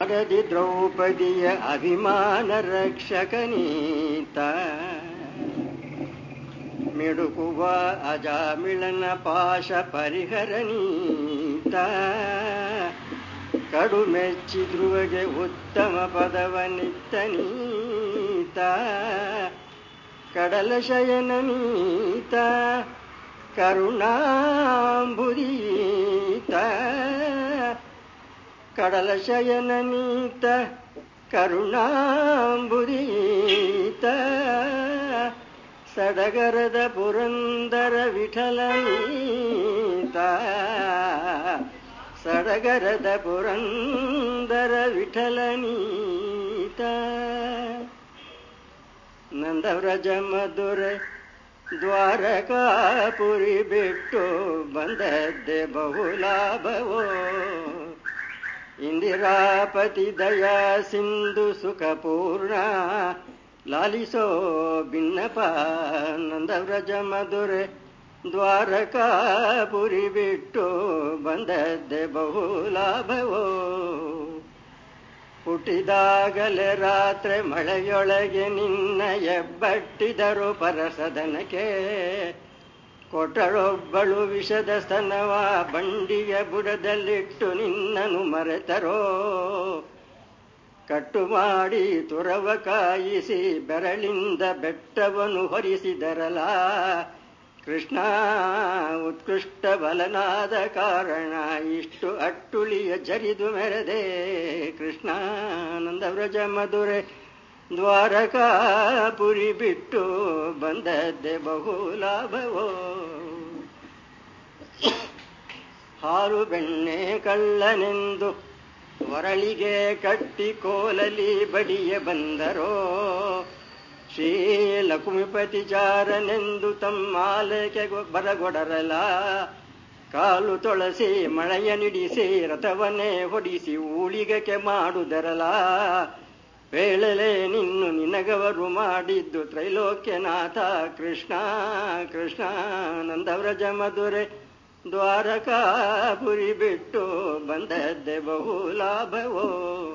ಅಡದಿ ದ್ರೌಪದಿಯ ಅಭಿಮಾನ ರಕ್ಷಕನೀತ ಮಿಡುಕುವ ಅಜಾಮಿಳನ ಪಾಶ ಪರಿಹರನೀತ ಕಡು ಮೆಚ್ಚಿ ಧ್ರುವಗೆ ಉತ್ತಮ ಪದವನಿತ್ತನೀತ ಕಡಲ ಶಯನ ನೀತ ಕರುಣಾಂಬುದೀತ ಕಡಲ ಶಯನ ನೀತ ಕರುಣಾಂಬುದೀತ ಸಡಗರದ ಪುರಂದರ ವಿಠಲನೀತ ಸಡಗರದ ಪುರಂದರ ವಿಠಲನೀತ ನಂದವ್ರಜ ಮಧುರೆ ದ್ವಾರಕಾಪುರಿ ಬಿಟ್ಟು ಬಂದದ್ದೆ ಬಹುಲಾಭವೋ ಇಂದಿರಾಪತಿ ದಯಾ ಸಿಂಧು ಸುಖಪೂರ್ಣ ಲಾಲಿಸೋ ಭಿನ್ನಪ ನಂದವ್ರಜ ಮಧುರೆ ದ್ವಾರಕಾಪುರಿ ಬಿಟ್ಟು ಬಂದದ್ದೆ ಬಹುಲಾಭವೋ ಹುಟ್ಟಿದಾಗಲೇ ರಾತ್ರಿ ಮಳೆಯೊಳಗೆ ನಿನ್ನ ಎಬ್ಬಟ್ಟಿದರು ಪರಸದನಕ್ಕೆ ಕೊಟ್ಟಳೊಬ್ಬಳು ವಿಷದ ಸ್ತನವ ಬಂಡಿಯ ಬುಡದಲ್ಲಿಟ್ಟು ನಿನ್ನನು ಮರೆತರೋ ಕಟ್ಟು ಮಾಡಿ ತುರವ ಕಾಯಿಸಿ ಬೆರಳಿಂದ ಬೆಟ್ಟವನ್ನು ಹೊರಿಸಿದರಲ ಕೃಷ್ಣ ಉತ್ಕೃಷ್ಟ ಬಲನಾದ ಕಾರಣ ಇಷ್ಟು ಅಟ್ಟುಳಿಯ ಜರಿದು ಮೆರೆದೆ ಕೃಷ್ಣ ನಂದವ್ರಜ ಮಧುರೆ ದ್ವಾರಕಾಪುರಿ ಬಿಟ್ಟು ಬಂದದ್ದೆ ಬಹು ಲಾಭವೋ ಹಾಲು ಬೆಣ್ಣೆ ಕಳ್ಳನೆಂದು ಹೊರಳಿಗೆ ಕಟ್ಟಿ ಕೋಲಲಿ ಬಡಿಯ ಬಂದರೋ ಶ್ರೀ ಲಕ್ಷ್ಮೀಪತಿ ಚಾರನೆಂದು ತಮ್ಮಾಲಕ್ಕೆ ಬರಗೊಡರಲ ಕಾಲು ತೊಳಸಿ ಮಳೆಯ ನಿಡಿಸಿ ರಥವನ್ನೇ ಹೊಡಿಸಿ ಊಳಿಗಕ್ಕೆ ಮಾಡುದರಲ ವೇಳಲೆ ನಿನ್ನು ನಿನಗವರು ಮಾಡಿದ್ದು ತ್ರೈಲೋಕ್ಯನಾಥ ಕೃಷ್ಣ ಕೃಷ್ಣ ನಂದವ್ರಜ ಮಧುರೆ ದ್ವಾರಕಾಪುರಿ ಬಿಟ್ಟು ಬಂದದ್ದೆ ಬಹು ಲಾಭವೋ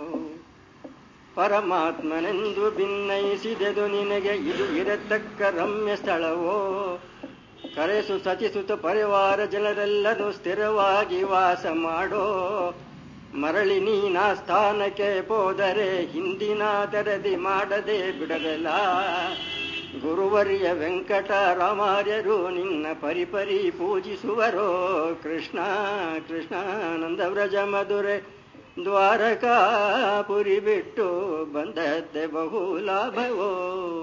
ಪರಮಾತ್ಮನೆಂದು ಭಿನ್ನಯಿಸಿದೆದು ನಿನಗೆ ಇದು ಇರತಕ್ಕ ರಮ್ಯ ಸ್ಥಳವೋ ಕರೆಸು ಸತಿಸುತ್ತ ಪರಿವಾರ ಜನರೆಲ್ಲರೂ ಸ್ಥಿರವಾಗಿ ವಾಸ ಮಾಡೋ ಮರಳಿ ನೀನ ಸ್ಥಾನಕ್ಕೆ ಹೋದರೆ ಹಿಂದಿನ ತೆರದಿ ಮಾಡದೆ ಬಿಡದಲ್ಲ ಗುರುವರ್ಯ ವೆಂಕಟ ರಾಮಾರ್ಯರು ನಿನ್ನ ಪರಿಪರಿ ಪೂಜಿಸುವರೋ ಕೃಷ್ಣ ಕೃಷ್ಣ ನಂದವ್ರಜ ಮಧುರೆ ದ್ವಾರಕಾಪುರಿ ಬಿಟ್ಟು ಬಂದದ್ದೆ ಬಹು ಲಾಭವೋ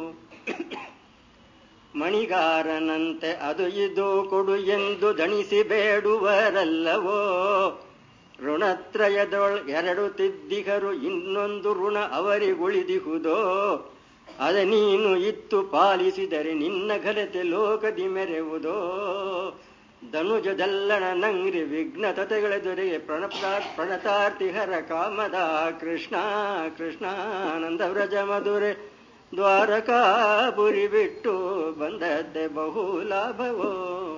ಮಣಿಗಾರನಂತೆ ಅದು ಇದು ಕೊಡು ಎಂದು ದಣಿಸಿ ಬೇಡುವರಲ್ಲವೋ ಋಣತ್ರಯದೊಳ್ ಎರಡು ತಿದ್ದಿಗರು ಇನ್ನೊಂದು ಋಣ ಅವರಿಗುಳಿದಿಹುದೋ ಅದ ನೀನು ಇತ್ತು ಪಾಲಿಸಿದರೆ ನಿನ್ನ ಘನತೆ ಲೋಕದಿ ಮೆರೆವುದೋ ಧನುಜದಲ್ಲಣ ನಂಗ್ರಿ ವಿಘ್ನ ತತೆಗಳೆದುರಿಗೆ ಪ್ರಣ ಪ್ರಣತಾರ್ತಿಹರ ಕಾಮದ ಕೃಷ್ಣ ಕೃಷ್ಣ ನಂದವ್ರಜ ಮಧುರೆ ದ್ವಾರಕಾಪುರಿ ಬಿಟ್ಟು ಬಂದದ್ದೆ ಬಹು ಲಾಭವೋ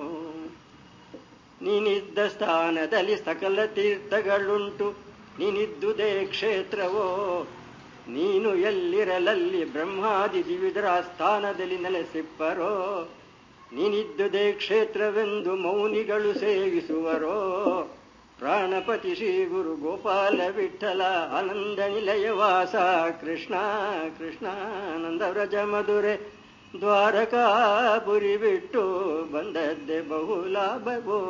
ನೀನಿದ್ದ ಸ್ಥಾನದಲ್ಲಿ ಸಕಲ ತೀರ್ಥಗಳುಂಟು ನೀನಿದ್ದುದೇ ಕ್ಷೇತ್ರವೋ ನೀನು ಎಲ್ಲಿರಲಲ್ಲಿ ಬ್ರಹ್ಮಾದಿ ದಿವಿದರ ಸ್ಥಾನದಲ್ಲಿ ನೆಲೆಸಿಪ್ಪರೋ ನೀನಿದ್ದುದೇ ಕ್ಷೇತ್ರವೆಂದು ಮೌನಿಗಳು ಸೇವಿಸುವರೋ ಪ್ರಾಣಪತಿ ಶ್ರೀ ಗುರು ಗೋಪಾಲ ವಿಠಲ ಆನಂದ ನಿಲಯವಾಸ ಕೃಷ್ಣ ಕೃಷ್ಣ ನಂದವ್ರಜ ಮಧುರೆ ದ್ವಾರಕಾಪುರಿ ಬಿಟ್ಟು ಬಂದದ್ದೆ ಬಹು ಲಾಭವೋ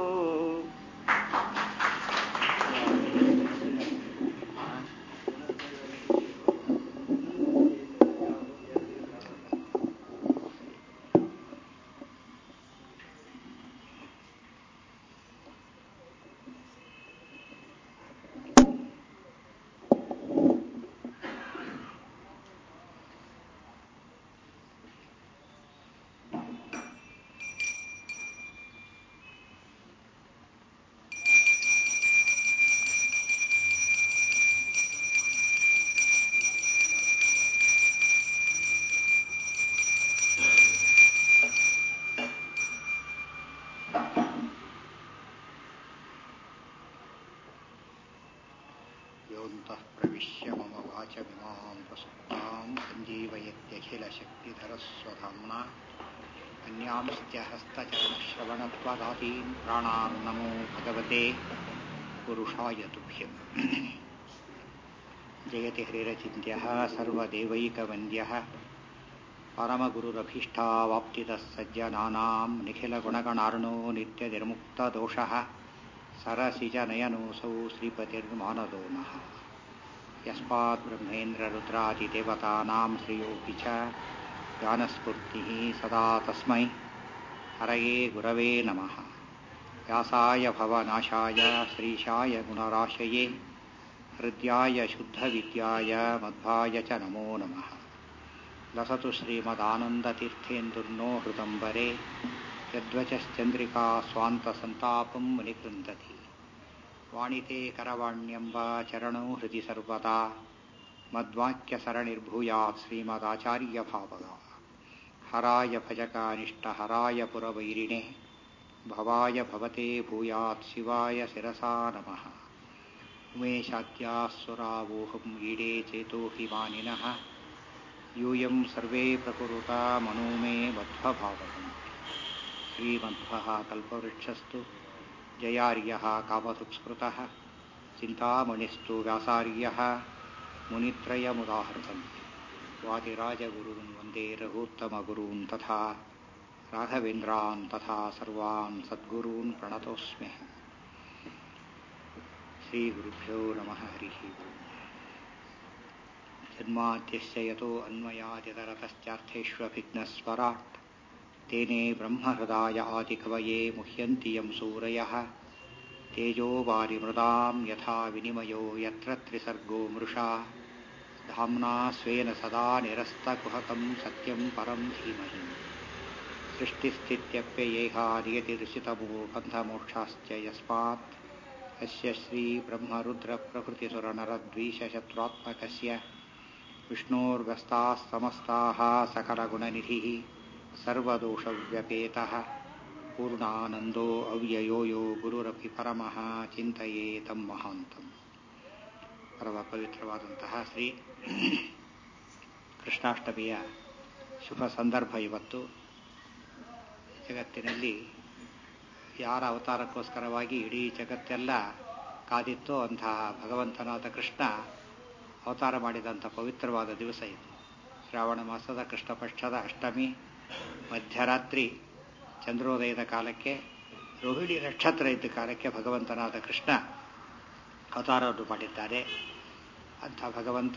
वाचमिमां प्रसुप्तां सञ्जीवयत्यखिलशक्तिधरस्वधाम्ना अन्यांश्च हस्तचरणश्रवणत्वदातीन् प्राणान् नमो भगवते पुरुषाय तुभ्यम् जयति हरिरचिन्त्यः सर्वदेवैकवन्द्यः परमगुरुरभीष्टावाप्तितः सज्जनानां निखिलगुणगणार्णो नित्यनिर्मुक्तदोषः सरसिजनयनोऽसौ श्रीपतिर्मानदो नः यस्मात् ब्रह्मेन्द्ररुद्रादिदेवतानां श्रियोऽपि च ज्ञानस्फूर्तिः सदा तस्मै हरये गुरवे नमः व्यासाय भवनाशाय श्रीशाय गुणराशये हृद्याय शुद्धविद्याय मध्वाय च नमो नमः लसतु श्रीमदानन्दतीर्थेन्दुर्नो हृदम्बरे यद्वचश्चन्द्रिका स्वान्तसन्तापं मुनिकृन्दति वाणिते करवाण्यम्ब चरणौ हृदि सर्वदा मद्वाक्यसरणिर्भूयात् श्रीमदाचार्यभावगा हराय भजकानिष्टहराय पुरवैरिणे भवाय भवते भूयात् शिवाय शिरसा नमः उमेशाद्यासुरावोहम् ईडे चेतो हि मानिनः यूयं सर्वे प्रकुरुता मनो मे मध्वभावकम् श्रीमध्वः कल्पवृक्षस्तु जयार्यः कामधुक्स्कृतः चिन्तामणिस्तु व्यासार्यः मुनित्रयमुदाहृतम् वादिराजगुरून् वन्दे रघूत्तमगुरून् तथा राघवेन्द्रान् तथा सर्वान् सद्गुरून् प्रणतोऽस्मि श्रीगुरुभ्यो नमः हरिः जन्माद्यस्य यतो अन्वयादितरतश्चार्थेष्वभिघ्नस्वराट् तेने ब्रह्महृदाय आदिकवये मुह्यन्ति यं सूरयः तेजो वारिमृदां यथा विनिमयो यत्र त्रिसर्गो मृषा धाम्ना स्वेन सदा निरस्तकुहकं सत्यं परं धीमहि सृष्टिस्थित्यप्ययेहा नियतिऋषितमो बन्धमोक्षाश्च यस्मात् यस्य श्रीब्रह्मरुद्रप्रभृतिसुरनरद्वीषशत्रुत्मकस्य विष्णोर्व्यस्ताः समस्ताः सकलगुणनिधिः सर्वदोषव्यपेतः पूर्णानन्दो ಅವ್ಯಯೋ ಯೋ ಗುರುರಪಿ ಪರಮಃ ಚಿಂತೆಯೇ ತಂ ಮಹಾಂತಂ ಪರಮ ಪವಿತ್ರವಾದಂತಹ ಶ್ರೀ ಕೃಷ್ಣಾಷ್ಟಮಿಯ ಶುಭ ಸಂದರ್ಭ ಇವತ್ತು ಜಗತ್ತಿನಲ್ಲಿ ಯಾರ ಅವತಾರಕ್ಕೋಸ್ಕರವಾಗಿ ಇಡೀ ಜಗತ್ತೆಲ್ಲ ಕಾದಿತ್ತೋ ಅಂತಹ ಭಗವಂತನಾದ ಕೃಷ್ಣ ಅವತಾರ ಮಾಡಿದಂಥ ಪವಿತ್ರವಾದ ದಿವಸ ಇದು ಶ್ರಾವಣ ಮಾಸದ ಕೃಷ್ಣ ಪಕ್ಷದ ಅಷ್ಟಮಿ ಮಧ್ಯರಾತ್ರಿ ಚಂದ್ರೋದಯದ ಕಾಲಕ್ಕೆ ರೋಹಿಣಿ ನಕ್ಷತ್ರ ಇದ್ದ ಕಾಲಕ್ಕೆ ಭಗವಂತನಾದ ಕೃಷ್ಣ ಅವತಾರವನ್ನು ಮಾಡಿದ್ದಾರೆ ಅಂಥ ಭಗವಂತ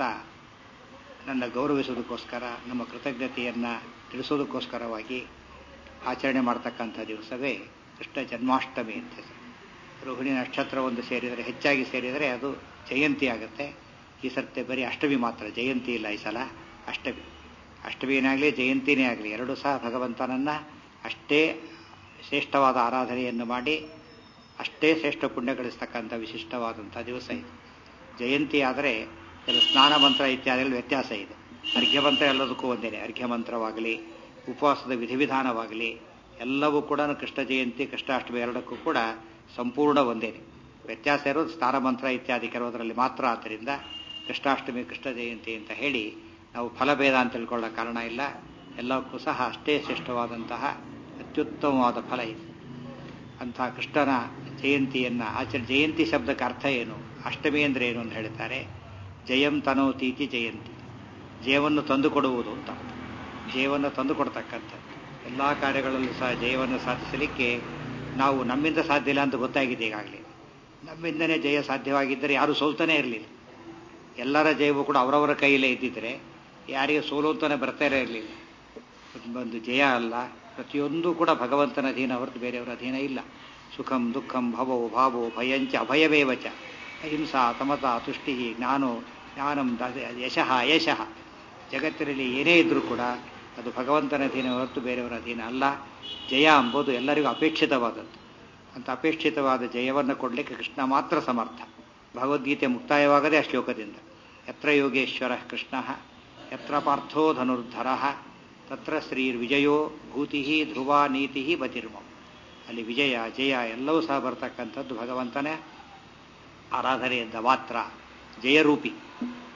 ನನ್ನ ಗೌರವಿಸೋದಕ್ಕೋಸ್ಕರ ನಮ್ಮ ಕೃತಜ್ಞತೆಯನ್ನು ತಿಳಿಸೋದಕ್ಕೋಸ್ಕರವಾಗಿ ಆಚರಣೆ ಮಾಡ್ತಕ್ಕಂಥ ದಿವಸವೇ ಕೃಷ್ಣ ಜನ್ಮಾಷ್ಟಮಿ ಅಂತ ರೋಹಿಣಿ ನಕ್ಷತ್ರ ಒಂದು ಸೇರಿದರೆ ಹೆಚ್ಚಾಗಿ ಸೇರಿದರೆ ಅದು ಜಯಂತಿ ಆಗುತ್ತೆ ಈ ಸರ್ತೆ ಬರೀ ಅಷ್ಟಮಿ ಮಾತ್ರ ಜಯಂತಿ ಇಲ್ಲ ಈ ಸಲ ಅಷ್ಟಮಿ ಅಷ್ಟಮಿಯೇ ಜಯಂತಿನೇ ಆಗಲಿ ಎರಡೂ ಸಹ ಭಗವಂತನನ್ನು ಅಷ್ಟೇ ಶ್ರೇಷ್ಠವಾದ ಆರಾಧನೆಯನ್ನು ಮಾಡಿ ಅಷ್ಟೇ ಶ್ರೇಷ್ಠ ಪುಣ್ಯ ಗಳಿಸ್ತಕ್ಕಂಥ ವಿಶಿಷ್ಟವಾದಂಥ ದಿವಸ ಇದು ಜಯಂತಿ ಆದರೆ ಕೆಲವು ಸ್ನಾನ ಮಂತ್ರ ಇತ್ಯಾದಿಗಳು ವ್ಯತ್ಯಾಸ ಇದೆ ಅರ್ಘ್ಯಮಂತ್ರ ಎಲ್ಲದಕ್ಕೂ ಒಂದೇನೆ ಅರ್ಘ್ಯಮಂತ್ರವಾಗಲಿ ಉಪವಾಸದ ವಿಧಿವಿಧಾನವಾಗಲಿ ಎಲ್ಲವೂ ಕೂಡ ಕೃಷ್ಣ ಜಯಂತಿ ಕೃಷ್ಣಾಷ್ಟಮಿ ಎರಡಕ್ಕೂ ಕೂಡ ಸಂಪೂರ್ಣ ಒಂದೇನೆ ವ್ಯತ್ಯಾಸ ಇರೋದು ಸ್ನಾನ ಮಂತ್ರ ಇತ್ಯಾದಿ ಕೆಲವುದರಲ್ಲಿ ಮಾತ್ರ ಆದ್ದರಿಂದ ಕೃಷ್ಣಾಷ್ಟಮಿ ಕೃಷ್ಣ ಜಯಂತಿ ಅಂತ ಹೇಳಿ ನಾವು ಫಲಭೇದ ಅಂತ ತಿಳ್ಕೊಳ್ಳೋ ಕಾರಣ ಇಲ್ಲ ಎಲ್ಲಕ್ಕೂ ಸಹ ಅಷ್ಟೇ ಶ್ರೇಷ್ಠವಾದಂತಹ ಅತ್ಯುತ್ತಮವಾದ ಫಲ ಇದೆ ಅಂತಹ ಕೃಷ್ಣನ ಜಯಂತಿಯನ್ನು ಆಚರಣೆ ಜಯಂತಿ ಶಬ್ದಕ್ಕೆ ಅರ್ಥ ಏನು ಅಷ್ಟಮಿ ಅಂದರೆ ಏನು ಅಂತ ಹೇಳ್ತಾರೆ ಜಯಂ ತನೋತೀತಿ ಜಯಂತಿ ಜಯವನ್ನು ತಂದುಕೊಡುವುದು ಅಂತ ಜಯವನ್ನು ತಂದುಕೊಡ್ತಕ್ಕಂಥದ್ದು ಎಲ್ಲ ಕಾರ್ಯಗಳಲ್ಲೂ ಸಹ ಜಯವನ್ನು ಸಾಧಿಸಲಿಕ್ಕೆ ನಾವು ನಮ್ಮಿಂದ ಸಾಧ್ಯ ಇಲ್ಲ ಅಂತ ಗೊತ್ತಾಗಿದೆ ಈಗಾಗಲೇ ನಮ್ಮಿಂದನೇ ಜಯ ಸಾಧ್ಯವಾಗಿದ್ದರೆ ಯಾರೂ ಸೋಲ್ತಾನೇ ಇರಲಿಲ್ಲ ಎಲ್ಲರ ಜಯವು ಕೂಡ ಅವರವರ ಕೈಯಲ್ಲೇ ಇದ್ದಿದ್ರೆ ಯಾರಿಗೆ ಸೋಲುವಂತಾನೆ ಬರ್ತಾನೆ ಇರಲಿಲ್ಲ ಒಂದು ಜಯ ಅಲ್ಲ ಪ್ರತಿಯೊಂದು ಕೂಡ ಭಗವಂತನ ಅಧೀನ ಹೊರತು ಬೇರೆಯವರ ಅಧೀನ ಇಲ್ಲ ಸುಖಂ ದುಃಖಂ ಭವೋ ಭಾವೋ ಭಯಂಚ ಅಭಯವೇವಚ ಅಹಿಂಸಾ ತಮತ ತುಷ್ಟಿ ಜ್ಞಾನೋ ಜ್ಞಾನಂ ಯಶಃ ಯಶಃ ಜಗತ್ತಿನಲ್ಲಿ ಏನೇ ಇದ್ರೂ ಕೂಡ ಅದು ಭಗವಂತನ ಅಧೀನ ಹೊರತು ಬೇರೆಯವರ ಅಧೀನ ಅಲ್ಲ ಜಯ ಎಂಬುದು ಎಲ್ಲರಿಗೂ ಅಪೇಕ್ಷಿತವಾದದ್ದು ಅಂತ ಅಪೇಕ್ಷಿತವಾದ ಜಯವನ್ನು ಕೊಡಲಿಕ್ಕೆ ಕೃಷ್ಣ ಮಾತ್ರ ಸಮರ್ಥ ಭಗವದ್ಗೀತೆ ಮುಕ್ತಾಯವಾಗದೆ ಆ ಶ್ಲೋಕದಿಂದ ಯತ್ರ ಯೋಗೇಶ್ವರ ಕೃಷ್ಣ ಯತ್ರ ಪಾರ್ಥೋ ಧನುರ್ಧರ ತತ್ರ ಶ್ರೀರ್ವಿಜಯೋ ಭೂತಿ ಧ್ರುವ ನೀತಿ ಬತಿರ್ಮಂ ಅಲ್ಲಿ ವಿಜಯ ಜಯ ಎಲ್ಲವೂ ಸಹ ಬರ್ತಕ್ಕಂಥದ್ದು ಭಗವಂತನೇ ಆರಾಧನೆಯಿಂದ ಮಾತ್ರ ಜಯರೂಪಿ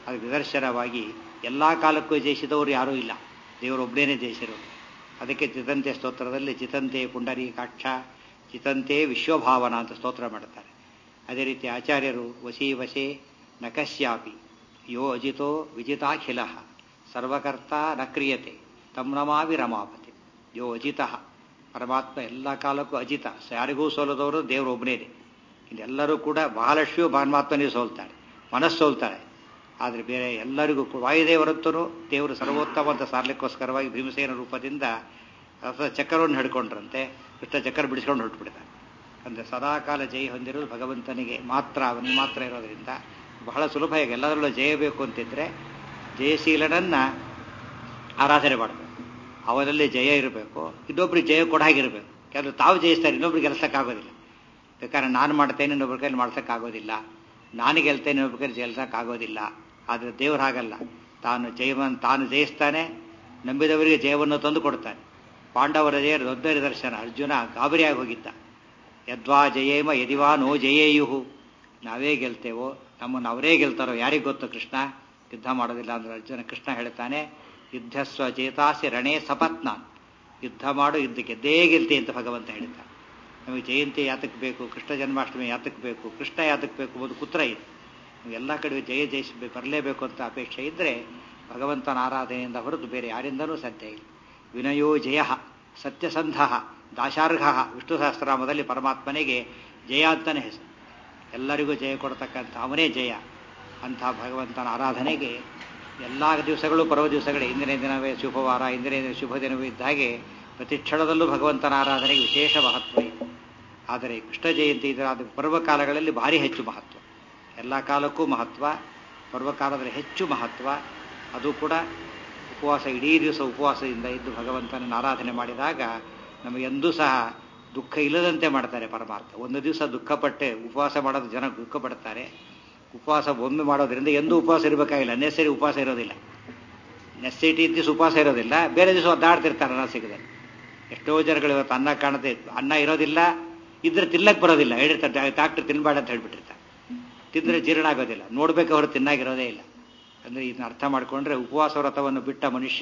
ಅದಕ್ಕೆ ನಿದರ್ಶನವಾಗಿ ಎಲ್ಲ ಕಾಲಕ್ಕೂ ಜಯಿಸಿದವರು ಯಾರೂ ಇಲ್ಲ ದೇವರೊಬ್ಬನೇ ಜಯಿಸಿರೋದು ಅದಕ್ಕೆ ಚಿತಂತೆ ಸ್ತೋತ್ರದಲ್ಲಿ ಚಿತಂತೆ ಪುಂಡರೀಕಾಕ್ಷ ಚಿತಂತೆ ವಿಶ್ವಭಾವನ ಅಂತ ಸ್ತೋತ್ರ ಮಾಡ್ತಾರೆ ಅದೇ ರೀತಿ ಆಚಾರ್ಯರು ವಶಿ ವಶೆ ನಕಶ್ಯಾಪಿ ಯೋ ಅಜಿತೋ ವಿಜಿತಾಖಿಲ ಸರ್ವಕರ್ತ ನ ಕ್ರಿಯತೆ ತಮ್ ನಮಾವಿ ರಮಾಪತಿ ಯೋ ಅಜಿತ ಪರಮಾತ್ಮ ಎಲ್ಲ ಕಾಲಕ್ಕೂ ಅಜಿತ ಯಾರಿಗೂ ಸೋಲದವರು ದೇವರು ಒಬ್ಬನೇನೆ ಇದೆಲ್ಲರೂ ಕೂಡ ಬಹಳಷ್ಟು ಪರಮಾತ್ಮನೇ ಸೋಲ್ತಾರೆ ಮನಸ್ಸು ಸೋಲ್ತಾರೆ ಆದರೆ ಬೇರೆ ಎಲ್ಲರಿಗೂ ವಾಯುದೇವರಂತರೂ ದೇವರು ಸರ್ವೋತ್ತಮ ಅಂತ ಸಾರ್ಲಿಕ್ಕೋಸ್ಕರವಾಗಿ ಭೀಮಸೇನ ರೂಪದಿಂದ ರಥ ಚಕ್ರವನ್ನು ಹಿಡ್ಕೊಂಡ್ರಂತೆ ಕೃಷ್ಣ ಚಕ್ರ ಬಿಡಿಸ್ಕೊಂಡು ಹೊರಟುಬಿಡ್ತಾರೆ ಅಂದರೆ ಸದಾಕಾಲ ಜಯ ಹೊಂದಿರೋದು ಭಗವಂತನಿಗೆ ಮಾತ್ರ ಅವನಿಗೆ ಮಾತ್ರ ಇರೋದರಿಂದ ಬಹಳ ಸುಲಭ ಈಗ ಎಲ್ಲದರಲ್ಲೂ ಜಯ ಬೇಕು ಅಂತಿದ್ರೆ ಜಯಶೀಲನನ್ನ ಆರಾಧನೆ ಮಾಡಬೇಕು ಅವರಲ್ಲಿ ಜಯ ಇರಬೇಕು ಇನ್ನೊಬ್ರಿಗೆ ಜಯ ಕೊಡ ಹಾಗಿರಬೇಕು ಕೆಲವರು ತಾವು ಜಯಿಸ್ತಾರೆ ಇನ್ನೊಬ್ರಿಗೆ ಗೆಲ್ಸಕ್ಕಾಗೋದಿಲ್ಲ ಬೇಕಾದ್ರೆ ನಾನು ಮಾಡ್ತೇನೆ ಇನ್ನೊಬ್ರ ಕೈಲಿ ಮಾಡ್ಸೋಕ್ಕಾಗೋದಿಲ್ಲ ನಾನು ಗೆಲ್ತೇನೆ ಇನ್ನೊಬ್ರ ಕೈಲಿ ಗೆಲ್ಸಕ್ಕಾಗೋದಿಲ್ಲ ಆದರೆ ದೇವ್ರು ಹಾಗಲ್ಲ ತಾನು ಜಯವನ್ ತಾನು ಜಯಿಸ್ತಾನೆ ನಂಬಿದವರಿಗೆ ಜಯವನ್ನು ತಂದು ಕೊಡ್ತಾನೆ ಪಾಂಡವರ ಜಯ ದೊಡ್ಡ ನಿದರ್ಶನ ಅರ್ಜುನ ಗಾಬರಿಯಾಗಿ ಹೋಗಿದ್ದ ಯದ್ವಾ ಜಯೇಮ ಯದಿವಾ ನೋ ಜಯೇಯುಹು ನಾವೇ ಗೆಲ್ತೇವೋ ನಮ್ಮನ್ನು ಅವರೇ ಗೆಲ್ತಾರೋ ಯಾರಿಗೆ ಗೊತ್ತು ಕೃಷ್ಣ ಯುದ್ಧ ಮಾಡೋದಿಲ್ಲ ಅಂದ್ರೆ ಅರ್ಜುನ ಕೃಷ್ಣ ಹೇಳ್ತಾನೆ ಯುದ್ಧಸ್ವ ಚೇತಾಸಿ ರಣೇ ಸಪತ್ನಾನ್ ಯುದ್ಧ ಮಾಡು ಯುದ್ಧ ಗೆದ್ದೇ ಗೆಲ್ತಿ ಅಂತ ಭಗವಂತ ಹೇಳ್ತಾನೆ ನಮಗೆ ಜಯಂತಿ ಯಾತಕ್ಕೆ ಬೇಕು ಕೃಷ್ಣ ಜನ್ಮಾಷ್ಟಮಿ ಯಾತಕ್ಕೆ ಬೇಕು ಕೃಷ್ಣ ಯಾತಕ್ಕೆ ಬೇಕು ಒಂದು ಕುತ್ರ ಇದೆ ಎಲ್ಲ ಕಡೆ ಜಯ ಜಯಿಸಬೇಕು ಬರಲೇಬೇಕು ಅಂತ ಅಪೇಕ್ಷೆ ಇದ್ದರೆ ಭಗವಂತನ ಆರಾಧನೆಯಿಂದ ಹೊರತು ಬೇರೆ ಯಾರಿಂದನೂ ಸಾಧ್ಯ ಇಲ್ಲ ವಿನಯೋ ಜಯ ಸತ್ಯಸಂಧ ದಾಶಾರ್ಹ ವಿಷ್ಣು ಸಹಸ್ರನಾಮದಲ್ಲಿ ಪರಮಾತ್ಮನಿಗೆ ಜಯ ಅಂತಾನೆ ಹೆಸರು ಎಲ್ಲರಿಗೂ ಜಯ ಕೊಡ್ತಕ್ಕಂಥ ಅವನೇ ಜಯ ಅಂಥ ಭಗವಂತನ ಆರಾಧನೆಗೆ ಎಲ್ಲ ದಿವಸಗಳು ಪರ್ವ ದಿವಸಗಳೇ ಇಂದಿನ ದಿನವೇ ಶುಭವಾರ ಇಂದಿನ ದಿನ ಶುಭ ದಿನವೇ ಇದ್ದ ಹಾಗೆ ಪ್ರತಿ ಕ್ಷಣದಲ್ಲೂ ಭಗವಂತನ ಆರಾಧನೆಗೆ ವಿಶೇಷ ಮಹತ್ವ ಇದೆ ಆದರೆ ಕೃಷ್ಣ ಜಯಂತಿ ಇದರ ಅದು ಪರ್ವಕಾಲಗಳಲ್ಲಿ ಭಾರಿ ಹೆಚ್ಚು ಮಹತ್ವ ಎಲ್ಲ ಕಾಲಕ್ಕೂ ಮಹತ್ವ ಪರ್ವಕಾಲದಲ್ಲಿ ಹೆಚ್ಚು ಮಹತ್ವ ಅದು ಕೂಡ ಉಪವಾಸ ಇಡೀ ದಿವಸ ಉಪವಾಸದಿಂದ ಇದ್ದು ಭಗವಂತನ ಆರಾಧನೆ ಮಾಡಿದಾಗ ನಮಗೆಂದೂ ಸಹ ದುಃಖ ಇಲ್ಲದಂತೆ ಮಾಡ್ತಾರೆ ಪರಮಾರ್ಥ ಒಂದು ದಿವಸ ದುಃಖಪಟ್ಟೆ ಉಪವಾಸ ಮಾಡೋದು ಜನ ದುಃಖ ಪಡ್ತಾರೆ ಉಪವಾಸ ಒಮ್ಮೆ ಮಾಡೋದ್ರಿಂದ ಎಂದೂ ಉಪವಾಸ ಇರಬೇಕಾಗಿಲ್ಲ ನೆಸ್ಸರಿ ಉಪವಾಸ ಇರೋದಿಲ್ಲ ನೆಸ್ಸಿಟಿ ದಿವಸ ಉಪವಾಸ ಇರೋದಿಲ್ಲ ಬೇರೆ ದಿವಸ ಒದ್ದಾಡ್ತಿರ್ತಾರೆ ಅನ್ನ ಸಿಗದೆ ಎಷ್ಟೋ ಜನಗಳು ಇವತ್ತು ಅನ್ನ ಕಾಣುತ್ತೆ ಅನ್ನ ಇರೋದಿಲ್ಲ ಇದ್ರೆ ತಿನ್ನಕ್ಕೆ ಬರೋದಿಲ್ಲ ಹೇಳಿರ್ತಾರೆ ಡಾಕ್ಟರ್ ತಿನ್ಬೇಡ ಅಂತ ಹೇಳ್ಬಿಟ್ಟಿರ್ತಾರೆ ತಿಂದರೆ ಜೀರ್ಣ ಆಗೋದಿಲ್ಲ ನೋಡ್ಬೇಕು ಅವರು ತಿನ್ನಾಗಿರೋದೇ ಇಲ್ಲ ಅಂದರೆ ಇದನ್ನ ಅರ್ಥ ಮಾಡಿಕೊಂಡ್ರೆ ಉಪವಾಸ ವ್ರತವನ್ನು ಬಿಟ್ಟ ಮನುಷ್ಯ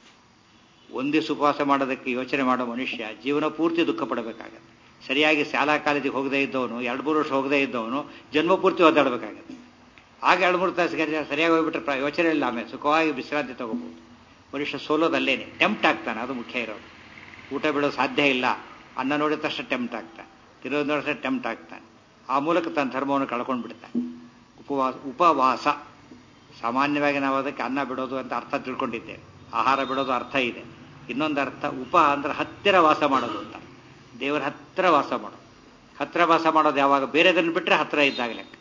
ಒಂದಿವ್ಸ ಉಪವಾಸ ಮಾಡೋದಕ್ಕೆ ಯೋಚನೆ ಮಾಡೋ ಮನುಷ್ಯ ಜೀವನ ಪೂರ್ತಿ ದುಃಖ ಪಡಬೇಕಾಗತ್ತೆ ಸರಿಯಾಗಿ ಶಾಲಾ ಕಾಲೇಜಿಗೆ ಹೋಗದೇ ಇದ್ದವನು ಎರಡು ಮೂರು ವರ್ಷ ಹೋಗದೇ ಇದ್ದವನು ಜನ್ಮ ಪೂರ್ತಿ ಒದ್ದಾಡಬೇಕಾಗತ್ತೆ ಆಗ ಎರಡು ಮೂರು ತಾಸು ಸರಿಯಾಗಿ ಹೋಗ್ಬಿಟ್ರೆ ಯೋಚನೆ ಇಲ್ಲ ಆಮೇಲೆ ಸುಖವಾಗಿ ವಿಶ್ರಾಂತಿ ತಗೋಬಹುದು ಮನುಷ್ಯ ಸೋಲೋದಲ್ಲೇನೆ ಟೆಂಪ್ಟ್ ಆಗ್ತಾನೆ ಅದು ಮುಖ್ಯ ಇರೋದು ಊಟ ಬಿಡೋದು ಸಾಧ್ಯ ಇಲ್ಲ ಅನ್ನ ನೋಡಿದ ತಕ್ಷಣ ಟೆಂಪ್ಟ್ ಆಗ್ತಾನೆ ತಿರೋದು ನೋಡಿದ ಟೆಂಪ್ಟ್ ಆಗ್ತಾನೆ ಆ ಮೂಲಕ ತನ್ನ ಧರ್ಮವನ್ನು ಕಳ್ಕೊಂಡು ಬಿಡ್ತಾನೆ ಉಪವಾಸ ಉಪವಾಸ ಸಾಮಾನ್ಯವಾಗಿ ನಾವು ಅದಕ್ಕೆ ಅನ್ನ ಬಿಡೋದು ಅಂತ ಅರ್ಥ ತಿಳ್ಕೊಂಡಿದ್ದೇವೆ ಆಹಾರ ಬಿಡೋದು ಅರ್ಥ ಇದೆ ಇನ್ನೊಂದು ಅರ್ಥ ಉಪ ಅಂದ್ರೆ ಹತ್ತಿರ ವಾಸ ಮಾಡೋದು ಅಂತ ದೇವರ ಹತ್ತಿರ ವಾಸ ಮಾಡೋದು ಹತ್ತಿರ ವಾಸ ಮಾಡೋದು ಯಾವಾಗ ಬೇರೆದನ್ನು ಬಿಟ್ಟರೆ ಹತ್ತಿರ ಇದ್ದಾಗ ಲೆಕ್ಕ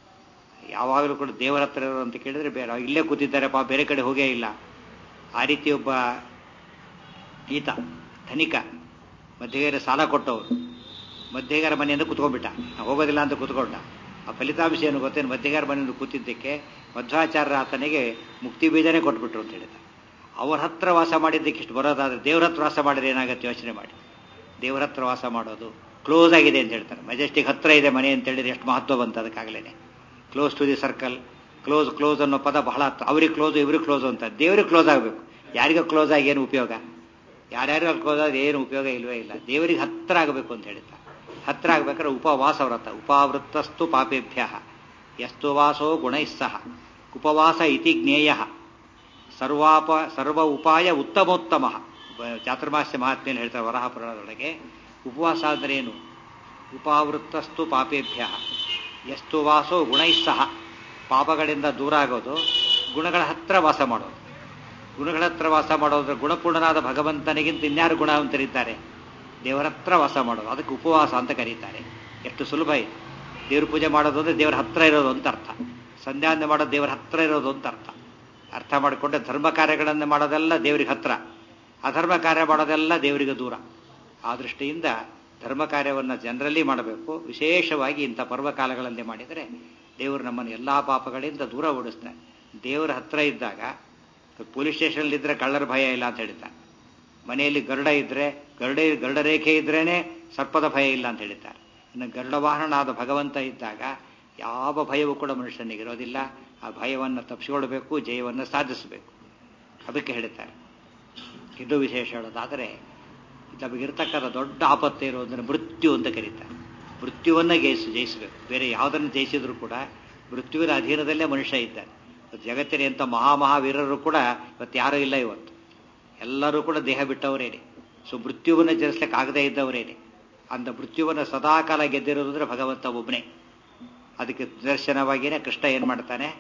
ಯಾವಾಗಲೂ ಕೂಡ ದೇವರ ಹತ್ರ ಇರೋದು ಅಂತ ಕೇಳಿದ್ರೆ ಬೇರೆ ಇಲ್ಲೇ ಕೂತಿದ್ದಾರೆಪ್ಪ ಬೇರೆ ಕಡೆ ಹೋಗೇ ಇಲ್ಲ ಆ ರೀತಿ ಒಬ್ಬ ಈತ ಧನಿಕ ಮಧ್ಯಗಾರ ಸಾಲ ಕೊಟ್ಟವರು ಮಧ್ಯಗಾರ ಮನೆಯಿಂದ ಕುತ್ಕೊಂಡ್ಬಿಟ್ಟ ಹೋಗೋದಿಲ್ಲ ಅಂತ ಕುತ್ಕೊಂಡ ಆ ಫಲಿತಾಂಶ ಏನು ಗೊತ್ತೇನು ಮಧ್ಯಗಾರ ಮನೆಯಿಂದ ಕೂತಿದ್ದಕ್ಕೆ ಮಧ್ವಾಚಾರ್ಯ ಆತನಿಗೆ ಮುಕ್ತಿ ಬೀಜನೇ ಕೊಟ್ಬಿಟ್ರು ಅಂತ ಹೇಳಿದ ಅವ್ರ ಹತ್ರ ವಾಸ ಮಾಡಿದ್ದಕ್ಕೆ ಇಷ್ಟು ಬರೋದಾದ್ರೆ ದೇವ್ರ ಹತ್ರ ವಾಸ ಮಾಡಿದ್ರೆ ಏನಾಗುತ್ತೆ ಯೋಚನೆ ಮಾಡಿ ದೇವ್ರ ಹತ್ರ ವಾಸ ಮಾಡೋದು ಕ್ಲೋಸ್ ಆಗಿದೆ ಅಂತ ಹೇಳ್ತಾರೆ ಮೆಜೆಸ್ಟಿಕ್ ಹತ್ರ ಇದೆ ಮನೆ ಅಂತ ಹೇಳಿದ್ರೆ ಎಷ್ಟು ಮಹತ್ವ ಬಂತು ಅದಕ್ಕಾಗಲೇ close to the circle close close ಅನ್ನೋ ಪದ ಬಹಳ ಅವ್ರಿಗೆ ಕ್ಲೋಸ್ ಇವ್ರಿಗೆ ಕ್ಲೋಸ್ ಅಂತ ದೇವ್ರಿಗೆ ಕ್ಲೋಸ್ ಆಗಬೇಕು ಯಾರಿಗೂ ಕ್ಲೋಸ್ ಆಗಿ ಏನು ಉಪಯೋಗ ಯಾರ್ಯಾರು ಅಲ್ಲಿ ಕ್ಲೋಸ್ ಆಗಿ ಏನು ಉಪಯೋಗ ಇಲ್ವೇ ಇಲ್ಲ ದೇವರಿಗೆ ಹತ್ರ ಆಗಬೇಕು ಅಂತ ಹೇಳ್ತಾರೆ ಹತ್ರ ಆಗ್ಬೇಕಾದ್ರೆ ಉಪವಾಸ ವ್ರತ ಉಪಾವೃತ್ತಸ್ತು ಪಾಪೇಭ್ಯ ಯಸ್ತು ವಾಸೋ ಗುಣೈಸ್ಸಹ ಉಪವಾಸ ಇತಿ ಜ್ಞೇಯ ಸರ್ವಾಪ ಸರ್ವ ಉಪಾಯ ಉತ್ತಮೋತ್ತಮ ಚಾತುರ್ಮಾಸ್ಯ ಮಹಾತ್ಮೆಯಲ್ಲಿ ಹೇಳ್ತಾರೆ ವರಹ ಪುರಾಣದೊಳಗೆ ಉಪವಾಸ ಅಂದ್ರೆ ಏನು ಉಪಾವೃತ್ತಸ್ತು ಪಾಪೇಭ್ಯ ಎಷ್ಟು ವಾಸೋ ಗುಣೈಸ್ಸಹ ಪಾಪಗಳಿಂದ ದೂರ ಆಗೋದು ಗುಣಗಳ ಹತ್ರ ವಾಸ ಮಾಡೋದು ಗುಣಗಳ ಹತ್ರ ವಾಸ ಮಾಡೋದ್ರೆ ಗುಣಪೂರ್ಣನಾದ ಭಗವಂತನಿಗಿಂತ ಇನ್ಯಾರು ಗುಣವಂತರಿದ್ದಾರೆ ದೇವರ ಹತ್ರ ವಾಸ ಮಾಡೋದು ಅದಕ್ಕೆ ಉಪವಾಸ ಅಂತ ಕರೀತಾರೆ ಎಷ್ಟು ಸುಲಭ ಇದೆ ದೇವ್ರ ಪೂಜೆ ಮಾಡೋದು ಅಂದ್ರೆ ದೇವರ ಹತ್ರ ಇರೋದು ಅಂತ ಅರ್ಥ ಸಂಧ್ಯಾಂದ ಮಾಡೋದು ದೇವರ ಹತ್ರ ಇರೋದು ಅಂತ ಅರ್ಥ ಅರ್ಥ ಮಾಡಿಕೊಂಡ್ರೆ ಧರ್ಮ ಕಾರ್ಯಗಳನ್ನು ಮಾಡೋದೆಲ್ಲ ದೇವರಿಗೆ ಹತ್ರ ಅಧರ್ಮ ಕಾರ್ಯ ಮಾಡೋದೆಲ್ಲ ದೇವರಿಗೆ ದೂರ ಆ ದೃಷ್ಟಿಯಿಂದ ಧರ್ಮ ಕಾರ್ಯವನ್ನು ಜನರಲ್ಲಿ ಮಾಡಬೇಕು ವಿಶೇಷವಾಗಿ ಇಂಥ ಪರ್ವಕಾಲಗಳಲ್ಲಿ ಮಾಡಿದರೆ ದೇವರು ನಮ್ಮನ್ನು ಎಲ್ಲ ಪಾಪಗಳಿಂದ ದೂರ ಓಡಿಸ್ತಾನೆ ದೇವರ ಹತ್ರ ಇದ್ದಾಗ ಪೊಲೀಸ್ ಸ್ಟೇಷನಲ್ಲಿ ಇದ್ರೆ ಕಳ್ಳರ ಭಯ ಇಲ್ಲ ಅಂತ ಹೇಳ್ತಾರೆ ಮನೆಯಲ್ಲಿ ಗರುಡ ಇದ್ರೆ ಗರುಡ ಗರುಡ ರೇಖೆ ಇದ್ರೇನೆ ಸರ್ಪದ ಭಯ ಇಲ್ಲ ಅಂತ ಹೇಳ್ತಾರೆ ಇನ್ನು ಗರುಡ ವಾಹನನಾದ ಭಗವಂತ ಇದ್ದಾಗ ಯಾವ ಭಯವೂ ಕೂಡ ಮನುಷ್ಯನಿಗೆ ಇರೋದಿಲ್ಲ ಆ ಭಯವನ್ನು ತಪ್ಪಿಸಿಕೊಳ್ಬೇಕು ಜಯವನ್ನು ಸಾಧಿಸಬೇಕು ಅದಕ್ಕೆ ಹೇಳ್ತಾರೆ ಇದು ವಿಶೇಷ ಹೇಳೋದಾದರೆ ನಮಗಿರ್ತಕ್ಕಂಥ ದೊಡ್ಡ ಆಪತ್ತು ಇರೋದನ್ನು ಮೃತ್ಯು ಅಂತ ಕರೀತಾರೆ ಮೃತ್ಯುವನ್ನ ಜಯಿಸಿ ಜಯಿಸಬೇಕು ಬೇರೆ ಯಾವುದನ್ನು ಜಯಿಸಿದ್ರು ಕೂಡ ಮೃತ್ಯುವಿನ ಅಧೀನದಲ್ಲೇ ಮನುಷ್ಯ ಇದ್ದಾನೆ ಜಗತ್ತಿನ ಎಂಥ ಮಹಾಮಹಾವೀರರು ಕೂಡ ಇವತ್ತು ಯಾರೂ ಇಲ್ಲ ಇವತ್ತು ಎಲ್ಲರೂ ಕೂಡ ದೇಹ ಬಿಟ್ಟವರೇನೆ ಸೊ ಮೃತ್ಯುವನ್ನು ಜಯಿಸ್ಲಿಕ್ಕೆ ಆಗದೇ ಇದ್ದವರೇನೆ ಅಂತ ಮೃತ್ಯುವನ್ನು ಸದಾಕಾಲ ಗೆದ್ದಿರೋದಂದ್ರೆ ಭಗವಂತ ಒಬ್ಬನೇ ಅದಕ್ಕೆ ನಿದರ್ಶನವಾಗಿಯೇ ಕೃಷ್ಣ ಏನು ಮಾಡ್ತಾನೆ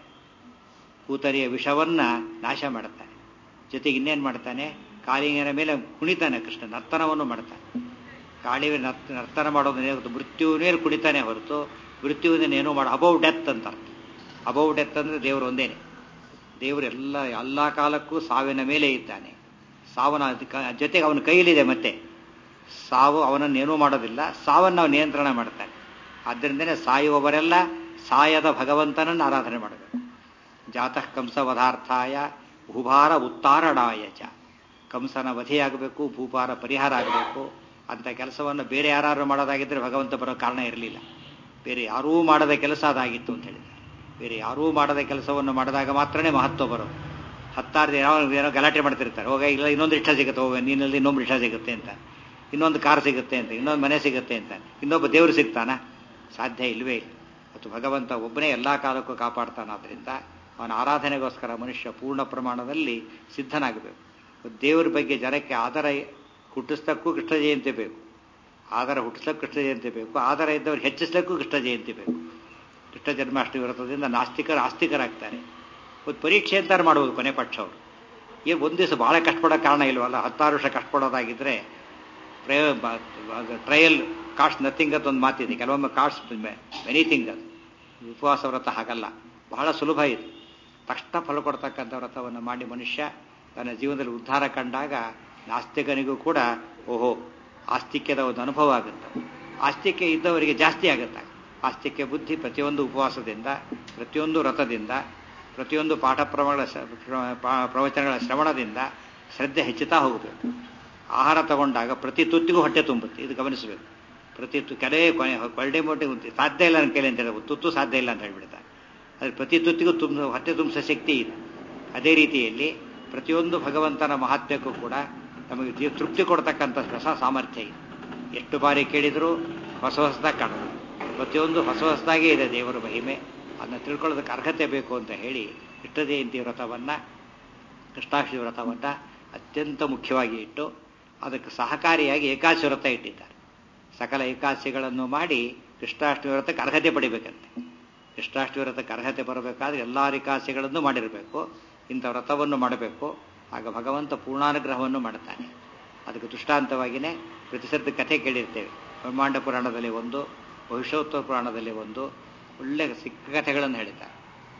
ಕೂತರಿಯ ವಿಷವನ್ನ ನಾಶ ಮಾಡ್ತಾನೆ ಜೊತೆಗೆ ಇನ್ನೇನು ಮಾಡ್ತಾನೆ ಕಾಳಿಂಗನ ಮೇಲೆ ಕುಣಿತಾನೆ ಕೃಷ್ಣ ನರ್ತನವನ್ನು ಮಾಡ್ತಾನೆ ಕಾಳಿ ನರ್ತನ ಮಾಡೋದು ಮೃತ್ಯುವಿನ ಮೇಲೆ ಕುಣಿತಾನೆ ಹೊರತು ಮೃತ್ಯುವಿನ ಏನೋ ಮಾಡ ಅಬೌವ್ ಡೆತ್ ಅಂತ ಅರ್ಥ ಅಬೌವ್ ಡೆತ್ ಅಂದ್ರೆ ದೇವರು ಒಂದೇನೆ ದೇವರು ಎಲ್ಲ ಎಲ್ಲ ಕಾಲಕ್ಕೂ ಸಾವಿನ ಮೇಲೆ ಇದ್ದಾನೆ ಸಾವನ ಜೊತೆಗೆ ಅವನ ಕೈಯಲ್ಲಿದೆ ಮತ್ತೆ ಸಾವು ಅವನನ್ನೇನೂ ಮಾಡೋದಿಲ್ಲ ಸಾವನ್ನು ನಾವು ನಿಯಂತ್ರಣ ಮಾಡ್ತಾನೆ ಆದ್ದರಿಂದನೇ ಸಾಯುವವರೆಲ್ಲ ಸಾಯದ ಭಗವಂತನನ್ನು ಆರಾಧನೆ ಮಾಡಬೇಕು ಜಾತಃ ಕಂಸವಧಾರ್ಥಾಯ ಭೂಭಾರ ಉತ್ತಾರಣಾಯ ಚ ಕಂಸನ ವಧೆಯಾಗಬೇಕು ಭೂಭಾರ ಪರಿಹಾರ ಆಗಬೇಕು ಅಂತ ಕೆಲಸವನ್ನು ಬೇರೆ ಯಾರು ಮಾಡೋದಾಗಿದ್ದರೆ ಭಗವಂತ ಬರೋ ಕಾರಣ ಇರಲಿಲ್ಲ ಬೇರೆ ಯಾರೂ ಮಾಡದ ಕೆಲಸ ಅದಾಗಿತ್ತು ಅಂತ ಹೇಳಿದ್ದಾರೆ ಬೇರೆ ಯಾರೂ ಮಾಡದ ಕೆಲಸವನ್ನು ಮಾಡಿದಾಗ ಮಾತ್ರನೇ ಮಹತ್ವ ಬರೋದು ಹತ್ತಾರು ಏನೋ ಏನೋ ಗಲಾಟೆ ಮಾಡ್ತಿರ್ತಾರೆ ಹೋಗ ಇಲ್ಲ ಇನ್ನೊಂದು ರಿಕ್ಷಾ ಸಿಗುತ್ತೆ ಹೋಗ ನೀನಲ್ಲಿ ಇನ್ನೊಂದು ರಿಕ್ಷಾ ಸಿಗುತ್ತೆ ಅಂತ ಇನ್ನೊಂದು ಕಾರ್ ಸಿಗುತ್ತೆ ಅಂತ ಇನ್ನೊಂದು ಮನೆ ಸಿಗುತ್ತೆ ಅಂತ ಇನ್ನೊಬ್ಬ ದೇವರು ಸಿಗ್ತಾನ ಸಾಧ್ಯ ಇಲ್ವೇ ಇಲ್ಲ ಮತ್ತು ಭಗವಂತ ಒಬ್ಬನೇ ಎಲ್ಲ ಕಾಲಕ್ಕೂ ಕಾಪಾಡ್ತಾನಾದ್ರಿಂದ ಅವನ ಆರಾಧನೆಗೋಸ್ಕರ ಮನುಷ್ಯ ಪೂರ್ಣ ಪ್ರಮಾಣದಲ್ಲಿ ಸಿದ್ಧನಾಗಬೇಕು ದೇವರ ಬಗ್ಗೆ ಜನಕ್ಕೆ ಆದರ ಹುಟ್ಟಿಸ್ತಕ್ಕೂ ಕೃಷ್ಣ ಜಯಂತಿ ಬೇಕು ಆದರ ಹುಟ್ಟಿಸ್ಲಕ್ಕೂ ಕೃಷ್ಣ ಜಯಂತಿ ಬೇಕು ಆದರ ಇದ್ದವ್ರು ಹೆಚ್ಚಿಸ್ಲಿಕ್ಕೂ ಕೃಷ್ಣ ಜಯಂತಿ ಬೇಕು ಕೃಷ್ಣ ಜನ್ಮಾಷ್ಟಮಿ ವ್ರತದಿಂದ ನಾಸ್ತಿಕರು ಆಸ್ತಿಕರಾಗ್ತಾರೆ ಒಂದು ಪರೀಕ್ಷೆ ಅಂತಾರೆ ಮಾಡುವುದು ಕೊನೆ ಪಕ್ಷ ಅವರು ಏನು ಒಂದು ದಿವಸ ಭಾಳ ಕಷ್ಟಪಡೋ ಕಾರಣ ಇಲ್ವಲ್ಲ ಹತ್ತಾರು ವರ್ಷ ಕಷ್ಟಪಡೋದಾಗಿದ್ದರೆ ಪ್ರಯ ಟ್ರಯಲ್ ಕಾಸ್ಟ್ ನಥಿಂಗ್ ಅಂತ ಒಂದು ಮಾತಿದೆ ಕೆಲವೊಮ್ಮೆ ಕಾಸ್ಟ್ ಎನಿಥಿಂಗ್ ಅದು ಉಪವಾಸ ವ್ರತ ಹಾಗಲ್ಲ ಬಹಳ ಸುಲಭ ಇದು ತಕ್ಷಣ ಫಲ ಕೊಡ್ತಕ್ಕಂಥ ವ್ರತವನ್ನು ಮಾಡಿ ಮನುಷ್ಯ ತನ್ನ ಜೀವನದಲ್ಲಿ ಉದ್ಧಾರ ಕಂಡಾಗ ನಾಸ್ತಿಕನಿಗೂ ಕೂಡ ಓಹೋ ಆಸ್ತಿಕ್ಯದ ಒಂದು ಅನುಭವ ಆಗುತ್ತೆ ಆಸ್ತಿಕ್ಯ ಇದ್ದವರಿಗೆ ಜಾಸ್ತಿ ಆಗುತ್ತೆ ಆಸ್ತಿಕ್ಯ ಬುದ್ಧಿ ಪ್ರತಿಯೊಂದು ಉಪವಾಸದಿಂದ ಪ್ರತಿಯೊಂದು ವ್ರತದಿಂದ ಪ್ರತಿಯೊಂದು ಪಾಠ ಪ್ರಮಾಣ ಪ್ರವಚನಗಳ ಶ್ರವಣದಿಂದ ಶ್ರದ್ಧೆ ಹೆಚ್ಚುತ್ತಾ ಹೋಗಬೇಕು ಆಹಾರ ತಗೊಂಡಾಗ ಪ್ರತಿ ತುತ್ತಿಗೂ ಹೊಟ್ಟೆ ತುಂಬುತ್ತೆ ಇದು ಗಮನಿಸಬೇಕು ಪ್ರತಿ ತು ಕೆಲವೇ ಕೊನೆ ಕೊಳ್ಳೆ ಮೊಟ್ಟೆ ಸಾಧ್ಯ ಇಲ್ಲ ನನ್ನ ಕೈಲಿ ಅಂತ ಹೇಳ್ಬೋದು ತುತ್ತು ಸಾಧ್ಯ ಇಲ್ಲ ಅಂತ ಹೇಳ್ಬಿಡ್ತಾರೆ ಅದ್ರ ಪ್ರತಿ ತುತ್ತಿಗೂ ತುಂಬ ಹೊಟ್ಟೆ ತುಂಬಿಸೋ ಶಕ್ತಿ ಇದೆ ಅದೇ ರೀತಿಯಲ್ಲಿ ಪ್ರತಿಯೊಂದು ಭಗವಂತನ ಮಹಾತ್ಮ್ಯಕ್ಕೂ ಕೂಡ ನಮಗೆ ಜೀವ ತೃಪ್ತಿ ಕೊಡ್ತಕ್ಕಂಥ ಹೊಸ ಸಾಮರ್ಥ್ಯ ಇದೆ ಎಷ್ಟು ಬಾರಿ ಕೇಳಿದರೂ ಹೊಸ ಹೊಸದಾಗಿ ಕಾಣೋದು ಪ್ರತಿಯೊಂದು ಹೊಸ ಹೊಸದಾಗೇ ಇದೆ ದೇವರ ಮಹಿಮೆ ಅದನ್ನ ತಿಳ್ಕೊಳ್ಳೋದಕ್ಕೆ ಅರ್ಹತೆ ಬೇಕು ಅಂತ ಹೇಳಿ ಕೃಷ್ಣ ಜಯಂತಿ ವ್ರತವನ್ನು ಕೃಷ್ಣಾಷ್ಟಮಿ ವ್ರತವನ್ನು ಅತ್ಯಂತ ಮುಖ್ಯವಾಗಿ ಇಟ್ಟು ಅದಕ್ಕೆ ಸಹಕಾರಿಯಾಗಿ ಏಕಾದಶಿ ವ್ರತ ಇಟ್ಟಿದ್ದಾರೆ ಸಕಲ ಏಕಾದಶಿಗಳನ್ನು ಮಾಡಿ ಕೃಷ್ಣಾಷ್ಟಮಿ ವ್ರತಕ್ಕೆ ಅರ್ಹತೆ ಪಡಿಬೇಕಂತೆ ಕೃಷ್ಣಾಷ್ಟಮಿ ವ್ರತಕ್ಕೆ ಅರ್ಹತೆ ಬರಬೇಕಾದ್ರೆ ಎಲ್ಲ ಏಕಾದಶಿಗಳನ್ನು ಮಾಡಿರಬೇಕು ಇಂಥ ವ್ರತವನ್ನು ಮಾಡಬೇಕು ಆಗ ಭಗವಂತ ಪೂರ್ಣಾನುಗ್ರಹವನ್ನು ಮಾಡುತ್ತಾನೆ ಅದಕ್ಕೆ ದೃಷ್ಟಾಂತವಾಗಿಯೇ ಪ್ರತಿಸರ್ತಿ ಕಥೆ ಕೇಳಿರ್ತೇವೆ ಬ್ರಹ್ಮಾಂಡ ಪುರಾಣದಲ್ಲಿ ಒಂದು ಭವಿಷ್ಯೋತ್ತರ ಪುರಾಣದಲ್ಲಿ ಒಂದು ಒಳ್ಳೆ ಸಿಕ್ಕ ಕಥೆಗಳನ್ನು ಹೇಳ್ತಾರೆ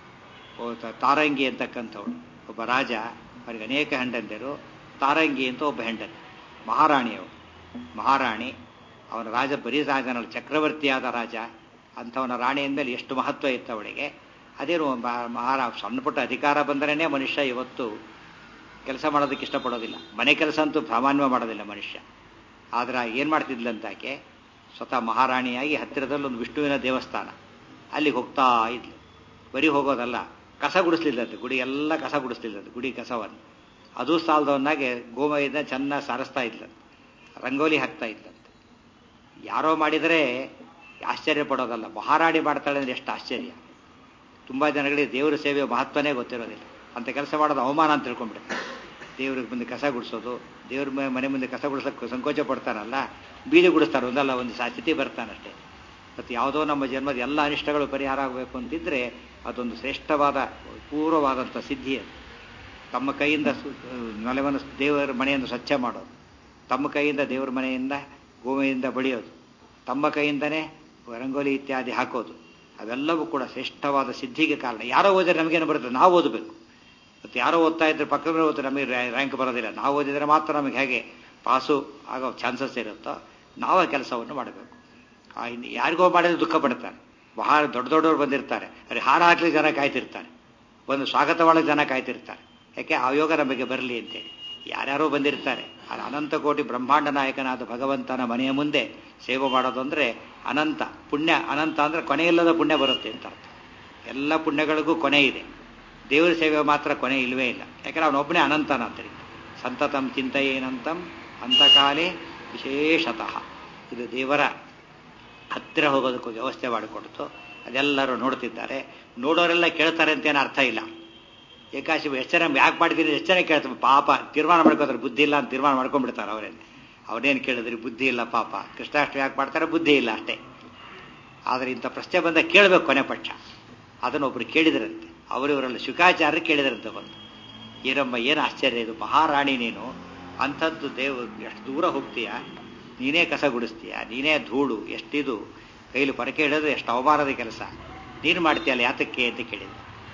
ತಾರಂಗಿ ಅಂತಕ್ಕಂಥವಳು ಒಬ್ಬ ರಾಜ ಅವರಿಗೆ ಅನೇಕ ಹೆಂಡಂದಿರು ತಾರಂಗಿ ಅಂತ ಒಬ್ಬ ಹೆಂಡತಿ ಮಹಾರಾಣಿಯವರು ಮಹಾರಾಣಿ ಅವನ ರಾಜ ಬರೀ ರಾಜನಲ್ಲ ಚಕ್ರವರ್ತಿಯಾದ ರಾಜ ಅಂಥವನ ರಾಣಿ ಅಂದಮೇಲೆ ಎಷ್ಟು ಮಹತ್ವ ಇತ್ತು ಅವಳಿಗೆ ಅದೇನು ಮಹಾರಾ ಸಣ್ಣ ಪುಟ್ಟ ಅಧಿಕಾರ ಬಂದರೇ ಮನುಷ್ಯ ಇವತ್ತು ಕೆಲಸ ಮಾಡೋದಕ್ಕೆ ಇಷ್ಟಪಡೋದಿಲ್ಲ ಮನೆ ಕೆಲಸ ಅಂತೂ ಸಾಮಾನ್ಯ ಮಾಡೋದಿಲ್ಲ ಮನುಷ್ಯ ಆದ್ರೆ ಏನು ಮಾಡ್ತಿದ್ಲಂತಾಕೆ ಸ್ವತಃ ಮಹಾರಾಣಿಯಾಗಿ ಹತ್ತಿರದಲ್ಲಿ ಒಂದು ವಿಷ್ಣುವಿನ ದೇವಸ್ಥಾನ ಅಲ್ಲಿಗೆ ಹೋಗ್ತಾ ಇದ್ಲು ಬರೀ ಹೋಗೋದಲ್ಲ ಕಸ ಗುಡಿಸ್ಲಿಲ್ಲಂತೆ ಗುಡಿ ಎಲ್ಲ ಕಸ ಗುಡಿಸ್ಲಿಲ್ಲಂತೆ ಗುಡಿ ಕಸವನ್ನು ಅದು ಸಾಲದವನ್ನಾಗೆ ಗೋಮಯದಿಂದ ಚೆನ್ನಾಗಿ ಸಾರಿಸ್ತಾ ಇದ್ಲಂತೆ ರಂಗೋಲಿ ಹಾಕ್ತಾ ಇದ್ಲಂತೆ ಯಾರೋ ಮಾಡಿದರೆ ಆಶ್ಚರ್ಯ ಪಡೋದಲ್ಲ ಮಹಾರಾಣಿ ಮಾಡ್ತಾಳೆ ಅಂದ್ರೆ ಎಷ್ಟು ಆಶ್ಚರ್ಯ ತುಂಬ ಜನಗಳಿಗೆ ದೇವರ ಸೇವೆಯ ಮಹತ್ವನೇ ಗೊತ್ತಿರೋದಿಲ್ಲ ಅಂತ ಕೆಲಸ ಮಾಡೋದು ಅವಮಾನ ಅಂತ ತಿಳ್ಕೊಂಡ್ಬಿಡ್ತಾರೆ ದೇವ್ರಿಗೆ ಮುಂದೆ ಕಸ ಗುಡಿಸೋದು ದೇವ್ರ ಮನೆ ಮುಂದೆ ಕಸ ಗುಡಿಸೋಕೆ ಸಂಕೋಚ ಪಡ್ತಾರಲ್ಲ ಬೀದಿ ಗುಡಿಸ್ತಾರೆ ಒಂದಲ್ಲ ಒಂದು ಸ್ಥಿತಿ ಬರ್ತಾನಷ್ಟೇ ಮತ್ತು ಯಾವುದೋ ನಮ್ಮ ಜನ್ಮದ ಎಲ್ಲ ಅನಿಷ್ಟಗಳು ಪರಿಹಾರ ಆಗಬೇಕು ಅಂತಿದ್ರೆ ಅದೊಂದು ಶ್ರೇಷ್ಠವಾದ ಪೂರ್ವವಾದಂಥ ಸಿದ್ಧಿ ಅದು ತಮ್ಮ ಕೈಯಿಂದ ನೆಲವನ್ನು ದೇವರ ಮನೆಯನ್ನು ಸ್ವಚ್ಛ ಮಾಡೋದು ತಮ್ಮ ಕೈಯಿಂದ ದೇವರ ಮನೆಯಿಂದ ಗೋಮೆಯಿಂದ ಬಳಿಯೋದು ತಮ್ಮ ಕೈಯಿಂದನೇ ರಂಗೋಲಿ ಇತ್ಯಾದಿ ಹಾಕೋದು ಅವೆಲ್ಲವೂ ಕೂಡ ಶ್ರೇಷ್ಠವಾದ ಸಿದ್ಧಿಗೆ ಕಾರಣ ಯಾರೋ ಓದಿದ್ರೆ ನಮಗೇನು ಬರುತ್ತೆ ನಾವು ಓದಬೇಕು ಮತ್ತು ಯಾರೋ ಓದ್ತಾ ಇದ್ರೆ ಪಕ್ಕದ ಓದಿದ್ರೆ ನಮಗೆ ರ್ಯಾಂಕ್ ಬರೋದಿಲ್ಲ ನಾವು ಓದಿದರೆ ಮಾತ್ರ ನಮಗೆ ಹೇಗೆ ಪಾಸು ಆಗೋ ಚಾನ್ಸಸ್ ಇರುತ್ತೋ ನಾವು ಆ ಕೆಲಸವನ್ನು ಮಾಡಬೇಕು ಆ ಇನ್ನು ಯಾರಿಗೋ ಮಾಡಿದ್ರೆ ದುಃಖ ಪಡ್ತಾರೆ ಬಹಳ ದೊಡ್ಡ ದೊಡ್ಡವರು ಬಂದಿರ್ತಾರೆ ಅಲ್ಲಿ ಹಾರ ಹಾಕ್ಲಿಕ್ಕೆ ಜನ ಕಾಯ್ತಿರ್ತಾರೆ ಒಂದು ಸ್ವಾಗತ ಒಳಗೆ ಜನ ಕಾಯ್ತಿರ್ತಾರೆ ಯಾಕೆ ಆ ಯೋಗ ನಮಗೆ ಬರಲಿ ಅಂತೇಳಿ ಯಾರ್ಯಾರೋ ಬಂದಿರ್ತಾರೆ ಅದು ಅನಂತ ಕೋಟಿ ಬ್ರಹ್ಮಾಂಡ ನಾಯಕನಾದ ಭಗವಂತನ ಮನೆಯ ಮುಂದೆ ಸೇವೆ ಮಾಡೋದು ಅಂದರೆ ಅನಂತ ಪುಣ್ಯ ಅನಂತ ಅಂದರೆ ಕೊನೆಯಿಲ್ಲದ ಪುಣ್ಯ ಬರುತ್ತೆ ಅಂತ ಅರ್ಥ ಎಲ್ಲ ಪುಣ್ಯಗಳಿಗೂ ಕೊನೆ ಇದೆ ದೇವರ ಸೇವೆ ಮಾತ್ರ ಕೊನೆ ಇಲ್ಲವೇ ಇಲ್ಲ ಯಾಕಂದ್ರೆ ಅವನೊಬ್ಬನೇ ಅನಂತನಾಂತರಿ ಸಂತತಂ ಚಿಂತೆಯೇನಂತಂ ಅಂತಕಾಲೇ ವಿಶೇಷತಃ ಇದು ದೇವರ ಹತ್ತಿರ ಹೋಗೋದಕ್ಕೂ ವ್ಯವಸ್ಥೆ ಮಾಡಿಕೊಡ್ತು ಅದೆಲ್ಲರೂ ನೋಡ್ತಿದ್ದಾರೆ ನೋಡೋರೆಲ್ಲ ಕೇಳ್ತಾರೆ ಅಂತ ಏನು ಅರ್ಥ ಇಲ್ಲ ಏಕಾಶಿ ಎಚ್ಚರ ಯಾಕೆ ಮಾಡಿದ್ದೀನಿ ಎಚ್ಚರ ಕೇಳ್ತಾರೆ ಪಾಪ ತೀರ್ಮಾನ ಮಾಡ್ಕೋತಾರೆ ಬುದ್ಧಿ ಇಲ್ಲ ಅಂತ ತೀರ್ಮಾನ ಮಾಡ್ಕೊಂಡ್ಬಿಡ್ತಾರೆ ಅವರೇನು ಅವ್ರೇನು ಕೇಳಿದ್ರಿ ಬುದ್ಧಿ ಇಲ್ಲ ಪಾಪ ಕೃಷ್ಣಾಷ್ಟಮಿ ಯಾಕೆ ಮಾಡ್ತಾರೆ ಬುದ್ಧಿ ಇಲ್ಲ ಅಷ್ಟೇ ಆದರೆ ಇಂಥ ಪ್ರಶ್ನೆ ಬಂದ ಕೇಳಬೇಕು ಕೊನೆ ಪಕ್ಷ ಅದನ್ನು ಒಬ್ರು ಕೇಳಿದ್ರಂತೆ ಅವರಿವರೆಲ್ಲ ಶುಕಾಚಾರ್ಯ ಕೇಳಿದ್ರಂತೆ ಬಂದು ಏನಮ್ಮ ಏನು ಆಶ್ಚರ್ಯ ಇದು ಮಹಾರಾಣಿ ನೀನು ಅಂಥದ್ದು ದೇವ ಎಷ್ಟು ದೂರ ಹೋಗ್ತೀಯ ನೀನೇ ಕಸ ಗುಡಿಸ್ತೀಯ ನೀನೇ ಧೂಳು ಎಷ್ಟಿದು ಕೈಲಿ ಪರಕೆ ಹಿಡಿದು ಎಷ್ಟು ಅವಮಾನದ ಕೆಲಸ ನೀನು ಮಾಡ್ತೀಯಲ್ಲ ಯಾತಕ್ಕೆ ಅಂತ ಕೇಳಿದ್ರು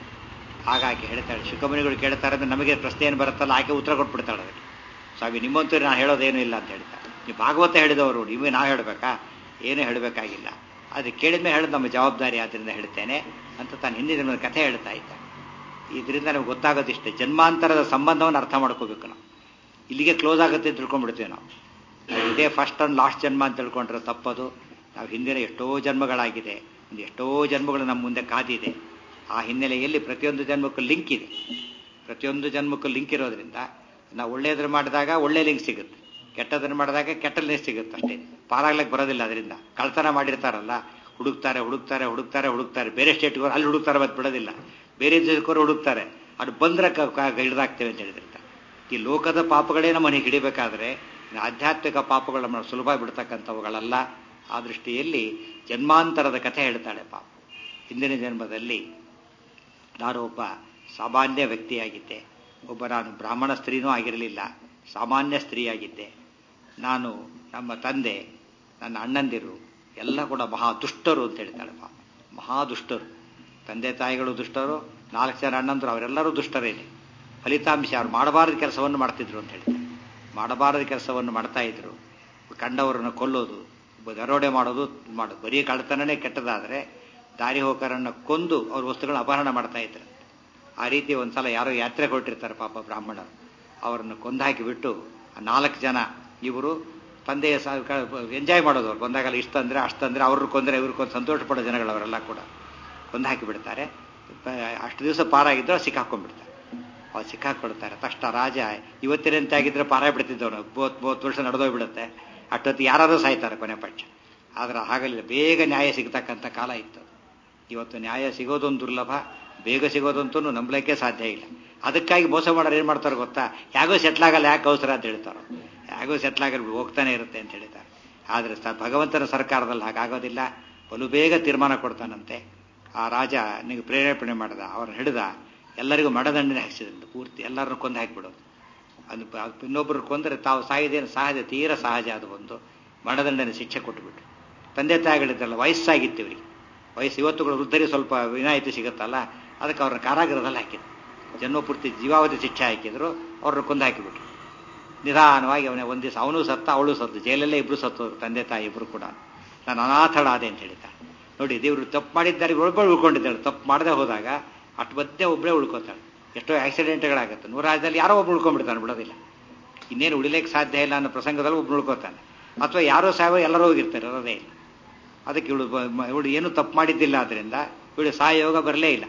ಹಾಗಾಗಿ ಹೇಳ್ತಾಳೆ ಶುಕಮುನಿಗಳು ಕೇಳ್ತಾರೆ ಅಂದ್ರೆ ನಮಗೆ ಪ್ರಶ್ನೆ ಏನು ಬರುತ್ತಲ್ಲ ಆಕೆ ಉತ್ತರ ಕೊಟ್ಬಿಡ್ತಾಳೆ ಅದಕ್ಕೆ ಸ್ವಾಮಿ ನಿಮ್ಮಂತೂ ನಾನು ಹೇಳೋದೇನು ಇಲ್ಲ ಅಂತ ಹೇಳ್ತಾರೆ ನೀವು ಭಾಗವತ ಹೇಳಿದವರು ನೀವೇ ನಾವು ಹೇಳಬೇಕಾ ಏನೂ ಹೇಳಬೇಕಾಗಿಲ್ಲ ಅದು ಕೇಳಿದ್ಮೇಲೆ ಹೇಳೋದು ನಮ್ಮ ಜವಾಬ್ದಾರಿ ಆದ್ದರಿಂದ ಹೇಳ್ತೇನೆ ಅಂತ ತಾನು ಹಿಂದಿನ ಕಥೆ ಹೇಳ್ತಾ ಇದ್ದ ಇದರಿಂದ ನಮ್ಗೆ ಗೊತ್ತಾಗೋದಿಷ್ಟೇ ಜನ್ಮಾಂತರದ ಸಂಬಂಧವನ್ನು ಅರ್ಥ ಮಾಡ್ಕೋಬೇಕು ನಾವು ಇಲ್ಲಿಗೆ ಕ್ಲೋಸ್ ಆಗುತ್ತೆ ಅಂತ ತಿಳ್ಕೊಂಡ್ಬಿಡ್ತೀವಿ ನಾವು ಇದೇ ಫಸ್ಟ್ ಅಂಡ್ ಲಾಸ್ಟ್ ಜನ್ಮ ಅಂತ ತಿಳ್ಕೊಂಡ್ರೆ ತಪ್ಪದು ನಾವು ಹಿಂದಿನ ಎಷ್ಟೋ ಜನ್ಮಗಳಾಗಿದೆ ಒಂದು ಎಷ್ಟೋ ಜನ್ಮಗಳು ನಮ್ಮ ಮುಂದೆ ಕಾದಿದೆ ಆ ಹಿನ್ನೆಲೆಯಲ್ಲಿ ಪ್ರತಿಯೊಂದು ಜನ್ಮಕ್ಕೂ ಲಿಂಕ್ ಇದೆ ಪ್ರತಿಯೊಂದು ಜನ್ಮಕ್ಕೂ ಲಿಂಕ್ ಇರೋದ್ರಿಂದ ನಾವು ಒಳ್ಳೆಯದ್ರ ಮಾಡಿದಾಗ ಒಳ್ಳೆ ಲಿಂಕ್ ಸಿಗುತ್ತೆ ಕೆಟ್ಟದನ್ನು ಮಾಡಿದಾಗ ಕೆಟ್ಟ ಲಿಂಕ್ ಸಿಗುತ್ತೆ ಅಷ್ಟೇ ಪಾರಾಗ್ಲಿಕ್ಕೆ ಬರೋದಿಲ್ಲ ಅದರಿಂದ ಕಳ್ತನ ಮಾಡಿರ್ತಾರಲ್ಲ ಹುಡುಕ್ತಾರೆ ಹುಡುಕ್ತಾರೆ ಹುಡುಕ್ತಾರೆ ಹುಡುಕ್ತಾರೆ ಬೇರೆ ಸ್ಟೇಟ್ಗೆ ಅಲ್ಲಿ ಹುಡುಕ್ತಾರೆ ಮತ್ತೆ ಬಿಡೋದಿಲ್ಲ ಬೇರೆ ದೇಶಕ್ಕವರು ಹುಡುಕ್ತಾರೆ ಅದು ಬಂದ್ರೆ ಹಿಡಿದಾಗ್ತೇವೆ ಅಂತ ಹೇಳಿದ್ರೆ ಈ ಲೋಕದ ಪಾಪಗಳೇ ನಮ್ಮನೆ ಹಿಡಿಬೇಕಾದ್ರೆ ಆಧ್ಯಾತ್ಮಿಕ ಪಾಪಗಳು ನಮ್ಮನ್ನು ಸುಲಭ ಬಿಡ್ತಕ್ಕಂಥವುಗಳಲ್ಲ ಆ ದೃಷ್ಟಿಯಲ್ಲಿ ಜನ್ಮಾಂತರದ ಕಥೆ ಹೇಳ್ತಾಳೆ ಪಾಪ ಹಿಂದಿನ ಜನ್ಮದಲ್ಲಿ ನಾನು ಒಬ್ಬ ಸಾಮಾನ್ಯ ವ್ಯಕ್ತಿಯಾಗಿದ್ದೆ ಒಬ್ಬ ನಾನು ಬ್ರಾಹ್ಮಣ ಸ್ತ್ರೀನೂ ಆಗಿರಲಿಲ್ಲ ಸಾಮಾನ್ಯ ಸ್ತ್ರೀಯಾಗಿದ್ದೆ ನಾನು ನಮ್ಮ ತಂದೆ ನನ್ನ ಅಣ್ಣಂದಿರು ಎಲ್ಲ ಕೂಡ ಮಹಾ ದುಷ್ಟರು ಅಂತ ಹೇಳ್ತಾಳೆ ಪಾಪ ಮಹಾ ದುಷ್ಟರು ತಂದೆ ತಾಯಿಗಳು ದುಷ್ಟರು ನಾಲ್ಕು ಜನ ಅಣ್ಣಂದರು ಅವರೆಲ್ಲರೂ ದುಷ್ಟರೇನೆ ಫಲಿತಾಂಶ ಅವ್ರು ಮಾಡಬಾರದ ಕೆಲಸವನ್ನು ಮಾಡ್ತಿದ್ರು ಅಂತ ಹೇಳ್ತಾರೆ ಮಾಡಬಾರದ ಕೆಲಸವನ್ನು ಮಾಡ್ತಾ ಇದ್ರು ಕಂಡವರನ್ನು ಕೊಲ್ಲೋದು ದರೋಡೆ ಮಾಡೋದು ಮಾಡೋದು ಬರೀ ಕಳ್ಳತನನೇ ಕೆಟ್ಟದಾದರೆ ದಾರಿ ಹೋಕರನ್ನು ಕೊಂದು ಅವ್ರ ವಸ್ತುಗಳನ್ನ ಅಪಹರಣ ಮಾಡ್ತಾ ಇದ್ರು ಆ ರೀತಿ ಒಂದ್ಸಲ ಯಾರೋ ಯಾತ್ರೆ ಹೊರಟಿರ್ತಾರೆ ಪಾಪ ಬ್ರಾಹ್ಮಣರು ಅವರನ್ನು ಕೊಂದಾಕಿಬಿಟ್ಟು ನಾಲ್ಕು ಜನ ಇವರು ತಂದೆಯ ಎಂಜಾಯ್ ಮಾಡೋದು ಅವ್ರು ಬಂದಾಗಲ್ಲ ಇಷ್ಟ ಅಂದ್ರೆ ಅಷ್ಟಂದ್ರೆ ಅವ್ರನ್ನ ಕೊಂದ್ರೆ ಇವ್ರು ಕೊಂದು ಸಂತೋಷ ಪಡೋ ಜನಗಳವರೆಲ್ಲ ಕೂಡ ಕೊಂದು ಹಾಕಿಬಿಡ್ತಾರೆ ಅಷ್ಟು ದಿವಸ ಪಾರಾಗಿದ್ರು ಸಿಕ್ಕಾಕೊಂಡ್ಬಿಡ್ತಾರೆ ಅವ್ರು ಸಿಕ್ಕಾಕೊಡ್ತಾರೆ ತಕ್ಷಣ ರಾಜ ಇವತ್ತಿನಂತೆ ಆಗಿದ್ರೆ ಪಾರಾಯ ಬಿಡ್ತಿದ್ದವನು ಮೂವತ್ತು ಮೂವತ್ತು ವರ್ಷ ನಡೆದೋಗ್ಬಿಡುತ್ತೆ ಅಷ್ಟೊತ್ತು ಯಾರಾದರೂ ಸಾಯ್ತಾರೆ ಕೊನೆ ಪಕ್ಷ ಆದ್ರೆ ಹಾಗಲಿಲ್ಲ ಬೇಗ ನ್ಯಾಯ ಸಿಗ್ತಕ್ಕಂಥ ಕಾಲ ಇತ್ತು ಇವತ್ತು ನ್ಯಾಯ ಸಿಗೋದೊಂದು ದುರ್ಲಭ ಬೇಗ ಸಿಗೋದಂತೂ ನಂಬಲಿಕ್ಕೆ ಸಾಧ್ಯ ಇಲ್ಲ ಅದಕ್ಕಾಗಿ ಮೋಸ ಮಾಡೋರು ಏನು ಮಾಡ್ತಾರೆ ಗೊತ್ತಾ ಯಾಗೋ ಸೆಟ್ಲ್ ಆಗಲ್ಲ ಯಾಕೆ ಅವಸರ ಅಂತ ಹೇಳ್ತಾರೆ ಯಾಗೋ ಸೆಟ್ಲ್ ಆಗಲ್ಲ ಹೋಗ್ತಾನೆ ಇರುತ್ತೆ ಅಂತ ಹೇಳ್ತಾರೆ ಆದರೆ ಭಗವಂತನ ಸರ್ಕಾರದಲ್ಲಿ ಹಾಗಾಗೋದಿಲ್ಲ ಬಲು ಬೇಗ ತೀರ್ಮಾನ ಕೊಡ್ತಾನಂತೆ ಆ ರಾಜ ನಿಮಗೆ ಪ್ರೇರೇಪಣೆ ಮಾಡ್ದ ಅವ್ರನ್ನ ಹಿಡಿದ ಎಲ್ಲರಿಗೂ ಮಡದಂಡನೆ ಹಾಕ್ಸಿದ್ರು ಪೂರ್ತಿ ಎಲ್ಲರನ್ನು ಕೊಂದು ಹಾಕಿಬಿಡೋದು ಅದು ಇನ್ನೊಬ್ಬರು ಕೊಂದರೆ ತಾವು ಸಾಯಿದೇನು ಸಹಜ ತೀರ ಸಹಜ ಅದು ಒಂದು ಮರಣದಂಡನೆ ಶಿಕ್ಷೆ ಕೊಟ್ಟುಬಿಟ್ಟು ತಂದೆ ತಾಯಿಗಳಿದ್ದಲ್ಲ ವಯಸ್ಸಾಗಿತ್ತು ಇವರಿಗೆ ವಯಸ್ಸು ಇವತ್ತುಗಳು ವೃದ್ಧರಿಗೆ ಸ್ವಲ್ಪ ವಿನಾಯಿತಿ ಸಿಗುತ್ತಲ್ಲ ಅದಕ್ಕೆ ಅವ್ರನ್ನ ಕಾರಾಗೃಹದಲ್ಲಿ ಹಾಕಿದ್ರು ಜನ್ಮಪೂರ್ತಿ ಜೀವಾವಧಿ ಶಿಕ್ಷೆ ಹಾಕಿದ್ರು ಅವ್ರನ್ನ ಕೊಂದು ಹಾಕಿಬಿಟ್ರು ನಿಧಾನವಾಗಿ ಅವನೇ ಒಂದು ದಿವಸ ಅವನು ಸತ್ತ ಅವಳು ಸತ್ತು ಜೈಲಲ್ಲೇ ಇಬ್ರು ಸತ್ತೋರು ತಂದೆ ತಾಯಿ ಇಬ್ರು ಕೂಡ ನಾನು ಅನಾಥಳಾದೆ ಅಂತ ಹೇಳಿದ್ದ ನೋಡಿ ದೇವರು ತಪ್ಪು ಮಾಡಿದ್ದಾರೆ ಒಬ್ಬಳು ಉಳ್ಕೊಂಡಿದ್ದಾಳೆ ತಪ್ಪು ಮಾಡದೆ ಹೋದಾಗ ಅಷ್ಟು ಮಧ್ಯೆ ಒಬ್ಬಳೇ ಉಳ್ಕೋತಾಳೆ ಎಷ್ಟೋ ಆಕ್ಸಿಡೆಂಟ್ಗಳಾಗುತ್ತೆ ನೂರು ರಾಜ್ಯದಲ್ಲಿ ಯಾರೋ ಒಬ್ಬ ಉಳ್ಕೊಂಡ್ಬಿಡ್ತಾನೆ ಬಿಡೋದಿಲ್ಲ ಇನ್ನೇನು ಉಳಿಲಿಕ್ಕೆ ಸಾಧ್ಯ ಇಲ್ಲ ಅನ್ನೋ ಪ್ರಸಂಗದಲ್ಲಿ ಒಬ್ಬ ಉಳ್ಕೋತಾನೆ ಅಥವಾ ಯಾರೋ ಸಾಯೋ ಎಲ್ಲರೂ ಹೋಗಿರ್ತಾರೆ ಇರೋದೇ ಇಲ್ಲ ಅದಕ್ಕೆ ಇವಳು ಇವಳು ಏನು ತಪ್ಪು ಮಾಡಿದ್ದಿಲ್ಲ ಆದ್ದರಿಂದ ಇವಳು ಸಾಯೋಗ ಬರಲೇ ಇಲ್ಲ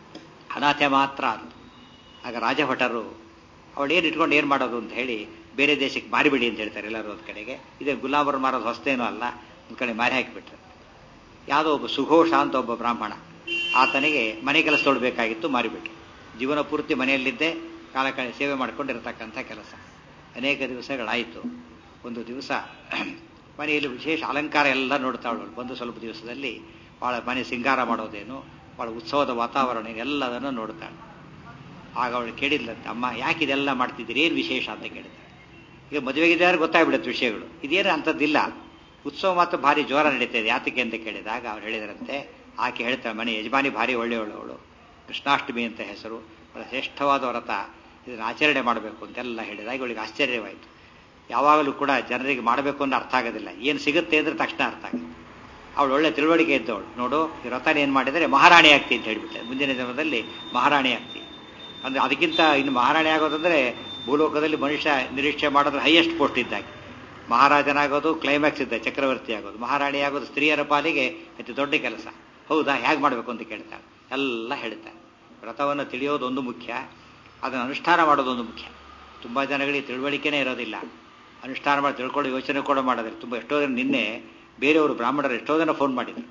ಅನಾಥೆ ಮಾತ್ರ ಅಂತ ಆಗ ರಾಜಭಟರು ಅವಳು ಏನು ಇಟ್ಕೊಂಡು ಏನು ಮಾಡೋದು ಅಂತ ಹೇಳಿ ಬೇರೆ ದೇಶಕ್ಕೆ ಮಾರಿಬಿಡಿ ಅಂತ ಹೇಳ್ತಾರೆ ಎಲ್ಲರೂ ಒಂದು ಕಡೆಗೆ ಇದೇ ಗುಲಾಬರು ಮಾರೋದು ಹೊಸ್ತೇನೂ ಅಲ್ಲ ಒಂದು ಕಡೆ ಮಾರಿ ಹಾಕಿಬಿಟ್ರು ಯಾವುದೋ ಒಬ್ಬ ಸುಘೋಷ ಅಂತ ಒಬ್ಬ ಬ್ರಾಹ್ಮಣ ಆತನಿಗೆ ಮನೆ ಕೆಲಸ ತೊಡಬೇಕಾಗಿತ್ತು ಮಾರಿಬಿಟ್ರು ಜೀವನ ಪೂರ್ತಿ ಮನೆಯಲ್ಲಿದ್ದೇ ಕಾಲ ಕಾಲ ಸೇವೆ ಮಾಡ್ಕೊಂಡಿರತಕ್ಕಂಥ ಕೆಲಸ ಅನೇಕ ದಿವಸಗಳಾಯಿತು ಒಂದು ದಿವಸ ಮನೆಯಲ್ಲಿ ವಿಶೇಷ ಅಲಂಕಾರ ಎಲ್ಲ ನೋಡ್ತಾಳು ಬಂದು ಸ್ವಲ್ಪ ದಿವಸದಲ್ಲಿ ಭಾಳ ಮನೆ ಸಿಂಗಾರ ಮಾಡೋದೇನು ಭಾಳ ಉತ್ಸವದ ವಾತಾವರಣ ಎಲ್ಲದನ್ನು ನೋಡ್ತಾಳೆ ಆಗ ಅವಳು ಕೇಳಿದ್ಲಂತೆ ಅಮ್ಮ ಯಾಕೆ ಇದೆಲ್ಲ ಮಾಡ್ತಿದ್ದೀರಿ ಏನು ವಿಶೇಷ ಅಂತ ಕೇಳಿದ ಈಗ ಮದುವೆಗಿದ್ದಾರೆ ಗೊತ್ತಾಗ್ಬಿಡುತ್ತೆ ವಿಷಯಗಳು ಇದೇನು ಅಂಥದ್ದಿಲ್ಲ ಉತ್ಸವ ಮಾತ್ರ ಭಾರಿ ಜೋರ ನಡೀತಾ ಇದೆ ಯಾತಕ್ಕೆ ಅಂತ ಕೇಳಿದಾಗ ಅವ್ರು ಹೇಳಿದ್ರಂತೆ ಆಕೆ ಹೇಳ್ತಾಳೆ ಮನೆ ಯಜಮಾನಿ ಭಾರಿ ಒಳ್ಳೆಯವಳು ಅವಳು ಕೃಷ್ಣಾಷ್ಟಮಿ ಅಂತ ಹೆಸರು ಬಹಳ ಶ್ರೇಷ್ಠವಾದ ವ್ರತ ಇದನ್ನು ಆಚರಣೆ ಮಾಡಬೇಕು ಅಂತೆಲ್ಲ ಹೇಳಿದಾಗ ಇವಳಿಗೆ ಆಶ್ಚರ್ಯವಾಯಿತು ಯಾವಾಗಲೂ ಕೂಡ ಜನರಿಗೆ ಮಾಡಬೇಕು ಅಂತ ಅರ್ಥ ಆಗೋದಿಲ್ಲ ಏನು ಸಿಗುತ್ತೆ ಅಂದ್ರೆ ತಕ್ಷಣ ಅರ್ಥ ಆಗುತ್ತೆ ಅವಳು ಒಳ್ಳೆ ತಿಳುವಳಿಕೆ ಇದ್ದವಳು ನೋಡು ಈ ವ್ರತನ ಏನು ಮಾಡಿದರೆ ಮಹಾರಾಣಿ ಆಗ್ತಿ ಅಂತ ಹೇಳಿಬಿಟ್ಟೆ ಮುಂದಿನ ದಿನದಲ್ಲಿ ಮಹಾರಾಣಿ ಆಗ್ತಿ ಅಂದ್ರೆ ಅದಕ್ಕಿಂತ ಇನ್ನು ಮಹಾರಾಣಿ ಆಗೋದಂದ್ರೆ ಭೂಲೋಕದಲ್ಲಿ ಮನುಷ್ಯ ನಿರೀಕ್ಷೆ ಮಾಡೋದ್ರೆ ಹೈಯೆಸ್ಟ್ ಪೋಸ್ಟ್ ಇದ್ದಾಗೆ ಮಹಾರಾಜನಾಗೋದು ಕ್ಲೈಮ್ಯಾಕ್ಸ್ ಇದ್ದ ಚಕ್ರವರ್ತಿ ಆಗೋದು ಮಹಾರಾಣಿ ಆಗೋದು ಸ್ತ್ರೀಯರ ಪಾಲಿಗೆ ಅತಿ ದೊಡ್ಡ ಕೆಲಸ ಹೌದಾ ಹೇಗೆ ಮಾಡಬೇಕು ಅಂತ ಕೇಳ್ತಾಳೆ ಎಲ್ಲ ಹೇಳ್ತಾರೆ ವ್ರತವನ್ನು ತಿಳಿಯೋದೊಂದು ಮುಖ್ಯ ಅದನ್ನು ಅನುಷ್ಠಾನ ಮಾಡೋದೊಂದು ಮುಖ್ಯ ತುಂಬ ಜನಗಳಿಗೆ ತಿಳುವಳಿಕೆನೇ ಇರೋದಿಲ್ಲ ಅನುಷ್ಠಾನ ಮಾಡಿ ತಿಳ್ಕೊಳ್ಳೋ ಯೋಚನೆ ಕೂಡ ಮಾಡೋದಿಲ್ಲ ತುಂಬ ಎಷ್ಟೋ ಜನ ನಿನ್ನೆ ಬೇರೆಯವರು ಬ್ರಾಹ್ಮಣರು ಎಷ್ಟೋ ಜನ ಫೋನ್ ಮಾಡಿದರು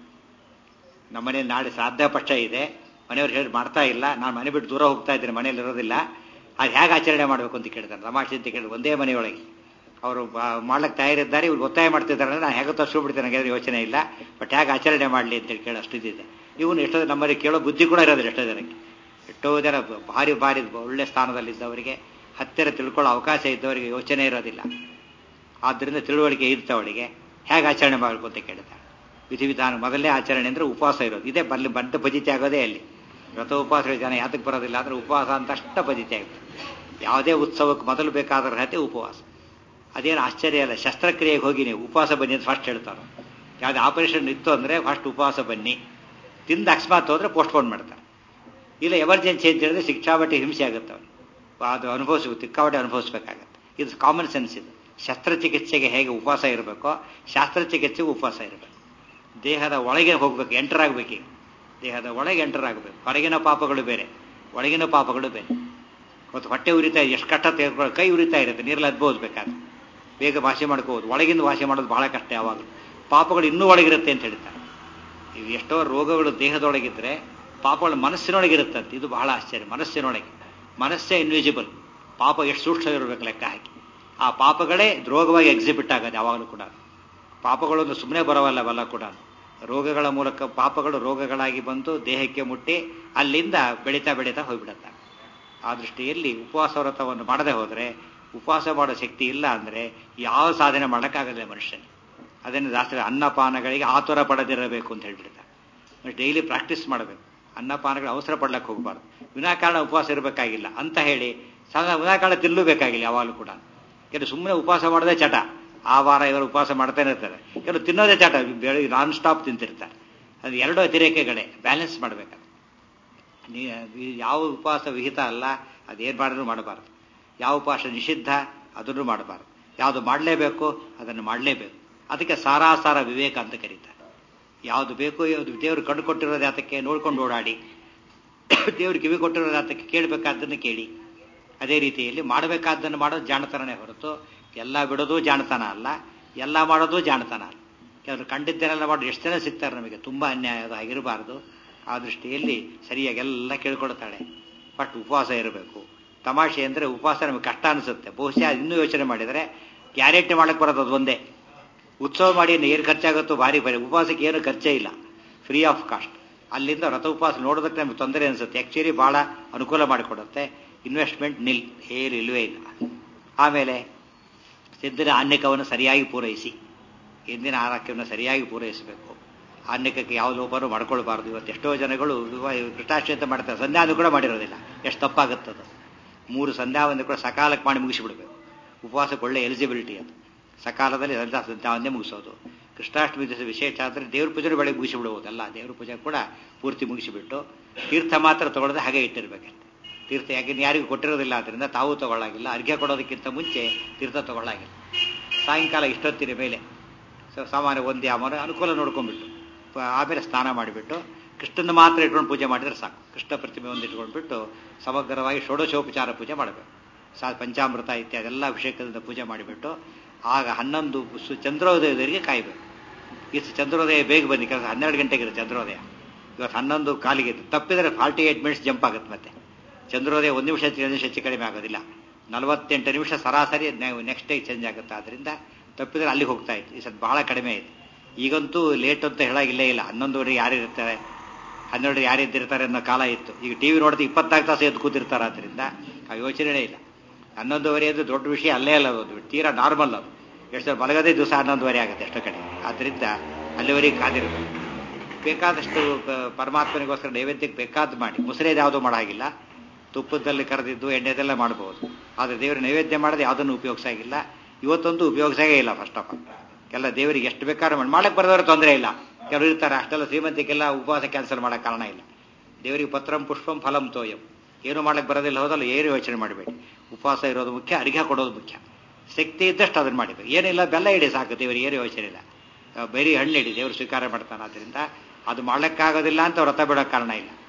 ನಮ್ಮನೇಲಿ ನಾಳೆ ಶ್ರಾದ್ದ ಪಕ್ಷ ಇದೆ ಮನೆಯವ್ರು ಹೇಳಿ ಮಾಡ್ತಾ ಇಲ್ಲ ನಾನು ಮನೆ ಬಿಟ್ಟು ದೂರ ಹೋಗ್ತಾ ಇದ್ದೀನಿ ಮನೇಲಿ ಇರೋದಿಲ್ಲ ಅದು ಹೇಗೆ ಆಚರಣೆ ಮಾಡಬೇಕು ಅಂತ ಕೇಳ್ತಾರೆ ತಮಾಷೆ ಅಂತ ಕೇಳಿದ್ರು ಒಂದೇ ಮನೆಯೊಳಗೆ ಅವರು ಮಾಡ್ಲಿಕ್ಕೆ ತಯಾರಿದ್ದಾರೆ ಇವ್ರು ಒತ್ತಾಯ ಮಾಡ್ತಿದ್ದಾರೆ ಅಂದ್ರೆ ನಾನು ಹೇಗೆ ತೋರಿಸ್ಬಿಡ್ತೀನಿ ಬಿಡ್ತೇನೆ ನನಗೆ ಯೋಚನೆ ಇಲ್ಲ ಬಟ್ ಹೇಗೆ ಆಚರಣೆ ಮಾಡಲಿ ಅಂತೇಳಿ ಕೇಳಿ ಅಷ್ಟಿದೆ ಇವನು ಎಷ್ಟೋ ನಮ್ಮಲ್ಲಿ ಕೇಳೋ ಬುದ್ಧಿ ಕೂಡ ಇರೋದಿಲ್ಲ ಎಷ್ಟೋ ಜನಕ್ಕೆ ಎಷ್ಟೋ ಜನ ಭಾರಿ ಭಾರಿ ಒಳ್ಳೆ ಸ್ಥಾನದಲ್ಲಿದ್ದವರಿಗೆ ಹತ್ತಿರ ತಿಳ್ಕೊಳ್ಳೋ ಅವಕಾಶ ಇದ್ದವರಿಗೆ ಯೋಚನೆ ಇರೋದಿಲ್ಲ ಆದ್ದರಿಂದ ತಿಳುವಳಿಕೆ ಇರ್ತವಳಿಗೆ ಹೇಗೆ ಆಚರಣೆ ಮಾಡಬೇಕು ಅಂತ ಕೇಳ್ತಾಳೆ ವಿಧಿವಿಧಾನ ಮೊದಲನೇ ಆಚರಣೆ ಅಂದರೆ ಉಪವಾಸ ಇರೋದು ಇದೇ ಬಲ್ಲಿ ಬಂದ ಭಜಿತಿ ಆಗೋದೇ ಅಲ್ಲಿ ವ್ರತ ಉಪವಾಸ ಜನ ಯಾತಕ್ಕೆ ಬರೋದಿಲ್ಲ ಅಂದರೆ ಉಪವಾಸ ಅಂತ ಅಷ್ಟ ಭಜಿತಿ ಆಗುತ್ತೆ ಯಾವುದೇ ಉತ್ಸವಕ್ಕೆ ಮೊದಲು ಬೇಕಾದ ಅರ್ಹತೆ ಉಪವಾಸ ಅದೇನು ಆಶ್ಚರ್ಯ ಅಲ್ಲ ಶಸ್ತ್ರಕ್ರಿಯೆಗೆ ಹೋಗಿ ನೀವು ಉಪವಾಸ ಬನ್ನಿ ಅಂತ ಫಸ್ಟ್ ಹೇಳ್ತಾರೆ ಯಾವುದೇ ಆಪರೇಷನ್ ಇತ್ತು ಅಂದರೆ ಫಸ್ಟ್ ಉಪವಾಸ ಬನ್ನಿ ತಿಂದು ಅಕಸ್ಮಾತ್ ಹೋದರೆ ಪೋಸ್ಟ್ಪೋನ್ ಮಾಡ್ತಾರೆ ಇಲ್ಲ ಎಮರ್ಜೆನ್ಸಿ ಅಂತ ಹೇಳಿದ್ರೆ ಶಿಕ್ಷಾಬಟ್ಟಿ ಹಿಂಸೆ ಆಗುತ್ತೆ ಅವ್ರಿಗೆ ಅದು ಅನುಭವಿಸ್ಬೇಕು ತಿಕ್ಕಾಬಟ್ಟೆ ಅನುಭವಿಸ್ಬೇಕಾಗತ್ತೆ ಇದು ಕಾಮನ್ ಸೆನ್ಸ್ ಇದು ಶಸ್ತ್ರಚಿಕಿತ್ಸೆಗೆ ಹೇಗೆ ಉಪವಾಸ ಇರಬೇಕೋ ಶಾಸ್ತ್ರಚಿಕಿತ್ಸೆಗೂ ಉಪವಾಸ ಇರಬೇಕು ದೇಹದ ಒಳಗೆ ಹೋಗ್ಬೇಕು ಎಂಟರ್ ಆಗಬೇಕು ದೇಹದ ಒಳಗೆ ಎಂಟರ್ ಆಗಬೇಕು ಹೊರಗಿನ ಪಾಪಗಳು ಬೇರೆ ಒಳಗಿನ ಪಾಪಗಳು ಬೇರೆ ಮತ್ತು ಹೊಟ್ಟೆ ಉರಿತಾ ಎಷ್ಟು ಕಷ್ಟ ತೆಗೆದುಕೊಳ್ಳೋ ಕೈ ಉರಿತಾ ಇರುತ್ತೆ ನೀರಲ್ಲಿ ಅದ್ಬೋದ್ಬೇಕಾದ್ರೆ ಬೇಗ ವಾಸಿ ಮಾಡ್ಕೋಬೋದು ಒಳಗಿಂದ ವಾಸಿ ಮಾಡೋದು ಬಹಳ ಕಷ್ಟ ಯಾವಾಗಲೂ ಪಾಪಗಳು ಇನ್ನೂ ಒಳಗಿರುತ್ತೆ ಅಂತ ಹೇಳ್ತಾರೆ ಇವು ಎಷ್ಟೋ ರೋಗಗಳು ದೇಹದೊಳಗಿದ್ರೆ ಪಾಪಗಳು ಮನಸ್ಸಿನೊಳಗಿರುತ್ತಂತೆ ಇದು ಬಹಳ ಆಶ್ಚರ್ಯ ಮನಸ್ಸಿನೊಳಗೆ ಮನಸ್ಸೇ ಇನ್ವಿಸಿಬಲ್ ಪಾಪ ಎಷ್ಟು ಸೂಕ್ಷ್ಮ ಇರಬೇಕು ಲೆಕ್ಕ ಹಾಕಿ ಆ ಪಾಪಗಳೇ ರೋಗವಾಗಿ ಎಕ್ಸಿಬಿಟ್ ಆಗೋದು ಯಾವಾಗಲೂ ಕೂಡ ಪಾಪಗಳೊಂದು ಸುಮ್ಮನೆ ಬರೋವಲ್ಲವಲ್ಲ ಕೂಡ ರೋಗಗಳ ಮೂಲಕ ಪಾಪಗಳು ರೋಗಗಳಾಗಿ ಬಂದು ದೇಹಕ್ಕೆ ಮುಟ್ಟಿ ಅಲ್ಲಿಂದ ಬೆಳೀತಾ ಬೆಳೀತಾ ಹೋಗ್ಬಿಡುತ್ತೆ ಆ ದೃಷ್ಟಿಯಲ್ಲಿ ಉಪವಾಸ ವ್ರತವನ್ನು ಮಾಡದೆ ಹೋದರೆ ಉಪವಾಸ ಮಾಡೋ ಶಕ್ತಿ ಇಲ್ಲ ಅಂದರೆ ಯಾವ ಸಾಧನೆ ಮಾಡೋಕ್ಕಾಗಲ್ಲ ಮನುಷ್ಯನಿಗೆ ಅದನ್ನು ಜಾಸ್ತಿ ಅನ್ನಪಾನಗಳಿಗೆ ಆತುರ ಪಡೆದಿರಬೇಕು ಅಂತ ಹೇಳ್ಬಿಡ್ತಾರೆ ಡೈಲಿ ಪ್ರಾಕ್ಟೀಸ್ ಮಾಡಬೇಕು ಅನ್ನಪಾನಗಳು ಅವಸರ ಪಡ್ಲಕ್ಕೆ ಹೋಗಬಾರ್ದು ವಿನಾಕಾರಣ ಉಪವಾಸ ಇರಬೇಕಾಗಿಲ್ಲ ಅಂತ ಹೇಳಿ ಸಣ್ಣ ವಿನಾಕಾರಣ ತಿನ್ನಬೇಕಾಗಿಲ್ಲ ಯಾವಾಗಲೂ ಕೂಡ ಕೆಲವು ಸುಮ್ಮನೆ ಉಪವಾಸ ಮಾಡೋದೇ ಚಟ ಆ ವಾರ ಇವರು ಉಪವಾಸ ಮಾಡ್ತಾನೆ ಇರ್ತಾರೆ ಕೆಲವು ತಿನ್ನೋದೇ ಚಟ ಬೆಳಗ್ಗೆ ನಾನ್ ಸ್ಟಾಪ್ ತಿಂತಿರ್ತಾರೆ ಅದು ಎರಡು ಅತಿರೇಕಗಳೇ ಬ್ಯಾಲೆನ್ಸ್ ಮಾಡಬೇಕು ನೀ ಯಾವ ಉಪವಾಸ ವಿಹಿತ ಅಲ್ಲ ಅದೇನು ಮಾಡಿದ್ರು ಮಾಡಬಾರ್ದು ಯಾವ ಉಪವಾಸ ನಿಷಿದ್ಧ ಅದನ್ನು ಮಾಡಬಾರ್ದು ಯಾವುದು ಮಾಡಲೇಬೇಕು ಅದನ್ನು ಮಾಡಲೇಬೇಕು ಅದಕ್ಕೆ ಸಾರಾಸಾರ ವಿವೇಕ ಅಂತ ಕರೀತಾರೆ ಯಾವುದು ಬೇಕು ಯಾವುದು ದೇವರು ಕಣ್ಣು ಕೊಟ್ಟಿರೋದು ಯಾತಕ್ಕೆ ನೋಡ್ಕೊಂಡು ಓಡಾಡಿ ದೇವರು ಕಿವಿ ಕೊಟ್ಟಿರೋದು ಯಾತಕ್ಕೆ ಕೇಳಬೇಕಾದ್ದನ್ನು ಕೇಳಿ ಅದೇ ರೀತಿಯಲ್ಲಿ ಮಾಡಬೇಕಾದ್ದನ್ನು ಮಾಡೋದು ಜಾಣತನನೇ ಹೊರತು ಎಲ್ಲ ಬಿಡೋದು ಜಾಣತನ ಅಲ್ಲ ಎಲ್ಲ ಮಾಡೋದು ಜಾಣತನ ಅಲ್ಲ ಕೆಲವರು ಕಂಡಿದ್ದನ್ನೆಲ್ಲ ಮಾಡೋದು ಎಷ್ಟು ಜನ ಸಿಗ್ತಾರೆ ನಮಗೆ ತುಂಬ ಅನ್ಯಾಯ ಅದು ಆಗಿರಬಾರ್ದು ಆ ದೃಷ್ಟಿಯಲ್ಲಿ ಸರಿಯಾಗಿ ಎಲ್ಲ ಕೇಳ್ಕೊಳ್ತಾಳೆ ಬಟ್ ಉಪವಾಸ ಇರಬೇಕು ತಮಾಷೆ ಅಂದರೆ ಉಪವಾಸ ನಮಗೆ ಕಷ್ಟ ಅನಿಸುತ್ತೆ ಬಹುಶಃ ಇನ್ನೂ ಯೋಚನೆ ಮಾಡಿದರೆ ಗ್ಯಾರಂಟಿ ಮಾಡಕ್ಕೆ ಬರೋದು ಅದು ಒಂದೇ ಉತ್ಸವ ಮಾಡಿ ಏನು ಖರ್ಚಾಗುತ್ತೋ ಭಾರಿ ಭಾರಿ ಉಪವಾಸಕ್ಕೆ ಏನು ಖರ್ಚೇ ಇಲ್ಲ ಫ್ರೀ ಆಫ್ ಕಾಸ್ಟ್ ಅಲ್ಲಿಂದ ವ್ರತ ಉಪವಾಸ ನೋಡೋದಕ್ಕೆ ನಮಗೆ ತೊಂದರೆ ಅನಿಸುತ್ತೆ ಆ್ಯಕ್ಚುಲಿ ಭಾಳ ಅನುಕೂಲ ಮಾಡಿಕೊಡುತ್ತೆ ಇನ್ವೆಸ್ಟ್ಮೆಂಟ್ ನಿಲ್ ಏನು ಇಲ್ಲವೇ ಇಲ್ಲ ಆಮೇಲೆ ಸಿದ್ಧನ ಆನ್ಯಕವನ್ನು ಸರಿಯಾಗಿ ಪೂರೈಸಿ ಎಂದಿನ ಆರೋಗ್ಯವನ್ನು ಸರಿಯಾಗಿ ಪೂರೈಸಬೇಕು ಆನ್ಯಕಕ್ಕೆ ಯಾವ ಲೋಪನೂ ಮಾಡ್ಕೊಳ್ಬಾರ್ದು ಇವತ್ತು ಎಷ್ಟೋ ಜನಗಳು ಕೃಷ್ಣಾಷ್ಟಮಿ ಅಂತ ಮಾಡ್ತಾರೆ ಸಂಧ್ಯಾವಂದ ಕೂಡ ಮಾಡಿರೋದಿಲ್ಲ ಎಷ್ಟು ತಪ್ಪಾಗುತ್ತದು ಮೂರು ಸಂಧ್ಯಾವಂದ ಕೂಡ ಸಕಾಲಕ್ಕೆ ಮಾಡಿ ಮುಗಿಸಿಬಿಡ್ಬೇಕು ಉಪವಾಸಕ್ಕೆ ಒಳ್ಳೆ ಎಲಿಜಿಬಿಲಿಟಿ ಅದು ಸಕಾಲದಲ್ಲಿ ಸಂಧ್ಯಾ ಸಂಧ್ಯಾವಂದೇ ಮುಗಿಸೋದು ಕೃಷ್ಣಾಷ್ಟಮಿ ದಿವಸ ವಿಶೇಷ ಆದರೆ ದೇವ್ರ ಪೂಜೆ ಬೆಳಗ್ಗೆ ಮುಗಿಸಿಬಿಡುವುದಲ್ಲ ದೇವ್ರ ಪೂಜೆ ಕೂಡ ಪೂರ್ತಿ ಮುಗಿಸಿಬಿಟ್ಟು ತೀರ್ಥ ಮಾತ್ರ ತಗೊಳ್ಳದೆ ಹಾಗೆ ಇಟ್ಟಿರ್ಬೇಕಂತೆ ತೀರ್ಥ ಯಾಕೆ ಯಾರಿಗೂ ಕೊಟ್ಟಿರೋದಿಲ್ಲ ಆದ್ದರಿಂದ ತಾವು ತಗೊಳ್ಳಾಗಿಲ್ಲ ಅರ್ಘ್ಯ ಕೊಡೋದಕ್ಕಿಂತ ಮುಂಚೆ ತೀರ್ಥ ತಗೊಳ್ಳಾಗಿಲ್ಲ ಸಾಯಂಕಾಲ ಇಷ್ಟೊತ್ತಿನ ಮೇಲೆ ಸೊ ಸಾಮಾನ್ಯ ಒಂದೇ ಅಮರ ಅನುಕೂಲ ನೋಡ್ಕೊಂಡ್ಬಿಟ್ಟು ಆಮೇಲೆ ಸ್ನಾನ ಮಾಡಿಬಿಟ್ಟು ಕೃಷ್ಣನ ಮಾತ್ರ ಇಟ್ಕೊಂಡು ಪೂಜೆ ಮಾಡಿದರೆ ಸಾಕು ಕೃಷ್ಣ ಪ್ರತಿಮೆ ಒಂದು ಇಟ್ಕೊಂಡ್ಬಿಟ್ಟು ಸಮಗ್ರವಾಗಿ ಷೋಡಶೋಪಚಾರ ಪೂಜೆ ಮಾಡಬೇಕು ಸಾ ಪಂಚಾಮೃತ ಇತ್ಯಾದಿ ಎಲ್ಲ ಅಭಿಷೇಕದಿಂದ ಪೂಜೆ ಮಾಡಿಬಿಟ್ಟು ಆಗ ಹನ್ನೊಂದು ಸು ಚಂದ್ರೋದಯದವರೆಗೆ ಕಾಯಬೇಕು ಇಷ್ಟು ಚಂದ್ರೋದಯ ಬೇಗ ಬನ್ನಿ ಕೆಲಸ ಹನ್ನೆರಡು ಗಂಟೆಗೆ ಚಂದ್ರೋದಯ ಇವತ್ತು ಹನ್ನೊಂದು ಕಾಲಿಗೆ ತಪ್ಪಿದರೆ ಫಾರ್ಟಿ ಏಟ್ ಮಿನಿಟ್ಸ್ ಜಂಪ್ ಆಗುತ್ತೆ ಮತ್ತೆ ಚಂದ್ರೋದಯ ಒಂದು ನಿಮಿಷ ಎರಡು ನಿಮಿಷ ಹೆಚ್ಚು ಕಡಿಮೆ ಆಗೋದಿಲ್ಲ ನಲವತ್ತೆಂಟು ನಿಮಿಷ ಸರಾಸರಿ ನೆಕ್ಸ್ಟ್ ಡೇ ಚೇಂಜ್ ಆಗುತ್ತೆ ಆದ್ದರಿಂದ ತಪ್ಪಿದ್ರೆ ಅಲ್ಲಿಗೆ ಹೋಗ್ತಾ ಇತ್ತು ಈ ಸತ್ ಬಹಳ ಕಡಿಮೆ ಆಯಿತು ಈಗಂತೂ ಲೇಟ್ ಅಂತ ಹೇಳಾಗಿಲ್ಲೇ ಇಲ್ಲ ಹನ್ನೊಂದುವರೆಗೆ ಯಾರು ಇರ್ತಾರೆ ಹನ್ನೆರಡು ಯಾರು ಎದ್ದಿರ್ತಾರೆ ಅನ್ನೋ ಕಾಲ ಇತ್ತು ಈಗ ಟಿ ವಿ ನೋಡಿದ್ರೆ ಇಪ್ಪತ್ನಾಲ್ಕು ತಾಸು ಎದ್ದು ಕೂತಿರ್ತಾರೆ ಆದ್ದರಿಂದ ಆ ಯೋಚನೆನೇ ಇಲ್ಲ ಹನ್ನೊಂದುವರೆ ಅದು ದೊಡ್ಡ ವಿಷಯ ಅಲ್ಲೇ ಅಲ್ಲ ಅದು ತೀರಾ ನಾರ್ಮಲ್ ಅದು ಎಷ್ಟು ಮಲಗದೇ ದಿವಸ ಹನ್ನೊಂದುವರೆ ಆಗುತ್ತೆ ಎಷ್ಟೋ ಕಡೆ ಆದ್ದರಿಂದ ಅಲ್ಲಿವರೆಗೆ ಕಾದಿರಬೇಕು ಬೇಕಾದಷ್ಟು ಪರಮಾತ್ಮನಿಗೋಸ್ಕರ ನೈವೇದ್ಯಕ್ಕೆ ಬೇಕಾದ್ದು ಮಾಡಿ ಮುಸರೇದು ಯಾವುದೂ ಮಾಡಾಗಿಲ್ಲ ತುಪ್ಪದಲ್ಲಿ ಕರೆದಿದ್ದು ಎಣ್ಣೆದೆಲ್ಲ ಮಾಡ್ಬೋದು ಆದರೆ ದೇವರು ನೈವೇದ್ಯ ಮಾಡೋದು ಯಾವುದನ್ನು ಉಪಯೋಗಿಸಾಗಿಲ್ಲ ಇವತ್ತೊಂದು ಉಪಯೋಗಿಸಾಗೇ ಇಲ್ಲ ಫಸ್ಟ್ ಆಫ್ ಆಲ್ ಎಲ್ಲ ದೇವರಿಗೆ ಎಷ್ಟು ಬೇಕಾದ್ರೂ ಮಾಡಿ ಮಾಡಕ್ಕೆ ಬರೋದ್ರೆ ತೊಂದರೆ ಇಲ್ಲ ಕೆಲವರು ಇರ್ತಾರೆ ಅಷ್ಟೆಲ್ಲ ಶ್ರೀಮಂತಿಗೆಲ್ಲ ಉಪವಾಸ ಕ್ಯಾನ್ಸಲ್ ಮಾಡೋಕ್ಕೆ ಕಾರಣ ಇಲ್ಲ ದೇವರಿಗೆ ಪತ್ರಂ ಪುಷ್ಪಂ ಫಲಂ ತೋಯಂ ಏನು ಮಾಡಕ್ಕೆ ಬರೋದಿಲ್ಲ ಹೋದಲ್ಲ ಏನು ಯೋಚನೆ ಮಾಡಬೇಡಿ ಉಪವಾಸ ಇರೋದು ಮುಖ್ಯ ಅರಿಗೆ ಕೊಡೋದು ಮುಖ್ಯ ಶಕ್ತಿ ಇದ್ದಷ್ಟು ಅದನ್ನು ಮಾಡಬೇಕು ಏನಿಲ್ಲ ಬೆಲ್ಲ ಇಡಿ ಸಾಕು ದೇವರಿಗೆ ಏನು ಯೋಚನೆ ಇಲ್ಲ ಬರೀ ಹಣ್ಣು ಇಡಿ ದೇವರು ಸ್ವೀಕಾರ ಮಾಡ್ತಾನೆ ಆದ್ದರಿಂದ ಅದು ಮಾಡ್ಲಿಕ್ಕಾಗೋದಿಲ್ಲ ಅಂತ ವ್ರತ ಬಿಡೋಕ್ಕೆ ಕಾರಣ ಇಲ್ಲ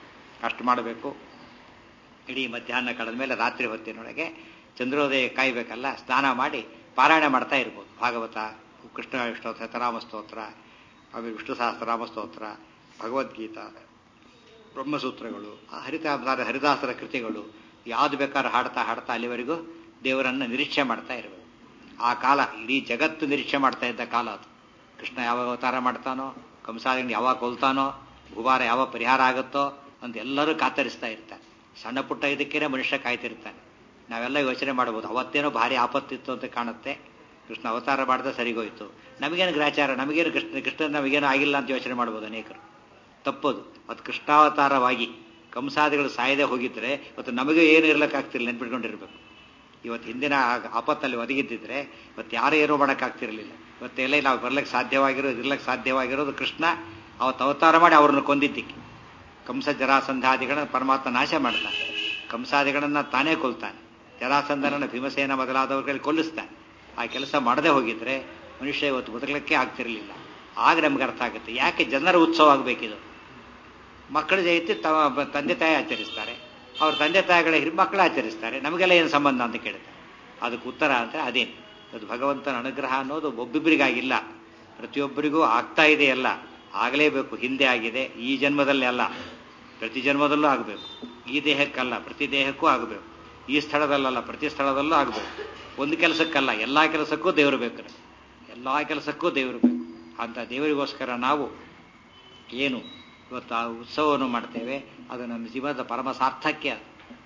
ಅಷ್ಟು ಮಾಡಬೇಕು ಇಡೀ ಮಧ್ಯಾಹ್ನ ಕಳೆದ ಮೇಲೆ ರಾತ್ರಿ ಹೊತ್ತಿನೊಳಗೆ ಚಂದ್ರೋದಯ ಕಾಯ್ಬೇಕಲ್ಲ ಸ್ನಾನ ಮಾಡಿ ಪಾರಾಯಣ ಮಾಡ್ತಾ ಇರ್ಬೋದು ಭಾಗವತ ಕೃಷ್ಣ ವಿಷ್ಣು ಸತರಾಮ ಸ್ತೋತ್ರ ಆಮೇಲೆ ವಿಷ್ಣು ಸಹಸ್ರನಾಮ ಸ್ತೋತ್ರ ಭಗವದ್ಗೀತಾ ಬ್ರಹ್ಮಸೂತ್ರಗಳು ಆ ಹರಿತಾರ ಹರಿದಾಸರ ಕೃತಿಗಳು ಯಾವುದು ಬೇಕಾದ್ರೂ ಹಾಡ್ತಾ ಹಾಡ್ತಾ ಅಲ್ಲಿವರೆಗೂ ದೇವರನ್ನು ನಿರೀಕ್ಷೆ ಮಾಡ್ತಾ ಇರಬೇಕು ಆ ಕಾಲ ಇಡೀ ಜಗತ್ತು ನಿರೀಕ್ಷೆ ಮಾಡ್ತಾ ಇದ್ದ ಕಾಲ ಅದು ಕೃಷ್ಣ ಯಾವಾಗ ಅವತಾರ ಮಾಡ್ತಾನೋ ಕಂಸಾಲಿಂಗ್ ಯಾವಾಗ ಕೊಲ್ತಾನೋ ಭೂಭಾರ ಯಾವಾಗ ಪರಿಹಾರ ಆಗುತ್ತೋ ಅಂತ ಎಲ್ಲರೂ ಕಾತರಿಸ್ತಾ ಇರ್ತಾರೆ ಸಣ್ಣ ಪುಟ್ಟ ಇದಕ್ಕೇನೆ ಮನುಷ್ಯ ಕಾಯ್ತಿರ್ತಾನೆ ನಾವೆಲ್ಲ ಯೋಚನೆ ಮಾಡ್ಬೋದು ಅವತ್ತೇನೋ ಭಾರಿ ಆಪತ್ತಿತ್ತು ಅಂತ ಕಾಣುತ್ತೆ ಕೃಷ್ಣ ಅವತಾರ ಮಾಡಿದ್ರೆ ಸರಿಗೋಯ್ತು ನಮಗೇನು ಗ್ರಾಚಾರ ನಮಗೇನು ಕೃಷ್ಣ ಕೃಷ್ಣ ನಮಗೇನು ಆಗಿಲ್ಲ ಅಂತ ಯೋಚನೆ ಮಾಡ್ಬೋದು ಅನೇಕರು ತಪ್ಪದು ಅದು ಕೃಷ್ಣಾವತಾರವಾಗಿ ಕಂಸಾದಿಗಳು ಸಾಯದೆ ಹೋಗಿದ್ರೆ ಇವತ್ತು ನಮಗೆ ಏನು ಇರ್ಲಿಕ್ಕಾಗ್ತಿರಲಿಲ್ಲ ನೆನ್ಪಿಟ್ಕೊಂಡಿರ್ಬೇಕು ಇವತ್ತು ಹಿಂದಿನ ಆಪತ್ತಲ್ಲಿ ಒದಗಿದ್ದಿದ್ರೆ ಇವತ್ತು ಯಾರು ಏನೂ ಮಾಡೋಕ್ಕಾಗ್ತಿರಲಿಲ್ಲ ಇವತ್ತೆಲ್ಲ ನಾವು ಬರ್ಲಿಕ್ಕೆ ಸಾಧ್ಯವಾಗಿರೋದು ಇರ್ಲಿಕ್ಕೆ ಸಾಧ್ಯವಾಗಿರೋದು ಕೃಷ್ಣ ಅವತ್ತು ಅವತಾರ ಮಾಡಿ ಅವ್ರನ್ನ ಕೊಂದಿದ್ದಕ್ಕೆ ಕಂಸ ಜರಾಸಂಧಾದಿಗಳನ್ನ ಪರಮಾತ್ಮ ನಾಶ ಮಾಡ್ತಾನೆ ಕಂಸಾದಿಗಳನ್ನ ತಾನೇ ಕೊಲ್ತಾನೆ ಜರಾಸಂಧನನ್ನ ಭೀಮಸೇನ ಮೊದಲಾದವ್ರಲ್ಲಿ ಕೊಲ್ಲಿಸ್ತಾನೆ ಆ ಕೆಲಸ ಮಾಡದೆ ಹೋಗಿದ್ರೆ ಮನುಷ್ಯ ಇವತ್ತು ಬದುಕಲಿಕ್ಕೆ ಆಗ್ತಿರಲಿಲ್ಲ ಆಗ ನಮ್ಗೆ ಅರ್ಥ ಆಗುತ್ತೆ ಯಾಕೆ ಜನರ ಉತ್ಸವ ಆಗಬೇಕಿದು ಮಕ್ಕಳ ಜಯಂತಿ ತಮ್ಮ ತಂದೆ ತಾಯಿ ಆಚರಿಸ್ತಾರೆ ಅವ್ರ ತಂದೆ ತಾಯಿಗಳ ಹಿರಿ ಮಕ್ಕಳು ಆಚರಿಸ್ತಾರೆ ನಮಗೆಲ್ಲ ಏನು ಸಂಬಂಧ ಅಂತ ಕೇಳ್ತಾರೆ ಅದಕ್ಕೆ ಉತ್ತರ ಅಂದರೆ ಅದೇನು ಅದು ಭಗವಂತನ ಅನುಗ್ರಹ ಅನ್ನೋದು ಒಬ್ಬೊಬ್ಬರಿಗಾಗಿಲ್ಲ ಪ್ರತಿಯೊಬ್ಬರಿಗೂ ಆಗ್ತಾ ಇದೆ ಅಲ್ಲ ಆಗಲೇಬೇಕು ಹಿಂದೆ ಆಗಿದೆ ಈ ಜನ್ಮದಲ್ಲಿ ಅಲ್ಲ ಪ್ರತಿ ಜನ್ಮದಲ್ಲೂ ಆಗಬೇಕು ಈ ದೇಹಕ್ಕಲ್ಲ ಪ್ರತಿ ದೇಹಕ್ಕೂ ಆಗಬೇಕು ಈ ಸ್ಥಳದಲ್ಲಲ್ಲ ಪ್ರತಿ ಸ್ಥಳದಲ್ಲೂ ಆಗಬೇಕು ಒಂದು ಕೆಲಸಕ್ಕಲ್ಲ ಎಲ್ಲ ಕೆಲಸಕ್ಕೂ ದೇವರು ಬೇಕು ಎಲ್ಲ ಕೆಲಸಕ್ಕೂ ದೇವರು ಬೇಕು ಅಂತ ದೇವರಿಗೋಸ್ಕರ ನಾವು ಏನು ಇವತ್ತು ಆ ಉತ್ಸವವನ್ನು ಮಾಡ್ತೇವೆ ಅದು ನಮ್ಮ ಜೀವನದ ಪರಮ ಸಾರ್ಥಕ್ಯ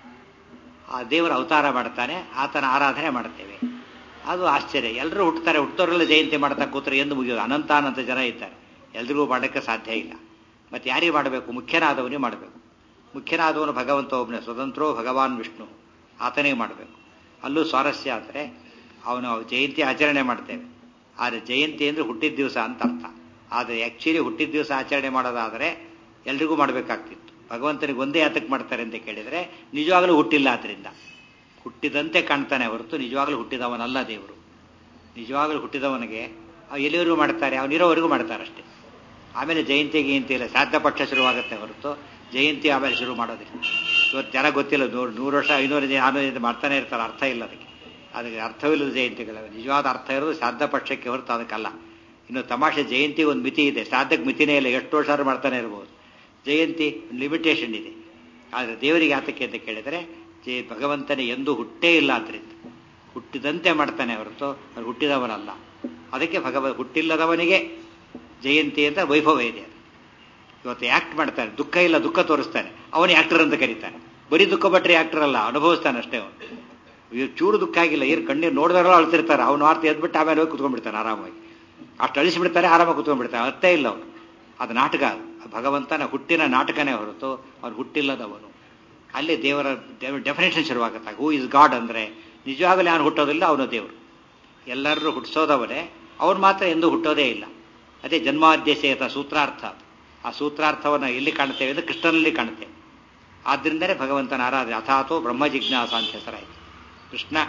ಆ ದೇವರ ಅವತಾರ ಮಾಡ್ತಾನೆ ಆತನ ಆರಾಧನೆ ಮಾಡ್ತೇವೆ ಅದು ಆಶ್ಚರ್ಯ ಎಲ್ಲರೂ ಹುಟ್ಟುತ್ತಾರೆ ಹುಟ್ಟೋರೆಲ್ಲ ಜಯಂತಿ ಮಾಡ್ತಾ ಕೂತ್ರೆ ಎಂದು ಮುಗಿಯೋದು ಅನಂತ ಅನಂತ ಜನ ಇದ್ದಾರೆ ಎಲ್ರಿಗೂ ಮಾಡೋಕ್ಕೆ ಸಾಧ್ಯ ಇಲ್ಲ ಮತ್ತೆ ಯಾರಿಗೆ ಮಾಡಬೇಕು ಮುಖ್ಯನಾದವನಿಗೆ ಮಾಡಬೇಕು ಮುಖ್ಯನಾದವನು ಭಗವಂತ ಒಬ್ಬನೇ ಸ್ವತಂತ್ರೋ ಭಗವಾನ್ ವಿಷ್ಣು ಆತನಿಗೆ ಮಾಡಬೇಕು ಅಲ್ಲೂ ಸ್ವಾರಸ್ಯ ಅಂದರೆ ಅವನು ಜಯಂತಿ ಆಚರಣೆ ಮಾಡ್ತೇವೆ ಆದರೆ ಜಯಂತಿ ಅಂದರೆ ಹುಟ್ಟಿದ ದಿವಸ ಅಂತ ಅರ್ಥ ಆದರೆ ಆ್ಯಕ್ಚುಲಿ ಹುಟ್ಟಿದ ದಿವಸ ಆಚರಣೆ ಮಾಡೋದಾದರೆ ಎಲ್ರಿಗೂ ಮಾಡಬೇಕಾಗ್ತಿತ್ತು ಭಗವಂತನಿಗೆ ಒಂದೇ ಯಾತಕ್ಕೆ ಮಾಡ್ತಾರೆ ಅಂತ ಕೇಳಿದರೆ ನಿಜವಾಗಲೂ ಹುಟ್ಟಿಲ್ಲ ಅದರಿಂದ ಹುಟ್ಟಿದಂತೆ ಕಾಣ್ತಾನೆ ಹೊರತು ನಿಜವಾಗಲೂ ಹುಟ್ಟಿದವನಲ್ಲ ದೇವರು ನಿಜವಾಗಲೂ ಹುಟ್ಟಿದವನಿಗೆ ಎಲ್ಲಿವರೆಗೂ ಮಾಡ್ತಾರೆ ಅವನಿರೋವರೆಗೂ ಮಾಡ್ತಾರೆ ಅಷ್ಟೇ ಆಮೇಲೆ ಜಯಂತಿ ಗಿಯಂತಿ ಇಲ್ಲ ಶ್ರಾದ್ದ ಪಕ್ಷ ಶುರುವಾಗುತ್ತೆ ಹೊರತು ಜಯಂತಿ ಆಮೇಲೆ ಶುರು ಮಾಡೋದಿಲ್ಲ ಇವತ್ತು ಜನ ಗೊತ್ತಿಲ್ಲ ನೂರು ನೂರು ವರ್ಷ ಐನೂರು ಜನ ಆನೂರು ಜನ ಮಾಡ್ತಾನೆ ಇರ್ತಾರೆ ಅರ್ಥ ಇಲ್ಲ ಅದಕ್ಕೆ ಅದಕ್ಕೆ ಅರ್ಥವಿಲ್ಲದ ಜಯಂತಿಗಳು ನಿಜವಾದ ಅರ್ಥ ಇರೋದು ಶ್ರಾದ್ದ ಪಕ್ಷಕ್ಕೆ ಹೊರತು ಅದಕ್ಕಲ್ಲ ಇನ್ನು ತಮಾಷೆ ಜಯಂತಿ ಒಂದು ಮಿತಿ ಇದೆ ಶ್ರಾದ್ದಕ್ಕೆ ಮಿತಿನೇ ಇಲ್ಲ ಎಷ್ಟು ವರ್ಷ ಮಾಡ್ತಾನೆ ಇರ್ಬೋದು ಜಯಂತಿ ಲಿಮಿಟೇಷನ್ ಇದೆ ಆದರೆ ದೇವರಿಗೆ ಆತಕ್ಕೆ ಅಂತ ಕೇಳಿದರೆ ಜಯ ಭಗವಂತನೇ ಎಂದೂ ಹುಟ್ಟೇ ಇಲ್ಲ ಅದರಿಂದ ಹುಟ್ಟಿದಂತೆ ಮಾಡ್ತಾನೆ ಹೊರತು ಅದು ಹುಟ್ಟಿದವನಲ್ಲ ಅದಕ್ಕೆ ಭಗವ ಹುಟ್ಟಿಲ್ಲದವನಿಗೆ ಜಯಂತಿ ಅಂತ ವೈಭವ ಇದೆ ಅದು ಇವತ್ತು ಆಕ್ಟ್ ಮಾಡ್ತಾನೆ ದುಃಖ ಇಲ್ಲ ದುಃಖ ತೋರಿಸ್ತಾನೆ ಅವನು ಆಕ್ಟರ್ ಅಂತ ಕರೀತಾನೆ ಬರೀ ದುಃಖ ಬಟ್ರೆ ಆಕ್ಟರ್ ಅಲ್ಲ ಅನುಭವಿಸ್ತಾನೆ ಅಷ್ಟೇ ಅವನು ಚೂರು ದುಃಖ ಆಗಿಲ್ಲ ಏನು ಕಣ್ಣೀರು ನೋಡಿದಾರೋ ಅಳ್ತಿರ್ತಾರೆ ಅವನು ಆರ್ತಿ ಎದ್ಬಿಟ್ಟು ಆಮೇಲೆ ಹೋಗಿ ಕುತ್ಕೊಂಡ್ಬಿಡ್ತಾನೆ ಆರಾಮಾಗಿ ಅಷ್ಟು ಅಳಿಸಿಬಿಡ್ತಾರೆ ಆರಾಮಾಗಿ ಕುತ್ಕೊಂಡ್ಬಿಡ್ತಾನೆ ಅರ್ಥೇ ಇಲ್ಲ ಅವನು ಅದು ನಾಟಕ ಭಗವಂತನ ಹುಟ್ಟಿನ ನಾಟಕನೇ ಹೊರತು ಅವ್ನು ಹುಟ್ಟಿಲ್ಲದವನು ಅಲ್ಲಿ ದೇವರ ಡೆಫಿನೇಷನ್ ಶುರುವಾಗುತ್ತೆ ಹೂ ಇಸ್ ಗಾಡ್ ಅಂದರೆ ನಿಜವಾಗಲೂ ಯಾರು ಹುಟ್ಟೋದಿಲ್ಲ ಅವನು ದೇವರು ಎಲ್ಲರೂ ಹುಟ್ಟಿಸೋದವನೇ ಅವನು ಮಾತ್ರ ಎಂದೂ ಹುಟ್ಟೋದೇ ಇಲ್ಲ ಅದೇ ಜನ್ಮಾದ್ಯಸೇತ ಸೂತ್ರಾರ್ಥ ಆ ಸೂತ್ರಾರ್ಥವನ್ನು ಎಲ್ಲಿ ಕಾಣ್ತೇವೆ ಅಂದರೆ ಕೃಷ್ಣನಲ್ಲಿ ಕಾಣ್ತೇವೆ ಆದ್ದರಿಂದಲೇ ಭಗವಂತನ ಆರಾಧನೆ ಅಥಾತೋ ಬ್ರಹ್ಮ ಜಿಜ್ಞಾಸ ಅಂತ ಹೆಸರಾಯಿತು ಕೃಷ್ಣ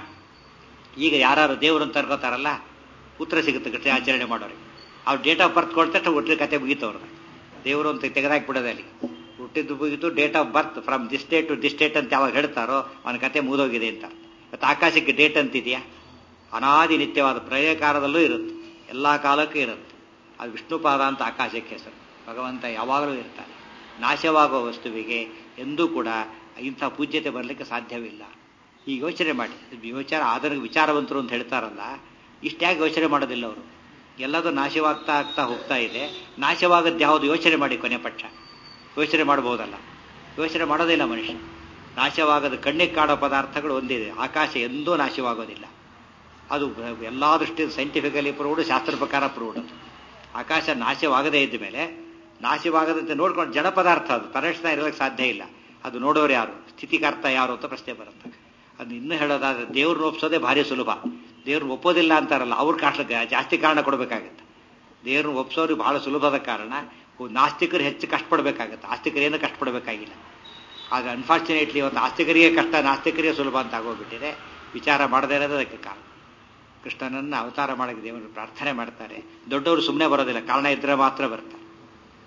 ಈಗ ಯಾರು ದೇವರು ಅಂತ ಅನ್ಕೋತಾರಲ್ಲ ಉತ್ತರ ಸಿಗುತ್ತೆ ಕೃಷ್ಣ ಆಚರಣೆ ಮಾಡೋರಿಗೆ ಅವ್ರು ಡೇಟ್ ಆಫ್ ಬರ್ತ್ ಕೊಡ್ತಷ್ಟು ಹುಟ್ಟಿದ ಕತೆ ಮುಗೀತವ್ರನ್ನ ದೇವರು ಅಂತ ತೆಗೆದಾಕ್ಬಿಡೋದು ಅಲ್ಲಿ ಹುಟ್ಟಿದ್ದು ಮುಗಿತು date of birth from this date to this date ಅಂತ ಯಾವಾಗ ಹೇಳ್ತಾರೋ ಅವನ ಕತೆ ಮುಗಿದೋಗಿದೆ ಅಂತ ಮತ್ತು ಆಕಾಶಕ್ಕೆ ಡೇಟ್ ಅಂತಿದೆಯಾ ಅನಾದಿ ನಿತ್ಯವಾದ ಪ್ರಳಯಕಾಲದಲ್ಲೂ ಇರುತ್ತೆ ಎಲ್ಲ ಕಾಲಕ್ಕೂ ಇರುತ್ತೆ ಅದು ವಿಷ್ಣುಪಾದ ಅಂತ ಆಕಾಶಕ್ಕೆ ಹೆಸರು ಭಗವಂತ ಯಾವಾಗಲೂ ಇರ್ತಾನೆ ನಾಶವಾಗುವ ವಸ್ತುವಿಗೆ ಎಂದೂ ಕೂಡ ಇಂಥ ಪೂಜ್ಯತೆ ಬರಲಿಕ್ಕೆ ಸಾಧ್ಯವಿಲ್ಲ ಈ ಯೋಚನೆ ಮಾಡಿ ವಿಚಾರ ಆಧುನಿಕ ವಿಚಾರವಂತರು ಅಂತ ಹೇಳ್ತಾರಲ್ಲ ಇಷ್ಟ್ಯಾಕೆ ಯೋಚನೆ ಮಾಡೋದಿಲ್ಲ ಅವರು ಎಲ್ಲದೂ ನಾಶವಾಗ್ತಾ ಆಗ್ತಾ ಹೋಗ್ತಾ ಇದೆ ನಾಶವಾಗದ್ದು ಯಾವುದು ಯೋಚನೆ ಮಾಡಿ ಕೊನೆ ಪಕ್ಷ ಯೋಚನೆ ಮಾಡಬಹುದಲ್ಲ ಯೋಚನೆ ಮಾಡೋದಿಲ್ಲ ಮನುಷ್ಯ ನಾಶವಾಗದ ಕಣ್ಣಿಗೆ ಕಾಣೋ ಪದಾರ್ಥಗಳು ಒಂದಿದೆ ಆಕಾಶ ಎಂದೂ ನಾಶವಾಗೋದಿಲ್ಲ ಅದು ಎಲ್ಲ ದೃಷ್ಟಿಯಿಂದ ಸೈಂಟಿಫಿಕಲಿ ಪ್ರೂವ್ಡ್ ಶಾಸ್ತ್ರ ಪ್ರಕಾರ ಪ್ರೂವ್ಡ್ ಅದು ಆಕಾಶ ನಾಶವಾಗದೇ ಇದ್ದ ಮೇಲೆ ನಾಶವಾಗದಂತೆ ನೋಡ್ಕೊಂಡು ಜಡ ಪದಾರ್ಥ ಅದು ತರಣಿಸ್ತಾ ಇರೋದಕ್ಕೆ ಸಾಧ್ಯ ಇಲ್ಲ ಅದು ನೋಡೋರು ಯಾರು ಸ್ಥಿತಿಕರ್ತ ಯಾರು ಅಂತ ಪ್ರಶ್ನೆ ಬರುತ್ತೆ ಅದು ಇನ್ನೂ ಹೇಳೋದಾದ್ರೆ ದೇವ್ರನ್ನ ಒಪ್ಸೋದೇ ಭಾರಿ ಸುಲಭ ದೇವ್ರನ್ನ ಒಪ್ಪೋದಿಲ್ಲ ಅಂತಾರಲ್ಲ ಅವ್ರ ಕಾಷ್ಟ ಜಾಸ್ತಿ ಕಾರಣ ಕೊಡಬೇಕಾಗತ್ತೆ ದೇವ್ರನ್ನ ಒಪ್ಸೋರಿಗೆ ಬಹಳ ಸುಲಭದ ಕಾರಣ ನಾಸ್ತಿಕರು ಹೆಚ್ಚು ಕಷ್ಟಪಡಬೇಕಾಗತ್ತೆ ಆಸ್ತಿಕರು ಏನು ಕಷ್ಟಪಡಬೇಕಾಗಿಲ್ಲ ಆಗ ಅನ್ಫಾರ್ಚುನೇಟ್ಲಿ ಇವತ್ತು ಆಸ್ತಿಕರಿಗೆ ಕಷ್ಟ ನಾಸ್ತಿಕರಿಗೆ ಸುಲಭ ಅಂತ ಆಗೋಗ್ಬಿಟ್ಟಿದೆ ವಿಚಾರ ಮಾಡದೇ ಇರೋದು ಅದಕ್ಕೆ ಕಾರಣ ಕೃಷ್ಣನನ್ನ ಅವತಾರ ಮಾಡಕ್ಕೆ ದೇವರು ಪ್ರಾರ್ಥನೆ ಮಾಡ್ತಾರೆ ದೊಡ್ಡವರು ಸುಮ್ಮನೆ ಬರೋದಿಲ್ಲ ಕಾರಣ ಇದ್ರೆ ಮಾತ್ರ ಬರ್ತಾರೆ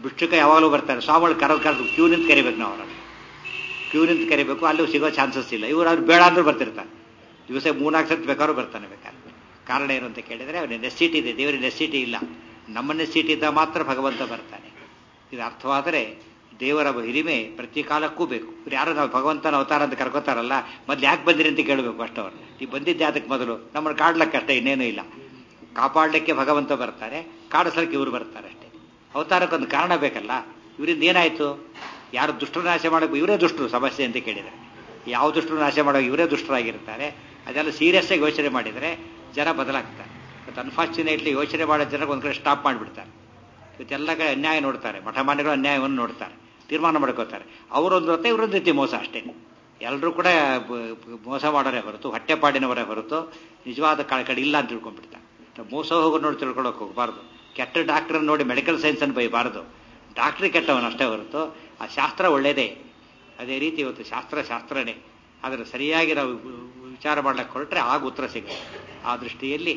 ಭಿಕ್ಷುಕ ಯಾವಾಗಲೂ ಬರ್ತಾರೆ ಸ್ವಾಮಿಗಳು ಕರೆದು ಕರೆದು ಕ್ಯೂ ನಿಂತು ಕರಿಬೇಕು ನಾವು ಅವರನ್ನು ಕ್ಯೂ ನಿಂತು ಕರಿಬೇಕು ಅಲ್ಲೂ ಸಿಗೋ ಚಾನ್ಸಸ್ ಇಲ್ಲ ಇವರು ಅವ್ರು ಬೇಡ ಅಂದ್ರೂ ಬರ್ತಿರ್ತಾರೆ ದಿವಸ ಮೂರ್ನಾಲ್ಕು ಸರ್ತಿ ಬೇಕಾದ್ರೂ ಬರ್ತಾನೆ ಬೇಕಾದ್ರೆ ಕಾರಣ ಏನು ಅಂತ ಕೇಳಿದರೆ ಅವನ ನೆಸಿಟಿ ಇದೆ ದೇವರಿಗೆ ನೆಸಿಟಿ ಇಲ್ಲ ನಮ್ಮ ನೆಸಿಟಿ ಇದ್ದಾಗ ಮಾತ್ರ ಭಗವಂತ ಬರ್ತಾನೆ ಇದು ಅರ್ಥವಾದರೆ ದೇವರ ಹಿರಿಮೆ ಪ್ರತಿ ಕಾಲಕ್ಕೂ ಬೇಕು ಇವ್ರು ಯಾರು ನಾವು ಭಗವಂತನ ಅವತಾರ ಅಂತ ಕರ್ಕೋತಾರಲ್ಲ ಮೊದ್ಲು ಯಾಕೆ ಬಂದಿರಿ ಅಂತ ಕೇಳಬೇಕು ಅಷ್ಟು ಅವ್ರು ನೀವು ಬಂದಿದ್ದೆ ಅದಕ್ಕೆ ಮೊದಲು ನಮ್ಮನ್ನು ಕಾಡ್ಲಕ್ಕೆ ಅಷ್ಟೇ ಇನ್ನೇನೂ ಇಲ್ಲ ಕಾಪಾಡಲಿಕ್ಕೆ ಭಗವಂತ ಬರ್ತಾರೆ ಕಾಡಿಸ್ಲಿಕ್ಕೆ ಇವರು ಬರ್ತಾರೆ ಅಷ್ಟೇ ಅವತಾರಕ್ಕೊಂದು ಕಾರಣ ಬೇಕಲ್ಲ ಇವರಿಂದ ಏನಾಯಿತು ಯಾರು ದುಷ್ಟರು ನಾಶ ಮಾಡಬೇಕು ಇವರೇ ದುಷ್ಟರು ಸಮಸ್ಯೆ ಅಂತ ಕೇಳಿದರೆ ಯಾವ ದುಷ್ಟರು ನಾಶ ಮಾಡೋ ಇವರೇ ದುಷ್ಟರಾಗಿರ್ತಾರೆ ಅದೆಲ್ಲ ಸೀರಿಯಸ್ ಆಗಿ ಯೋಚನೆ ಮಾಡಿದರೆ ಜನ ಬದಲಾಗ್ತಾರೆ ಮತ್ತು ಅನ್ಫಾರ್ಚುನೇಟ್ಲಿ ಯೋಚನೆ ಮಾಡೋ ಜನಕ್ಕೆ ಒಂದು ಕಡೆ ಸ್ಟಾಪ್ ಮಾಡಿಬಿಡ್ತಾರೆ ಇವತ್ತೆಲ್ಲ ಕಡೆ ಅನ್ಯಾಯ ನೋಡ್ತಾರೆ ಮಠಮಾನ್ಯಗಳು ಅನ್ಯಾಯವನ್ನು ನೋಡ್ತಾರೆ ತೀರ್ಮಾನ ಮಾಡ್ಕೋತಾರೆ ಅವರೊಂದು ಹೊತ್ತೆ ಇವರೊಂದು ರೀತಿ ಮೋಸ ಅಷ್ಟೇ ಎಲ್ಲರೂ ಕೂಡ ಮೋಸ ಮಾಡೋರೇ ಹೊರತು ಹೊಟ್ಟೆಪಾಡಿನವರೇ ಹೊರತು ನಿಜವಾದ ಕಡೆ ಕಡೆ ಇಲ್ಲ ಅಂತ ತಿಳ್ಕೊಂಡ್ಬಿಡ್ತಾರೆ ಮೋಸ ಹೋಗೋ ನೋಡಿ ತಿಳ್ಕೊಳಕ್ಕೆ ಹೋಗಬಾರ್ದು ಕೆಟ್ಟ ಡಾಕ್ಟರ್ ನೋಡಿ ಮೆಡಿಕಲ್ ಸೈನ್ಸ್ ಅನ್ನು ಬೈಬಾರ್ದು ಡಾಕ್ಟ್ರಿ ಕೆಟ್ಟವನು ಅಷ್ಟೇ ಹೊರತು ಆ ಶಾಸ್ತ್ರ ಒಳ್ಳೇದೇ ಅದೇ ರೀತಿ ಇವತ್ತು ಶಾಸ್ತ್ರ ಶಾಸ್ತ್ರನೇ ಆದರೆ ಸರಿಯಾಗಿ ನಾವು ವಿಚಾರ ಮಾಡ್ಲಿಕ್ಕೆ ಹೊರಟ್ರೆ ಆಗ ಉತ್ತರ ಸಿಗುತ್ತೆ ಆ ದೃಷ್ಟಿಯಲ್ಲಿ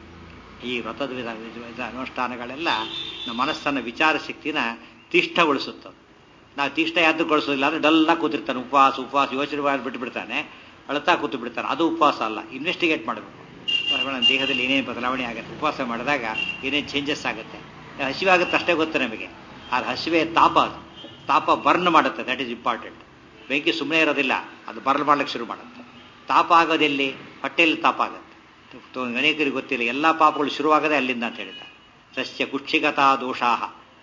ಈ ವ್ರತದ ವಿಧ ವಿಧ ಅನುಷ್ಠಾನಗಳೆಲ್ಲ ನಮ್ಮ ಮನಸ್ಸನ್ನು ವಿಚಾರ ಶಕ್ತಿನ ತೀಷ್ಠಗೊಳಿಸುತ್ತದೆ ನಾವು ತೀಷ್ಠ ಯಾವ್ದಕ್ಕೊಳಿಸೋದಿಲ್ಲ ಅಂದ್ರೆ ಡಲ್ಲ ಕೂತಿರ್ತಾನೆ ಉಪವಾಸ ಉಪವಾಸ ಯೋಚನೆ ಮಾಡಿ ಬಿಟ್ಟು ಬಿಡ್ತಾನೆ ಅಳ್ತಾ ಕೂತು ಬಿಡ್ತಾನೆ ಅದು ಉಪವಾಸ ಅಲ್ಲ ಇನ್ವೆಸ್ಟಿಗೇಟ್ ಮಾಡಬೇಕು ನಮ್ಮ ದೇಹದಲ್ಲಿ ಏನೇನು ಬದಲಾವಣೆ ಆಗುತ್ತೆ ಉಪವಾಸ ಮಾಡಿದಾಗ ಏನೇನು ಚೇಂಜಸ್ ಆಗುತ್ತೆ ಹಸಿವಾಗುತ್ತೆ ಅಷ್ಟೇ ಗೊತ್ತು ನಮಗೆ ಆದ್ರೆ ಹಸಿವೆ ತಾಪ ಅದು ತಾಪ ಬರ್ನ್ ಮಾಡುತ್ತೆ ದಟ್ ಈಸ್ ಇಂಪಾರ್ಟೆಂಟ್ ಬೆಂಕಿ ಸುಮ್ಮನೆ ಇರೋದಿಲ್ಲ ಅದು ಬರ್ನ್ ಮಾಡ್ಲಿಕ್ಕೆ ಶುರು ಮಾಡುತ್ತೆ ತಾಪ ಆಗೋದೆಲ್ಲಿ ಹೊಟ್ಟೆಯಲ್ಲಿ ತಾಪ ಆಗುತ್ತೆ ಅನೇಕರಿಗೆ ಗೊತ್ತಿಲ್ಲ ಎಲ್ಲ ಪಾಪಗಳು ಶುರುವಾಗದೆ ಅಲ್ಲಿಂದ ಅಂತ ಹೇಳ್ತಾರೆ ಸಸ್ಯ ಕುಕ್ಷಿಗತಾ ದೋಷಾಹ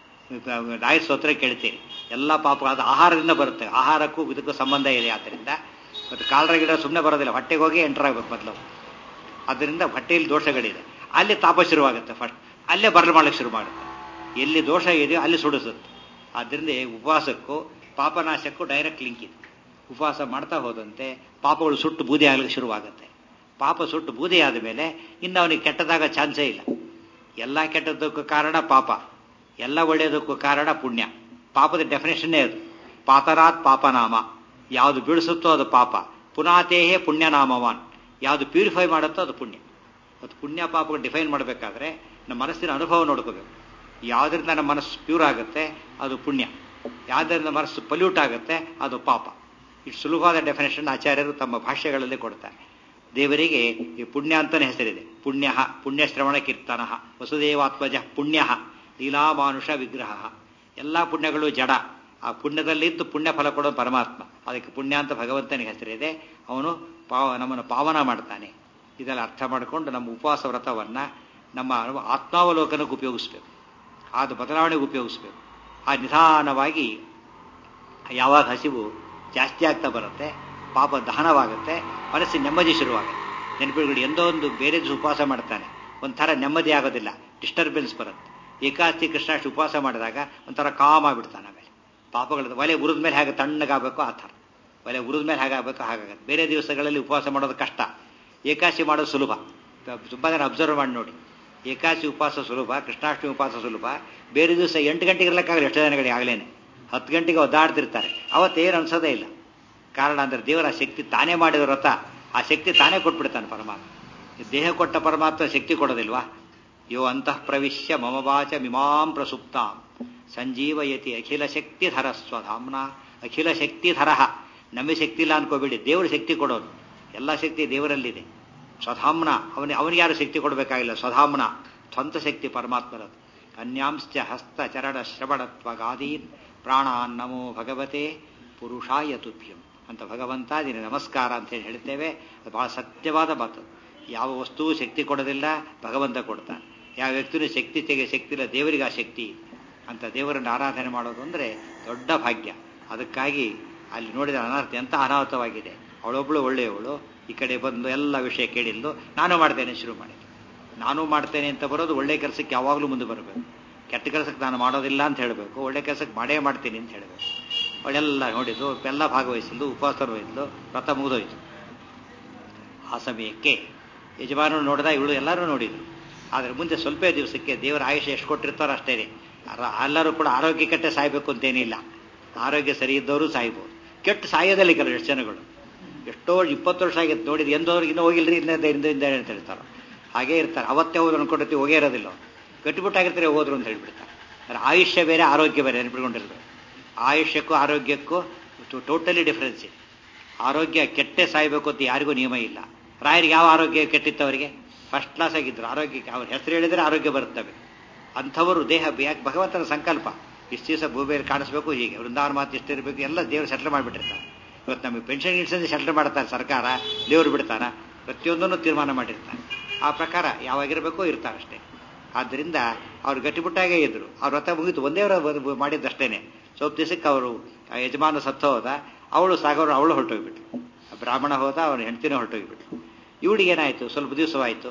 ರಾಯ ಸ್ತೋತ್ರ ಕೇಳ್ತೀರಿ ಎಲ್ಲ ಪಾಪಗಳಾದ ಆಹಾರದಿಂದ ಬರುತ್ತೆ ಆಹಾರಕ್ಕೂ ಇದಕ್ಕೂ ಸಂಬಂಧ ಇದೆ ಆದ್ದರಿಂದ ಮತ್ತು ಕಾಲರ ಗಿಡ ಸುಮ್ಮನೆ ಬರೋದಿಲ್ಲ ಹೊಟ್ಟೆಗೆ ಹೋಗಿ ಎಂಟರ್ ಆಗಬೇಕು ಮೊದಲು ಅದರಿಂದ ಹೊಟ್ಟೆಯಲ್ಲಿ ದೋಷಗಳಿದೆ ಅಲ್ಲಿ ತಾಪ ಶುರುವಾಗುತ್ತೆ ಫಸ್ಟ್ ಅಲ್ಲೇ ಬರಲು ಮಾಡ್ಲಿಕ್ಕೆ ಶುರು ಮಾಡುತ್ತೆ ಎಲ್ಲಿ ದೋಷ ಇದೆಯೋ ಅಲ್ಲಿ ಸುಡಿಸುತ್ತೆ ಆದ್ದರಿಂದ ಉಪವಾಸಕ್ಕೂ ಪಾಪನಾಶಕ್ಕೂ ಡೈರೆಕ್ಟ್ ಲಿಂಕ್ ಇದೆ ಉಪವಾಸ ಮಾಡ್ತಾ ಹೋದಂತೆ ಪಾಪಗಳು ಸುಟ್ಟು ಬೂದಿ ಆಗ್ಲಿಕ್ಕೆ ಶುರುವಾಗುತ್ತೆ ಪಾಪ ಸುಟ್ಟು ಬೂದಿ ಆದ ಮೇಲೆ ಇನ್ನು ಅವನಿಗೆ ಕೆಟ್ಟದಾಗ ಚಾನ್ಸೇ ಇಲ್ಲ ಎಲ್ಲ ಕೆಟ್ಟದ್ದಕ್ಕೂ ಕಾರಣ ಪಾಪ ಎಲ್ಲ ಒಳ್ಳೆಯದಕ್ಕೂ ಕಾರಣ ಪುಣ್ಯ ಪಾಪದ ಡೆಫಿನೇಷನ್ನೇ ಅದು ಪಾತರಾತ್ ಪಾಪನಾಮ ಯಾವುದು ಬೀಳಿಸುತ್ತೋ ಅದು ಪಾಪ ಪುನಾತೇಹೇ ಪುಣ್ಯನಾಮವಾನ್ ಯಾವುದು ಪ್ಯೂರಿಫೈ ಮಾಡುತ್ತೋ ಅದು ಪುಣ್ಯ ಮತ್ತು ಪುಣ್ಯ ಪಾಪಗಳು ಡಿಫೈನ್ ಮಾಡಬೇಕಾದ್ರೆ ನಮ್ಮ ಮನಸ್ಸಿನ ಅನುಭವ ನೋಡ್ಕೋಬೇಕು ಯಾವುದರಿಂದ ನಮ್ಮ ಮನಸ್ಸು ಪ್ಯೂರ್ ಆಗುತ್ತೆ ಅದು ಪುಣ್ಯ ಯಾವುದರಿಂದ ಮನಸ್ಸು ಪಲ್ಯೂಟ್ ಆಗುತ್ತೆ ಅದು ಪಾಪ ಇಷ್ಟು ಸುಲಭವಾದ ಡೆಫಿನೇಷನ್ ಆಚಾರ್ಯರು ತಮ್ಮ ಭಾಷೆಗಳಲ್ಲಿ ಕೊಡ್ತಾರೆ ದೇವರಿಗೆ ಈ ಪುಣ್ಯ ಅಂತಾನೆ ಹೆಸರಿದೆ ಪುಣ್ಯ ಪುಣ್ಯಶ್ರವಣ ಕೀರ್ತನ ವಸುದೇವಾತ್ಮಜ ಪುಣ್ಯ ಲೀಲಾಮಾನುಷ ವಿಗ್ರಹ ಎಲ್ಲ ಪುಣ್ಯಗಳು ಜಡ ಆ ಪುಣ್ಯದಲ್ಲಿದ್ದು ಪುಣ್ಯ ಫಲ ಕೊಡೋದು ಪರಮಾತ್ಮ ಅದಕ್ಕೆ ಪುಣ್ಯ ಅಂತ ಭಗವಂತನಿಗೆ ಹೆಸರಿದೆ ಅವನು ಪಾವ ನಮ್ಮನ್ನು ಪಾವನ ಮಾಡ್ತಾನೆ ಇದೆಲ್ಲ ಅರ್ಥ ಮಾಡಿಕೊಂಡು ನಮ್ಮ ಉಪವಾಸ ವ್ರತವನ್ನ ನಮ್ಮ ಆತ್ಮಾವಲೋಕನಕ್ಕೆ ಉಪಯೋಗಿಸ್ಬೇಕು ಅದು ಬದಲಾವಣೆಗೆ ಉಪಯೋಗಿಸ್ಬೇಕು ಆ ನಿಧಾನವಾಗಿ ಯಾವಾಗ ಹಸಿವು ಜಾಸ್ತಿ ಆಗ್ತಾ ಬರುತ್ತೆ ಪಾಪ ದಹನವಾಗುತ್ತೆ ಮನಸ್ಸಿನ ನೆಮ್ಮದಿ ಶುರುವಾಗುತ್ತೆ ನೆನಪಿಗಳು ಎಂದೋ ಒಂದು ಬೇರೆ ದಿವಸ ಉಪವಾಸ ಮಾಡ್ತಾನೆ ಒಂಥರ ನೆಮ್ಮದಿ ಆಗೋದಿಲ್ಲ ಡಿಸ್ಟರ್ಬೆನ್ಸ್ ಬರುತ್ತೆ ಏಕಾಸ್ತಿ ಕೃಷ್ಣಾಷ್ಟಿ ಉಪವಾಸ ಮಾಡಿದಾಗ ಒಂಥರ ಕಾಮ್ ಆಗಿಬಿಡ್ತಾನೆ ಆಮೇಲೆ ಪಾಪಗಳು ಒಲೆ ಉರಿದ ಮೇಲೆ ಹೇಗೆ ತಣ್ಣಗಾಗಬೇಕು ಆ ಥರ ಒಲೆ ಉರಿದ ಮೇಲೆ ಹೇಗಾಗಬೇಕು ಹಾಗಾಗುತ್ತೆ ಬೇರೆ ದಿವಸಗಳಲ್ಲಿ ಉಪವಾಸ ಮಾಡೋದು ಕಷ್ಟ ಏಕಾಶಿ ಮಾಡೋದು ಸುಲಭ ತುಂಬ ಜನ ಅಬ್ಸರ್ವ್ ಮಾಡಿ ನೋಡಿ ಏಕಾಶಿ ಉಪವಾಸ ಸುಲಭ ಕೃಷ್ಣಾಷ್ಟಮಿ ಉಪವಾಸ ಸುಲಭ ಬೇರೆ ದಿವಸ ಎಂಟು ಗಂಟೆಗೆ ಇರಲಿಕ್ಕಾಗಲ್ಲ ಎಷ್ಟು ಜನಗಳಿಗೆ ಆಗಲೇನೆ ಹತ್ತು ಗಂಟೆಗೆ ಒದ್ದಾಡ್ತಿರ್ತಾರೆ ಅವತ್ತೇನು ಅನ್ಸೋದೇ ಇಲ್ಲ ಕಾರಣ ಅಂದರೆ ದೇವರ ಶಕ್ತಿ ತಾನೇ ಮಾಡಿದ ವ್ರತ ಆ ಶಕ್ತಿ ತಾನೇ ಕೊಟ್ಬಿಡ್ತಾನೆ ಪರಮಾತ್ಮ ದೇಹ ಕೊಟ್ಟ ಪರಮಾತ್ಮ ಶಕ್ತಿ ಕೊಡೋದಿಲ್ವಾ ಯೋ ಅಂತಃ ಪ್ರವಿಶ್ಯ ಮಮ ವಾಚ ಮಿಮಾಂ ಪ್ರಸುಪ್ತಾಂ ಸಂಜೀವಯತಿ ಅಖಿಲ ಶಕ್ತಿಧರ ಸ್ವಧಾಮ್ನ ಅಖಿಲ ಶಕ್ತಿಧರ ನಮಗೆ ಶಕ್ತಿ ಇಲ್ಲ ಅನ್ಕೋಬೇಡಿ ದೇವರು ಶಕ್ತಿ ಕೊಡೋನು ಎಲ್ಲ ಶಕ್ತಿ ದೇವರಲ್ಲಿದೆ ಸ್ವಧಾಮ್ನ ಅವನಿಗೆ ಅವನಿಗೆ ಯಾರು ಶಕ್ತಿ ಕೊಡಬೇಕಾಗಿಲ್ಲ ಸ್ವಧಾಮ್ನ ಸ್ವಂತ ಶಕ್ತಿ ಪರಮಾತ್ಮರದು ಅನ್ಯಾಂಶ್ಚ ಹಸ್ತ ಚರಣ ಶ್ರವಣತ್ವಗಾದೀನ್ ಪ್ರಾಣಾನ್ ನಮೋ ಭಗವತೆ ಪುರುಷಾಯ ತುಭ್ಯಂ ಅಂತ ಭಗವಂತ ನಿನ್ನ ನಮಸ್ಕಾರ ಅಂತ ಹೇಳಿ ಹೇಳ್ತೇವೆ ಅದು ಬಹಳ ಸತ್ಯವಾದ ಮಾತು ಯಾವ ವಸ್ತುವು ಶಕ್ತಿ ಕೊಡೋದಿಲ್ಲ ಭಗವಂತ ಕೊಡ್ತಾನೆ ಯಾವ ವ್ಯಕ್ತಿನೂ ಶಕ್ತಿ ತೆಗೆ ಶಕ್ತಿ ಇಲ್ಲ ದೇವರಿಗೆ ಆ ಶಕ್ತಿ ಅಂತ ದೇವರನ್ನು ಆರಾಧನೆ ಮಾಡೋದು ಅಂದರೆ ದೊಡ್ಡ ಭಾಗ್ಯ ಅದಕ್ಕಾಗಿ ಅಲ್ಲಿ ನೋಡಿದ ಅನರ್ಥ ಎಂಥ ಅನಾಹುತವಾಗಿದೆ ಅವಳೊಬ್ಬಳು ಒಳ್ಳೆಯವಳು ಈ ಕಡೆ ಬಂದು ಎಲ್ಲ ವಿಷಯ ಕೇಳಿದ್ದು ನಾನು ಮಾಡ್ತೇನೆ ಶುರು ಮಾಡಿದ್ದೆ ನಾನು ಮಾಡ್ತೇನೆ ಅಂತ ಬರೋದು ಒಳ್ಳೆ ಕೆಲಸಕ್ಕೆ ಯಾವಾಗಲೂ ಮುಂದೆ ಬರಬೇಕು ಕೆಟ್ಟ ಕೆಲಸಕ್ಕೆ ನಾನು ಮಾಡೋದಿಲ್ಲ ಅಂತ ಹೇಳಬೇಕು ಒಳ್ಳೆ ಕೆಲಸಕ್ಕೆ ಮಾಡೇ ಮಾಡ್ತೀನಿ ಅಂತ ಹೇಳಬೇಕು ಅವಳೆಲ್ಲ ನೋಡಿದ್ದು ಎಲ್ಲ ಭಾಗವಹಿಸಿದ್ದು ಉಪವಾಸ ವಹಿಸಿದ್ದು ವ್ರತ ಮುಗಿದೋಯ್ತು ಆ ಸಮಯಕ್ಕೆ ಯಜಮಾನರು ನೋಡಿದ ಇವಳು ಎಲ್ಲರೂ ನೋಡಿದ್ರು ಆದರೆ ಮುಂದೆ ಸ್ವಲ್ಪ ದಿವಸಕ್ಕೆ ದೇವರ ಆಯುಷ್ಯ ಎಷ್ಟು ಕೊಟ್ಟಿರ್ತಾರೋ ಅಷ್ಟೇ ಎಲ್ಲರೂ ಕೂಡ ಆರೋಗ್ಯ ಕೆಟ್ಟ ಸಾಯ್ಬೇಕು ಅಂತೇನಿಲ್ಲ ಆರೋಗ್ಯ ಸರಿ ಇದ್ದವರು ಸಾಯ್ಬೋದು ಕೆಟ್ಟು ಸಾಯೋದಿಲ್ಲ ಕೆಲವು ಎಷ್ಟು ಜನಗಳು ಎಷ್ಟೋ ಇಪ್ಪತ್ತು ವರ್ಷ ಆಗಿತ್ತು ನೋಡಿದ್ದು ಎಂದವ್ರಿಗೆ ಇನ್ನೂ ಹೋಗಿಲ್ರಿ ಇನ್ನದ ಇಂದ ಅಂತ ಹೇಳ್ತಾರೆ ಹಾಗೇ ಇರ್ತಾರೆ ಅವತ್ತೇ ಹೋದ್ರು ಅನ್ಕೊಂಡಿರ್ತೀವಿ ಹೋಗೇ ಇರೋದಿಲ್ಲ ಗಟ್ಟಿಬಿಟ್ಟಾಗಿರ್ತಾರೆ ಹೋದ್ರು ಅಂತ ಹೇಳ್ಬಿಡ್ತಾರೆ ಅಂದ್ರೆ ಆಯುಷ್ಯ ಬೇರೆ ಆರೋಗ್ಯ ಬೇರೆ ನೆನಪಿಟ್ಕೊಂಡಿರ್ಬೇಕು ಆಯುಷ್ಯಕ್ಕೂ ಆರೋಗ್ಯಕ್ಕೂ ಟೋಟಲಿ ಡಿಫ್ರೆನ್ಸ್ ಇದೆ ಆರೋಗ್ಯ ಕೆಟ್ಟೆ ಸಾಯಬೇಕು ಅಂತ ಯಾರಿಗೂ ನಿಯಮ ಇಲ್ಲ ರಾಯರಿಗೆ ಯಾವ ಆರೋಗ್ಯ ಕೆಟ್ಟಿತ್ತು ಅವರಿಗೆ ಫಸ್ಟ್ ಕ್ಲಾಸ್ ಆಗಿದ್ರು ಆರೋಗ್ಯಕ್ಕೆ ಅವ್ರ ಹೆಸರು ಹೇಳಿದರೆ ಆರೋಗ್ಯ ಬರುತ್ತವೆ ಅಂಥವರು ದೇಹ ಯಾಕೆ ಭಗವಂತನ ಸಂಕಲ್ಪ ಇಷ್ಟು ದಿವಸ ಭೂಮಿಯಲ್ಲಿ ಕಾಣಿಸ್ಬೇಕು ಹೀಗೆ ವೃಂದಾವನ ಮಾತು ಇಷ್ಟಿರಬೇಕು ಎಲ್ಲ ದೇವರು ಸೆಟ್ಲ್ ಮಾಡಿಬಿಟ್ಟಿರ್ತಾರೆ ಇವತ್ತು ನಮಗೆ ಪೆನ್ಷನ್ ಗಿಡ್ಸಂದ್ರೆ ಸೆಟ್ಲ್ ಮಾಡ್ತಾರೆ ಸರ್ಕಾರ ದೇವರು ಬಿಡ್ತಾರ ಪ್ರತಿಯೊಂದನ್ನು ತೀರ್ಮಾನ ಮಾಡಿರ್ತಾರೆ ಆ ಪ್ರಕಾರ ಯಾವಾಗಿರಬೇಕೋ ಇರ್ತಾರೆ ಅಷ್ಟೇ ಆದ್ದರಿಂದ ಅವ್ರು ಗಟ್ಟಿಬಿಟ್ಟಾಗೇ ಇದ್ರು ಅವ್ರ ವ್ರತ ಮುಗಿತು ಒಂದೇ ವರ ಮಾಡಿದ್ದಷ್ಟೇನೆ ಸ್ವಲ್ಪ ದಿವಸಕ್ಕೆ ಅವರು ಯಜಮಾನ ಸತ್ತು ಹೋದ ಅವಳು ಸಾಗೋರು ಅವಳು ಹೊರಟೋಗ್ಬಿಟ್ರು ಬ್ರಾಹ್ಮಣ ಹೋದ ಅವನ ಹೆಂಡ್ತಿನೂ ಹೊರಟೋಗ್ಬಿಟ್ರು ಇವಳಿಗೆ ಏನಾಯಿತು ಸ್ವಲ್ಪ ದಿವಸವಾಯಿತು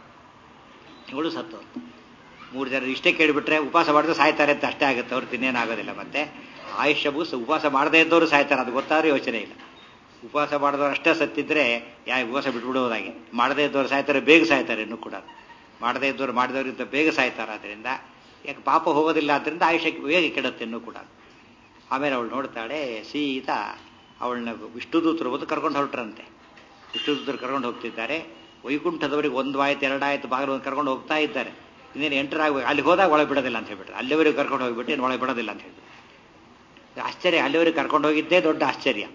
ಇವಳು ಸತ್ತು ಹೋದ ಮೂರು ಜನ ಇಷ್ಟೇ ಕೇಳಿಬಿಟ್ರೆ ಉಪವಾಸ ಮಾಡಿದ್ರೆ ಸಾಯ್ತಾರೆ ಅಂತ ಅಷ್ಟೇ ಆಗುತ್ತೆ ಅವ್ರು ತಿನ್ನೇನಾಗೋದಿಲ್ಲ ಮತ್ತೆ ಆಯುಷ್ಯ ಮುಗಿಸ್ ಉಪವಾಸ ಮಾಡದೇ ಇದ್ದವರು ಸಾಯ್ತಾರೆ ಅದು ಗೊತ್ತಾದ್ರೆ ಯೋಚನೆ ಇಲ್ಲ ಉಪವಾಸ ಮಾಡಿದವರು ಅಷ್ಟೇ ಸತ್ತಿದ್ರೆ ಯಾ ಉಪವಾಸ ಬಿಟ್ಬಿಡೋದಾಗಿ ಮಾಡದೇ ಇದ್ದವ್ರು ಸಾಯ್ತಾರೆ ಬೇಗ ಸಾಯ್ತಾರೆ ಇನ್ನೂ ಕೂಡ ಮಾಡದೇ ಇದ್ದವ್ರು ಮಾಡಿದವರಿಂದ ಬೇಗ ಸಾಯ್ತಾರೆ ಅದರಿಂದ ಯಾಕೆ ಪಾಪ ಹೋಗೋದಿಲ್ಲ ಆದ್ದರಿಂದ ಆಯುಷ್ಯಕ್ಕೆ ಬೇಗ ಕೆಡುತ್ತೆ ಇನ್ನೂ ಕೂಡ ಆಮೇಲೆ ಅವಳು ನೋಡ್ತಾಳೆ ಸೀತಾ ಅವಳನ್ನ ವಿಷ್ಣುದೂತರು ಬಂದು ಕರ್ಕೊಂಡು ಹೊರಟ್ರಂತೆ ವಿಷ್ಣುದೂತರು ಕರ್ಕೊಂಡು ಹೋಗ್ತಿದ್ದಾರೆ ವೈಕುಂಠದವರಿಗೆ ಒಂದು ಆಯ್ತು ಎರಡಾಯ್ತು ಬಾಗಿಲು ಕರ್ಕೊಂಡು ಹೋಗ್ತಾ ಇದ್ದಾರೆ ಇನ್ನೇನು ಎಂಟರ್ ಆಗ್ಬೇಕು ಅಲ್ಲಿ ಹೋದಾಗ ಒಳಗೆ ಬಿಡೋದಿಲ್ಲ ಅಂತ ಹೇಳ್ಬಿಟ್ರೆ ಅಲ್ಲಿವರೆಗೆ ಕರ್ಕೊಂಡು ಹೋಗ್ಬಿಟ್ಟು ಇನ್ನು ಒಳಗೆ ಬಿಡೋದಿಲ್ಲ ಅಂತ ಹೇಳ್ಬಿಟ್ಟು ಆಶ್ಚರ್ಯ ಅಲ್ಲಿವರೆಗೆ ಕರ್ಕೊಂಡು ಹೋಗಿದ್ದೇ ದೊಡ್ಡ ಆಶ್ಚರ್ಯ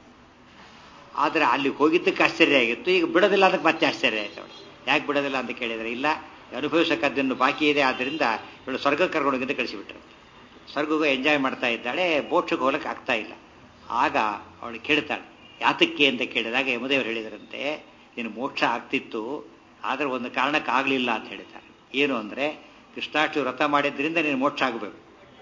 ಆದರೆ ಅಲ್ಲಿ ಹೋಗಿದ್ದಕ್ಕೆ ಆಶ್ಚರ್ಯ ಆಗಿತ್ತು ಈಗ ಬಿಡೋದಿಲ್ಲ ಅದಕ್ಕೆ ಮತ್ತೆ ಆಶ್ಚರ್ಯ ಆಯ್ತು ಅವಳು ಯಾಕೆ ಬಿಡೋದಿಲ್ಲ ಅಂತ ಕೇಳಿದರೆ ಇಲ್ಲ ಅನುಭವಿಸಕ್ಕದ್ದನ್ನು ಬಾಕಿ ಇದೆ ಆದ್ದರಿಂದ ಇವಳು ಸ್ವರ್ಗಕ್ಕೆ ಕರ್ಕೊಂಡು ಹೋಗಿದ್ದ ಕಳಿಸಿಬಿಟ್ರು ಸ್ವರ್ಗಗೂ ಎಂಜಾಯ್ ಮಾಡ್ತಾ ಇದ್ದಾಳೆ ಬೋಟ್ಸಿಗೆ ಹೋಗಕ್ಕೆ ಆಗ್ತಾ ಇಲ್ಲ ಆಗ ಅವಳು ಕೇಳ್ತಾಳೆ ಯಾತಕ್ಕೆ ಅಂತ ಕೇಳಿದಾಗ ಯಮದೇವರು ಹೇಳಿದರಂತೆ ನೀನು ಮೋಕ್ಷ ಆಗ್ತಿತ್ತು ಆದರೆ ಒಂದು ಕಾರಣಕ್ಕೆ ಆಗಲಿಲ್ಲ ಅಂತ ಹೇಳ್ತಾರೆ ಏನು ಅಂದರೆ ಕೃಷ್ಣಾಷ್ಟಮಿ ವ್ರತ ಮಾಡಿದ್ರಿಂದ ನೀನು ಮೋಕ್ಷ ಆಗಬೇಕು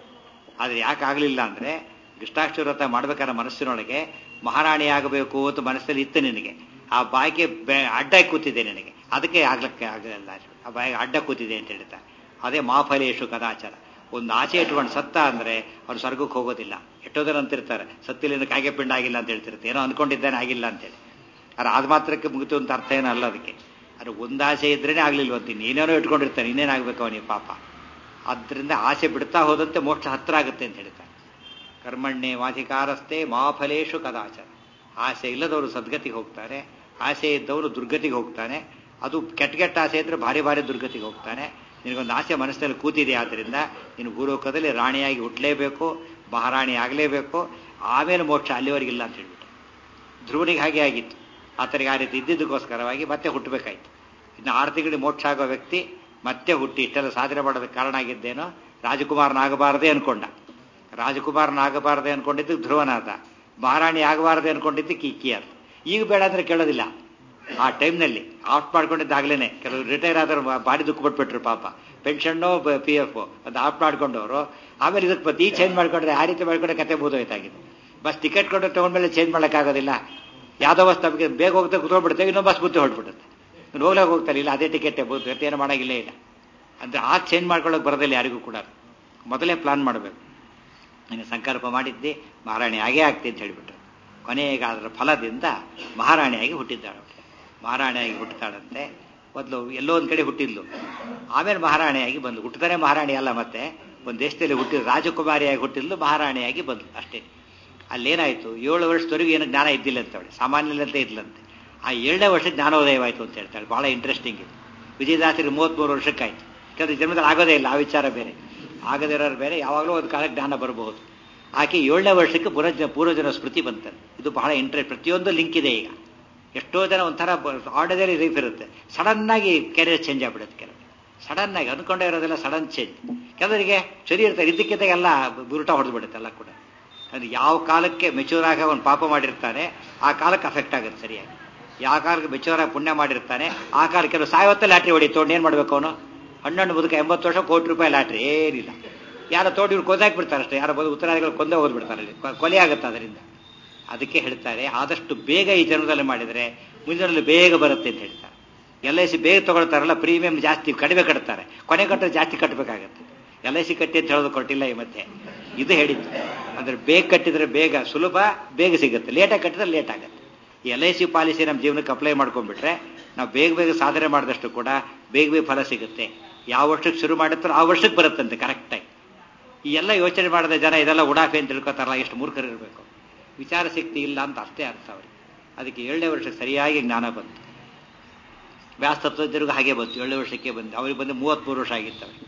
ಆದರೆ ಯಾಕೆ ಆಗಲಿಲ್ಲ ಅಂದರೆ ಕೃಷ್ಣಾಷ್ಟಮಿ ವ್ರತ ಮಾಡ್ಬೇಕಾದ್ರೆ ಮನಸ್ಸಿನೊಳಗೆ ಮಹಾರಾಣಿ ಆಗಬೇಕು ಅಂತ ಮನಸ್ಸಲ್ಲಿ ಇತ್ತು ನಿನಗೆ ಆ ಬಾಯಿಗೆ ಅಡ್ಡ ಕೂತಿದೆ ನಿನಗೆ ಅದಕ್ಕೆ ಆಗ್ಲಿಕ್ಕೆ ಆಗಲಿಲ್ಲ ಆ ಬಾಯಿಗೆ ಅಡ್ಡ ಕೂತಿದೆ ಅಂತ ಹೇಳ್ತಾರೆ ಅದೇ ಮಾಫಲೇಶು ಕದಾಚಾರ ಒಂದು ಆಸೆ ಇಟ್ಕೊಂಡು ಸತ್ತ ಅಂದರೆ ಅವ್ರು ಸ್ವರ್ಗಕ್ಕೆ ಹೋಗೋದಿಲ್ಲ ಎಷ್ಟೋ ಜನ ಅಂತಿರ್ತಾರೆ ಸತ್ತಿಲಿಂದ ಕಾಗೆ ಪಿಂಡ ಆಗಿಲ್ಲ ಅಂತ ಹೇಳ್ತಿರ್ತಾರೆ ಏನೋ ಅನ್ಕೊಂಡಿದ್ದಾನೆ ಆಗಿಲ್ಲ ಅಂತೇಳಿ ಆದ್ರೆ ಅದು ಮಾತ್ರಕ್ಕೆ ಮುಗಿತು ಅಂತ ಅರ್ಥ ಏನೋ ಅಲ್ಲ ಅದಕ್ಕೆ ಅದು ಒಂದು ಆಸೆ ಇದ್ರೇನೆ ಆಗ್ಲಿಲ್ವಂತ ಇನ್ನೇನೇನೋ ಇಟ್ಕೊಂಡಿರ್ತಾನೆ ಇನ್ನೇನಾಗಬೇಕು ಅವನಿಗೆ ಪಾಪ ಆದ್ದರಿಂದ ಆಸೆ ಬಿಡ್ತಾ ಹೋದಂತೆ ಮೋಕ್ಷ ಹತ್ರ ಆಗುತ್ತೆ ಅಂತ ಹೇಳ್ತಾರೆ ಕರ್ಮಣ್ಣೆ ವಾಧಿಕಾರಸ್ಥೆ ಮಾಫಲೇಶು ಕದಾಚಾರ ಆಸೆ ಇಲ್ಲದವರು ಸದ್ಗತಿಗೆ ಹೋಗ್ತಾರೆ ಆಸೆ ಇದ್ದವರು ದುರ್ಗತಿಗೆ ಹೋಗ್ತಾನೆ ಅದು ಕೆಟ್ಟ ಕೆಟ್ಟ ಆಸೆ ಇದ್ರೆ ಭಾರಿ ಭಾರಿ ದುರ್ಗತಿಗೆ ಹೋಗ್ತಾನೆ ನಿನಗೊಂದು ಆಸೆ ಮನಸ್ಸಿನಲ್ಲಿ ಕೂತಿದೆ ಆದ್ದರಿಂದ ನೀನು ಭೂಲೋಕದಲ್ಲಿ ರಾಣಿಯಾಗಿ ಹುಟ್ಟಲೇಬೇಕು ಮಹಾರಾಣಿ ಆಗಲೇಬೇಕು ಆಮೇಲೆ ಮೋಕ್ಷ ಅಲ್ಲಿವರೆಗಿಲ್ಲ ಅಂತ ಹೇಳ್ಬಿಟ್ಟು ಧ್ರುವನಿಗೆ ಹಾಗೆ ಆಗಿತ್ತು ಆತನಿಗೆ ಆ ರೀತಿ ಇದ್ದಿದ್ದಕ್ಕೋಸ್ಕರವಾಗಿ ಮತ್ತೆ ಹುಟ್ಟಬೇಕಾಯ್ತು ಇನ್ನು ಆರು ತಿಂಗಳಿಗೆ ಮೋಕ್ಷ ಆಗೋ ವ್ಯಕ್ತಿ ಮತ್ತೆ ಹುಟ್ಟಿ ಇಷ್ಟೆಲ್ಲ ಸಾಧನೆ ಮಾಡೋದಕ್ಕೆ ಕಾರಣ ಆಗಿದ್ದೇನೋ ರಾಜಕುಮಾರನಾಗಬಾರದೇ ಅನ್ಕೊಂಡ ರಾಜಕುಮಾರನಾಗಬಾರದೆ ಅನ್ಕೊಂಡಿದ್ದು ಧ್ರುವನಾಥ ಮಹಾರಾಣಿ ಆಗಬಾರದೆ ಅನ್ಕೊಂಡಿದ್ದು ಕಿಕ್ಕಿ ಅಂತ ಈಗ ಬೇಡ ಅಂದ್ರೆ ಕೇಳೋದಿಲ್ಲ ಆ ಟೈಮ್ನಲ್ಲಿ ಆಫ್ ಮಾಡ್ಕೊಂಡಿದ್ದಾಗ್ಲೇನೆ ಕೆಲವರು ರಿಟೈರ್ ಆದ್ರೆ ಬಾಡಿ ದುಃಖ ಪಟ್ಬಿಟ್ರು ಪಾಪ ಪೆನ್ಷನ್ನು ಪಿ ಎಫ್ ಅದು ಆಫ್ ಮಾಡ್ಕೊಂಡವರು ಆಮೇಲೆ ಇದಕ್ಕೆ ಬತ್ತಿ ಚೇಂಜ್ ಮಾಡ್ಕೊಂಡ್ರೆ ಆ ರೀತಿ ಮಾಡ್ಕೊಂಡ್ರೆ ಕತೆ ಬೋಧೋಯ್ತಾಗಿದೆ ಬಸ್ ಟಿಕೆಟ್ ಕೊಟ್ಟು ತಗೊಂಡ್ಮೇಲೆ ಚೇಂಜ್ ಮಾಡೋಕ್ಕಾಗೋದಿಲ್ಲ ಯಾವುದೋ ಬಸ್ ನಮಗೆ ಬೇಗ ಹೋಗ್ತಾ ಕುತ್ಕೊಂಡ್ಬಿಡ್ತೇವೆ ಇನ್ನೊಂದು ಬಸ್ ಬುದ್ಧಿ ಹೊಡ್ಬಿಡುತ್ತೆ ಇನ್ನು ಹೋಗ್ಲಾಗ ಹೋಗ್ತಾರೆ ಇಲ್ಲ ಅದೇ ಟಿಕೆಟ್ ಗತಿ ಏನು ಮಾಡೋಂಗಿಲ್ಲೇ ಇಲ್ಲ ಅಂದರೆ ಆ ಚೇಂಜ್ ಮಾಡ್ಕೊಳ್ಳೋಕೆ ಬರೋದಿಲ್ಲ ಯಾರಿಗೂ ಕೂಡ ಮೊದಲೇ ಪ್ಲಾನ್ ಮಾಡಬೇಕು ನೀನು ಸಂಕಲ್ಪ ಮಾಡಿದ್ದೆ ಮಹಾರಾಣಿ ಆಗೇ ಆಗ್ತಿ ಅಂತ ಹೇಳಿಬಿಟ್ರು ಕೊನೆಗೆ ಅದರ ಫಲದಿಂದ ಮಹಾರಾಣಿಯಾಗಿ ಹುಟ್ಟಿದ್ದಾಳೆ ಮಹಾರಾಣಿಯಾಗಿ ಹುಟ್ಟುತ್ತಾಳಂತೆ ಮೊದಲು ಎಲ್ಲೋ ಒಂದು ಕಡೆ ಹುಟ್ಟಿದ್ಲು ಆಮೇಲೆ ಮಹಾರಾಣಿಯಾಗಿ ಬಂದು ಹುಟ್ಟುತ್ತಾನೆ ಮಹಾರಾಣಿ ಅಲ್ಲ ಮತ್ತೆ ಒಂದು ದೇಶದಲ್ಲಿ ಹುಟ್ಟಿದ ರಾಜಕುಮಾರಿಯಾಗಿ ಹುಟ್ಟಿದ್ಲು ಮಹಾರಾಣಿಯಾಗಿ ಬಂದು ಅಷ್ಟೇ ಅಲ್ಲೇನಾಯಿತು ಏಳು ವರ್ಷದವರೆಗೂ ಏನು ಜ್ಞಾನ ಇದ್ದಿಲ್ಲ ಅಂತ ಅವಳು ಸಾಮಾನ್ಯದಂತೆ ಇದ್ಲಂತೆ ಆ ಏಳನೇ ವರ್ಷ ಜ್ಞಾನೋದಯವಾಯಿತು ಅಂತ ಹೇಳ್ತಾಳೆ ಬಹಳ ಇಂಟ್ರೆಸ್ಟಿಂಗ್ ಇದು ವಿಜಯದಾಸರಿಗೆ ಮೂವತ್ತ್ಮೂರು ವರ್ಷಕ್ಕಾಯ್ತು ಯಾಕಂದ್ರೆ ಜನ್ಮದಲ್ಲಿ ಆಗೋದೇ ಇಲ್ಲ ಆ ವಿಚಾರ ಬೇರೆ ಆಗದಿರೋರು ಬೇರೆ ಯಾವಾಗಲೂ ಒಂದು ಕಾಲ ಜ್ಞಾನ ಬರಬಹುದು ಆಕೆ ಏಳನೇ ವರ್ಷಕ್ಕೆ ಪುರಜ ಪೂರ್ವಜನ ಸ್ಮೃತಿ ಬಂತಾರೆ ಇದು ಬಹಳ ಇಂಟ್ರೆಸ್ಟ್ ಪ್ರತಿಯೊಂದು ಲಿಂಕ್ ಇದೆ ಈಗ ಎಷ್ಟೋ ಜನ ಒಂಥರ ಆರ್ಡನರಿ ಲೈಫ್ ಇರುತ್ತೆ ಸಡನ್ ಆಗಿ ಕೆರಿಯರ್ ಚೇಂಜ್ ಆಗ್ಬಿಡುತ್ತೆ ಕೆಲವು ಸಡನ್ ಆಗಿ ಅನ್ಕೊಂಡೇ ಇರೋದೆಲ್ಲ ಸಡನ್ ಚೇಂಜ್ ಕೆಲವರಿಗೆ ಸರಿ ಇರ್ತಾರೆ ಇದಕ್ಕಿಂತ ಎಲ್ಲ ಬುರುಟ ಹೊಡೆದು ಬಿಡುತ್ತೆ ಎಲ್ಲ ಕೂಡ ಅಂದ್ರೆ ಯಾವ ಕಾಲಕ್ಕೆ ಮೆಚೂರ್ ಆಗಿ ಅವನು ಪಾಪ ಮಾಡಿರ್ತಾನೆ ಆ ಕಾಲಕ್ಕೆ ಅಫೆಕ್ಟ್ ಆಗುತ್ತೆ ಸರಿಯಾಗಿ ಯಾವ ಕಾಲಕ್ಕೆ ಮೆಚೂರ್ ಆಗಿ ಪುಣ್ಯ ಮಾಡಿರ್ತಾನೆ ಆ ಕಾಲಕ್ಕೆ ಕೆಲವು ಸಾಯವತ್ತ ಲಾಟ್ರಿ ಹೊಡಿತು ಏನು ಮಾಡ್ಬೇಕು ಅವನು ಹಣ್ಣು ಬದುಕ ಎಂಬತ್ತು ವರ್ಷ ಕೋಟಿ ರೂಪಾಯಿ ಲಾಟ್ರಿ ಏನಿಲ್ಲ ಯಾರೋ ತೋಟ ಇವ್ರು ಕೊಂದಾಕಿ ಬಿಡ್ತಾರೆ ಅಷ್ಟೇ ಯಾರೋ ಬಂದು ಉತ್ತರಾದಿಗಳು ಕೊಂದೇ ಹೋಗ್ಬಿಡ್ತಾರೆ ಅಲ್ಲಿ ಕೊಲೆ ಆಗುತ್ತೆ ಅದರಿಂದ ಅದಕ್ಕೆ ಹೇಳ್ತಾರೆ ಆದಷ್ಟು ಬೇಗ ಈ ಜನ್ಮದಲ್ಲಿ ಮಾಡಿದರೆ ಮುಂದಿನಲ್ಲಿ ಬೇಗ ಬರುತ್ತೆ ಅಂತ ಹೇಳ್ತಾರೆ ಎಲ್ ಐ ಸಿ ಬೇಗ ತಗೊಳ್ತಾರಲ್ಲ ಪ್ರೀಮಿಯಂ ಜಾಸ್ತಿ ಕಡಿಮೆ ಕಟ್ತಾರೆ ಕೊನೆ ಕಟ್ಟರೆ ಜಾಸ್ತಿ ಕಟ್ಟಬೇಕಾಗತ್ತೆ ಎಲ್ ಐ ಸಿ ಕಟ್ಟಿ ಅಂತ ಹೇಳೋದು ಕೊಟ್ಟಿಲ್ಲ ಈ ಮಧ್ಯೆ ಇದು ಹೇಳಿದ್ದು ಅಂದ್ರೆ ಬೇಗ ಕಟ್ಟಿದ್ರೆ ಬೇಗ ಸುಲಭ ಬೇಗ ಸಿಗುತ್ತೆ ಲೇಟಾಗಿ ಕಟ್ಟಿದ್ರೆ ಲೇಟ್ ಆಗುತ್ತೆ ಈ ಎಲ್ ಐ ಸಿ ಪಾಲಿಸಿ ನಮ್ಮ ಜೀವನಕ್ಕೆ ಅಪ್ಲೈ ಮಾಡ್ಕೊಂಡ್ಬಿಟ್ರೆ ನಾವು ಬೇಗ ಬೇಗ ಸಾಧನೆ ಮಾಡಿದಷ್ಟು ಕೂಡ ಬೇಗ ಬೇಗ ಫಲ ಸಿಗುತ್ತೆ ಯಾವ ವರ್ಷಕ್ಕೆ ಶುರು ಮಾಡಿರ್ತಾರೋ ಆ ವರ್ಷಕ್ಕೆ ಬರುತ್ತಂತೆ ಕರೆಕ್ಟಾಗಿ ಈ ಎಲ್ಲ ಯೋಚನೆ ಮಾಡಿದ ಜನ ಇದೆಲ್ಲ ಉಡಾಫೆ ಅಂತ ತಿಳ್ಕೊತಾರಲ್ಲ ಎಷ್ಟು ಮೂರ್ಖರಿರಬೇಕು ವಿಚಾರ ಶಕ್ತಿ ಇಲ್ಲ ಅಂತ ಅಷ್ಟೇ ಅರ್ಥ ಅವ್ರಿಗೆ ಅದಕ್ಕೆ ಏಳನೇ ವರ್ಷಕ್ಕೆ ಸರಿಯಾಗಿ ಜ್ಞಾನ ಬಂತು ವ್ಯಾಸತತ್ವಜ್ಞರಿಗೂ ಹಾಗೆ ಬಂತು ಏಳನೇ ವರ್ಷಕ್ಕೆ ಬಂದು ಅವ್ರಿಗೆ ಬಂದು ಮೂವತ್ತ್ಮೂರು ವರ್ಷ ಆಗಿತ್ತು ಅವ್ರಿಗೆ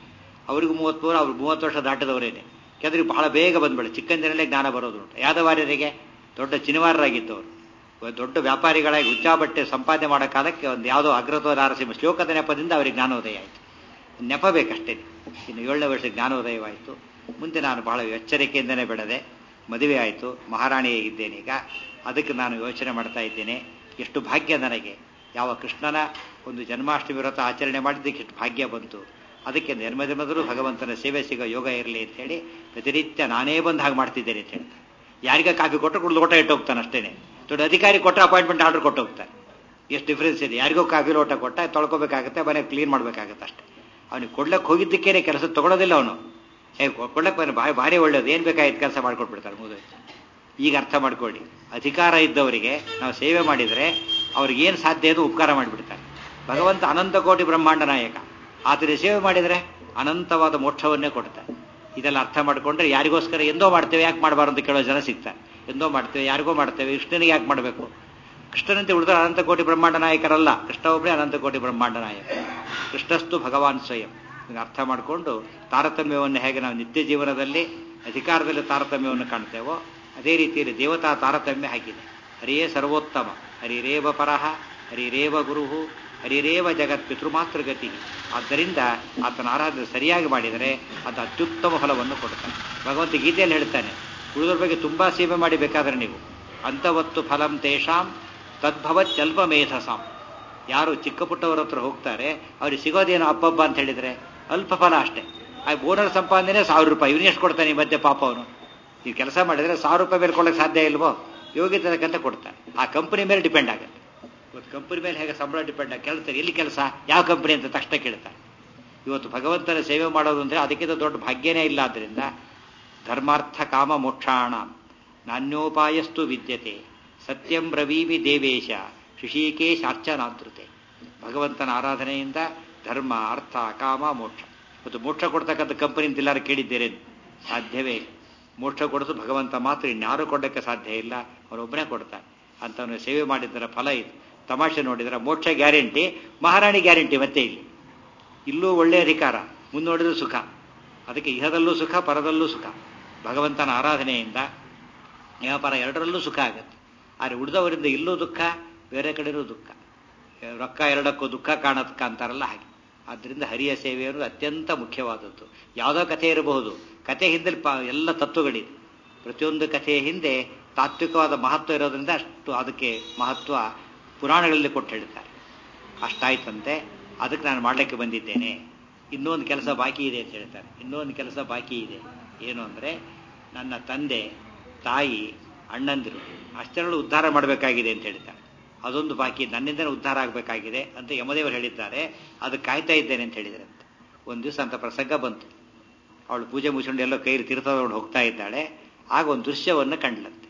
ಅವ್ರಿಗೂ ಮೂವತ್ಮೂರು ಅವ್ರು ಮೂವತ್ತು ವರ್ಷ ದಾಟದವರೇನೆ ಯಾಕಂದ್ರೆ ಬಹಳ ಬೇಗ ಬಂದ್ಬಿಡ ಚಿಕ್ಕಂದಿನಲ್ಲೇ ಜ್ಞಾನ ಬರೋದು ಉಂಟು ಯಾದವಾರ್ಯರಿಗೆ ದೊಡ್ಡ ಚಿನಿವಾರರಾಗಿದ್ದವರು ದೊಡ್ಡ ವ್ಯಾಪಾರಿಗಳಾಗಿ ಉಚ್ಚಾಬಟ್ಟೆ ಸಂಪಾದನೆ ಮಾಡೋ ಕಾಲಕ್ಕೆ ಒಂದು ಯಾವುದೋ ಅಗ್ರತ್ವ ನಾರಸಿಂಹ ಶ್ಲೋಕದ ನೆಪದಿಂದ ಅವರಿಗೆ ಜ್ಞಾನೋದಯ ಆಯಿತು ನೆಪ ಬೇಕಷ್ಟೇ ಇನ್ನು ಏಳನೇ ವರ್ಷ ಜ್ಞಾನೋದಯವಾಯಿತು ಮುಂದೆ ನಾನು ಬಹಳ ಎಚ್ಚರಿಕೆಯಿಂದನೇ ಬೆಳೆದೆ ಮದುವೆ ಆಯಿತು ಮಹಾರಾಣಿಯಾಗಿದ್ದೇನೆ ಈಗ ಅದಕ್ಕೆ ನಾನು ಯೋಚನೆ ಮಾಡ್ತಾ ಇದ್ದೇನೆ ಎಷ್ಟು ಭಾಗ್ಯ ನನಗೆ ಯಾವ ಕೃಷ್ಣನ ಒಂದು ಜನ್ಮಾಷ್ಟಮಿ ವ್ರತ ಆಚರಣೆ ಮಾಡಿದ್ದಕ್ಕೆ ಎಷ್ಟು ಭಾಗ್ಯ ಬಂತು ಅದಕ್ಕೆ ಜನ್ಮ ಜನ್ಮದರೂ ಭಗವಂತನ ಸೇವೆ ಸಿಗೋ ಯೋಗ ಇರಲಿ ಅಂತೇಳಿ ಪ್ರತಿನಿತ್ಯ ನಾನೇ ಬಂದು ಹಾಗೆ ಮಾಡ್ತಿದ್ದೇನೆ ಅಂತ ಹೇಳ್ತಾರೆ ಯಾರಿಗ ಕಾಫಿ ಕೊಟ್ಟರು ಕುಡಿದು ಲೋಟ ಇಟ್ಟು ಹೋಗ್ತಾನೆ ಅಷ್ಟೇನೆ ದೊಡ್ಡ ಅಧಿಕಾರಿ ಕೊಟ್ಟರೆ ಅಪಾಯಿಂಟ್ಮೆಂಟ್ ಆರ್ಡರ್ ಕೊಟ್ಟು ಹೋಗ್ತಾನೆ ಎಷ್ಟು ಡಿಫ್ರೆನ್ಸ್ ಇದೆ ಯಾರಿಗೋ ಕಾಫಿ ಲೋಟ ಕೊಟ್ಟ ತೊಳ್ಕೊಬೇಕಾಗತ್ತೆ ಮನೆ ಕ್ಲೀನ್ ಮಾಡಬೇಕಾಗತ್ತೆ ಅಷ್ಟೇ ಅವನಿಗೆ ಕೊಡ್ಲಕ್ಕೆ ಹೋಗಿದ್ದಕ್ಕೇನೆ ಕೆಲಸ ತಗೊಳ್ಳೋದಿಲ್ಲ ಅವನು ಏ ಕೊಡ್ಲಕ್ಕೆ ಬನ್ನಿ ಭಾರಿ ಭಾರಿ ಒಳ್ಳೇದು ಏನು ಬೇಕಾಯ್ತು ಕೆಲಸ ಮಾಡ್ಕೊಟ್ಬಿಡ್ತಾರೆ ಮುಗಿದೋಯ್ತು ಈಗ ಅರ್ಥ ಮಾಡ್ಕೊಳ್ಳಿ ಅಧಿಕಾರ ಇದ್ದವರಿಗೆ ನಾವು ಸೇವೆ ಮಾಡಿದರೆ ಅವ್ರಿಗೆ ಏನು ಸಾಧ್ಯ ಅದು ಉಪಕಾರ ಮಾಡಿಬಿಡ್ತಾರೆ ಭಗವಂತ ಅನಂತ ಕೋಟಿ ಬ್ರಹ್ಮಾಂಡ ನಾಯಕ ಆತನ ಸೇವೆ ಮಾಡಿದರೆ ಅನಂತವಾದ ಮೋಕ್ಷವನ್ನೇ ಕೊಡ್ತಾರೆ ಇದೆಲ್ಲ ಅರ್ಥ ಮಾಡಿಕೊಂಡ್ರೆ ಯಾರಿಗೋಸ್ಕರ ಎಂದೋ ಮಾಡ್ತೇವೆ ಯಾಕೆ ಮಾಡಬಾರ್ದು ಅಂತ ಕೇಳೋ ಜನ ಸಿಗ್ತಾರೆ ಎಂದೋ ಮಾಡ್ತೇವೆ ಯಾರಿಗೋ ಮಾಡ್ತೇವೆ ಕೃಷ್ಣನಿಗೆ ಯಾಕೆ ಮಾಡಬೇಕು ಕೃಷ್ಣನಂತೆ ಉಳಿದ್ರೆ ಅನಂತ ಕೋಟಿ ಬ್ರಹ್ಮಾಂಡ ನಾಯಕರಲ್ಲ ಕೃಷ್ಣ ಒಬ್ಬರೇ ಅನಂತ ಕೋಟಿ ಬ್ರಹ್ಮಾಂಡ ನಾಯಕ ಕೃಷ್ಣಸ್ತು ಭಗವಾನ್ ಸ್ವಯಂ ಇದನ್ನು ಅರ್ಥ ಮಾಡಿಕೊಂಡು ತಾರತಮ್ಯವನ್ನು ಹೇಗೆ ನಾವು ನಿತ್ಯ ಜೀವನದಲ್ಲಿ ಅಧಿಕಾರದಲ್ಲಿ ತಾರತಮ್ಯವನ್ನು ಕಾಣ್ತೇವೋ ಅದೇ ರೀತಿಯಲ್ಲಿ ದೇವತಾ ತಾರತಮ್ಯ ಹಾಕಿದೆ ಹರಿಯೇ ಸರ್ವೋತ್ತಮ ಹರಿರೇವ ಪರಹ ಹರಿರೇವ ಗುರುಹು ಹರಿರೇವ ಜಗತ್ ಪಿತೃಮಾತೃಗತಿ ಆದ್ದರಿಂದ ಆತನ ಆರಾಧನೆ ಸರಿಯಾಗಿ ಮಾಡಿದರೆ ಅದು ಅತ್ಯುತ್ತಮ ಫಲವನ್ನು ಕೊಡುತ್ತಾನೆ ಭಗವಂತ ಗೀತೆಯಲ್ಲಿ ಹೇಳ್ತಾನೆ ಉಳಿದ್ರ ಬಗ್ಗೆ ತುಂಬಾ ಸೇವೆ ಮಾಡಿ ಬೇಕಾದ್ರೆ ನೀವು ಅಂತವತ್ತು ಫಲಂ ತೇಷಾಂ ತದ್ಭವತ್ಯಲ್ಪ ಮೇಧಸಾಂ ಯಾರು ಚಿಕ್ಕ ಪುಟ್ಟವರ ಹತ್ರ ಹೋಗ್ತಾರೆ ಅವ್ರಿಗೆ ಸಿಗೋದೇನು ಅಪ್ಪಬ್ಬ ಅಂತ ಹೇಳಿದ್ರೆ ಅಲ್ಪ ಫಲ ಅಷ್ಟೇ ಆ ಓನರ್ ಸಂಪಾದನೆ ಸಾವಿರ ರೂಪಾಯಿ ಇವನು ಎಷ್ಟು ಕೊಡ್ತಾನೆ ಈ ಮಧ್ಯೆ ಪಾಪ ಅವನು ಈ ಕೆಲಸ ಮಾಡಿದ್ರೆ ಸಾವಿರ ರೂಪಾಯಿ ಮೇಲೆ ಕೊಡೋಕೆ ಸಾಧ್ಯ ಇಲ್ವೋ ಯೋಗ್ಯತೆ ಕೊಡ್ತಾನೆ ಆ ಕಂಪನಿ ಮೇಲೆ ಡಿಪೆಂಡ್ ಆಗುತ್ತೆ ಇವತ್ತು ಕಂಪನಿ ಮೇಲೆ ಹೇಗೆ ಸಂಬಳ ಡಿಪೆಂಡ್ ಆಗಿ ಕೇಳ್ತಾರೆ ಎಲ್ಲಿ ಕೆಲಸ ಯಾವ ಕಂಪನಿ ಅಂತ ತಕ್ಷಣ ಕೇಳ್ತಾರೆ ಇವತ್ತು ಭಗವಂತನ ಸೇವೆ ಮಾಡೋದು ಅಂದರೆ ಅದಕ್ಕಿಂತ ದೊಡ್ಡ ಭಾಗ್ಯನೇ ಇಲ್ಲ ಆದ್ದರಿಂದ ಧರ್ಮಾರ್ಥ ಕಾಮ ಮೋಕ್ಷಾಣ ನಾಣ್ಯೋಪಾಯಸ್ತು ವಿದ್ಯತೆ ಸತ್ಯಂ ರವೀವಿ ದೇವೇಶ ಋಷಿಕೇಶ್ ಅರ್ಚನಾದೃತೆ ಭಗವಂತನ ಆರಾಧನೆಯಿಂದ ಧರ್ಮ ಅರ್ಥ ಕಾಮ ಮೋಕ್ಷ ಮತ್ತು ಮೋಕ್ಷ ಕೊಡ್ತಕ್ಕಂಥ ಕಂಪನಿ ಅಂತ ಎಲ್ಲರೂ ಕೇಳಿದ್ದೇನೆ ಸಾಧ್ಯವೇ ಇಲ್ಲ ಮೋಕ್ಷ ಕೊಡೋದು ಭಗವಂತ ಮಾತ್ರ ಇನ್ಯಾರು ಕೊಡೋಕ್ಕೆ ಸಾಧ್ಯ ಇಲ್ಲ ಅವರೊಬ್ಬನೇ ಕೊಡ್ತಾನೆ ಅಂತವನು ಸೇವೆ ಮಾಡಿದ್ದರ ಫಲ ಇದು ತಮಾಷೆ ನೋಡಿದ್ರೆ ಮೋಕ್ಷ ಗ್ಯಾರಂಟಿ ಮಹಾರಾಣಿ ಗ್ಯಾರಂಟಿ ಮತ್ತೆ ಇಲ್ಲಿ ಇಲ್ಲೂ ಒಳ್ಳೆಯ ಅಧಿಕಾರ ಮುನ್ನೋಡಿದ್ರು ಸುಖ ಅದಕ್ಕೆ ಇಹದಲ್ಲೂ ಸುಖ ಪರದಲ್ಲೂ ಸುಖ ಭಗವಂತನ ಆರಾಧನೆಯಿಂದ ವ್ಯಾಪಾರ ಎರಡರಲ್ಲೂ ಸುಖ ಆಗುತ್ತೆ ಆದರೆ ಉಳಿದವರಿಂದ ಇಲ್ಲೂ ದುಃಖ ಬೇರೆ ಕಡೆನೂ ದುಃಖ ರೊಕ್ಕ ಎರಡಕ್ಕೂ ದುಃಖ ಕಾಣತ್ಕ ಅಂತಾರಲ್ಲ ಹಾಗೆ ಆದ್ದರಿಂದ ಹರಿಯ ಸೇವೆ ಅನ್ನೋದು ಅತ್ಯಂತ ಮುಖ್ಯವಾದದ್ದು ಯಾವುದೋ ಕಥೆ ಇರಬಹುದು ಕಥೆ ಹಿಂದೆ ಎಲ್ಲ ತತ್ವಗಳಿದೆ ಪ್ರತಿಯೊಂದು ಕಥೆಯ ಹಿಂದೆ ತಾತ್ವಿಕವಾದ ಮಹತ್ವ ಇರೋದ್ರಿಂದ ಅಷ್ಟು ಅದಕ್ಕೆ ಮಹತ್ವ ಪುರಾಣಗಳಲ್ಲಿ ಕೊಟ್ಟು ಹೇಳ್ತಾರೆ ಅಷ್ಟಾಯ್ತಂತೆ ಅದಕ್ಕೆ ನಾನು ಮಾಡಲಿಕ್ಕೆ ಬಂದಿದ್ದೇನೆ ಇನ್ನೊಂದು ಕೆಲಸ ಬಾಕಿ ಇದೆ ಅಂತ ಹೇಳ್ತಾರೆ ಇನ್ನೊಂದು ಕೆಲಸ ಬಾಕಿ ಇದೆ ಏನು ಅಂದರೆ ನನ್ನ ತಂದೆ ತಾಯಿ ಅಣ್ಣಂದಿರು ಅಷ್ಟೆರಡು ಉದ್ಧಾರ ಮಾಡಬೇಕಾಗಿದೆ ಅಂತ ಹೇಳ್ತಾರೆ ಅದೊಂದು ಬಾಕಿ ನನ್ನಿಂದನೇ ಉದ್ಧಾರ ಆಗಬೇಕಾಗಿದೆ ಅಂತ ಯಮದೇವರು ಹೇಳಿದ್ದಾರೆ ಅದಕ್ಕೆ ಕಾಯ್ತಾ ಇದ್ದೇನೆ ಅಂತ ಹೇಳಿದ್ರಂತೆ ಒಂದು ದಿವಸ ಅಂತ ಪ್ರಸಂಗ ಬಂತು ಅವಳು ಪೂಜೆ ಮುಗಿಸ್ಕೊಂಡು ಎಲ್ಲೋ ಕೈ ತೀರ್ಥದೊಳಗೆ ಹೋಗ್ತಾ ಇದ್ದಾಳೆ ಆಗ ಒಂದು ದೃಶ್ಯವನ್ನು ಕಂಡ್ಲಂತೆ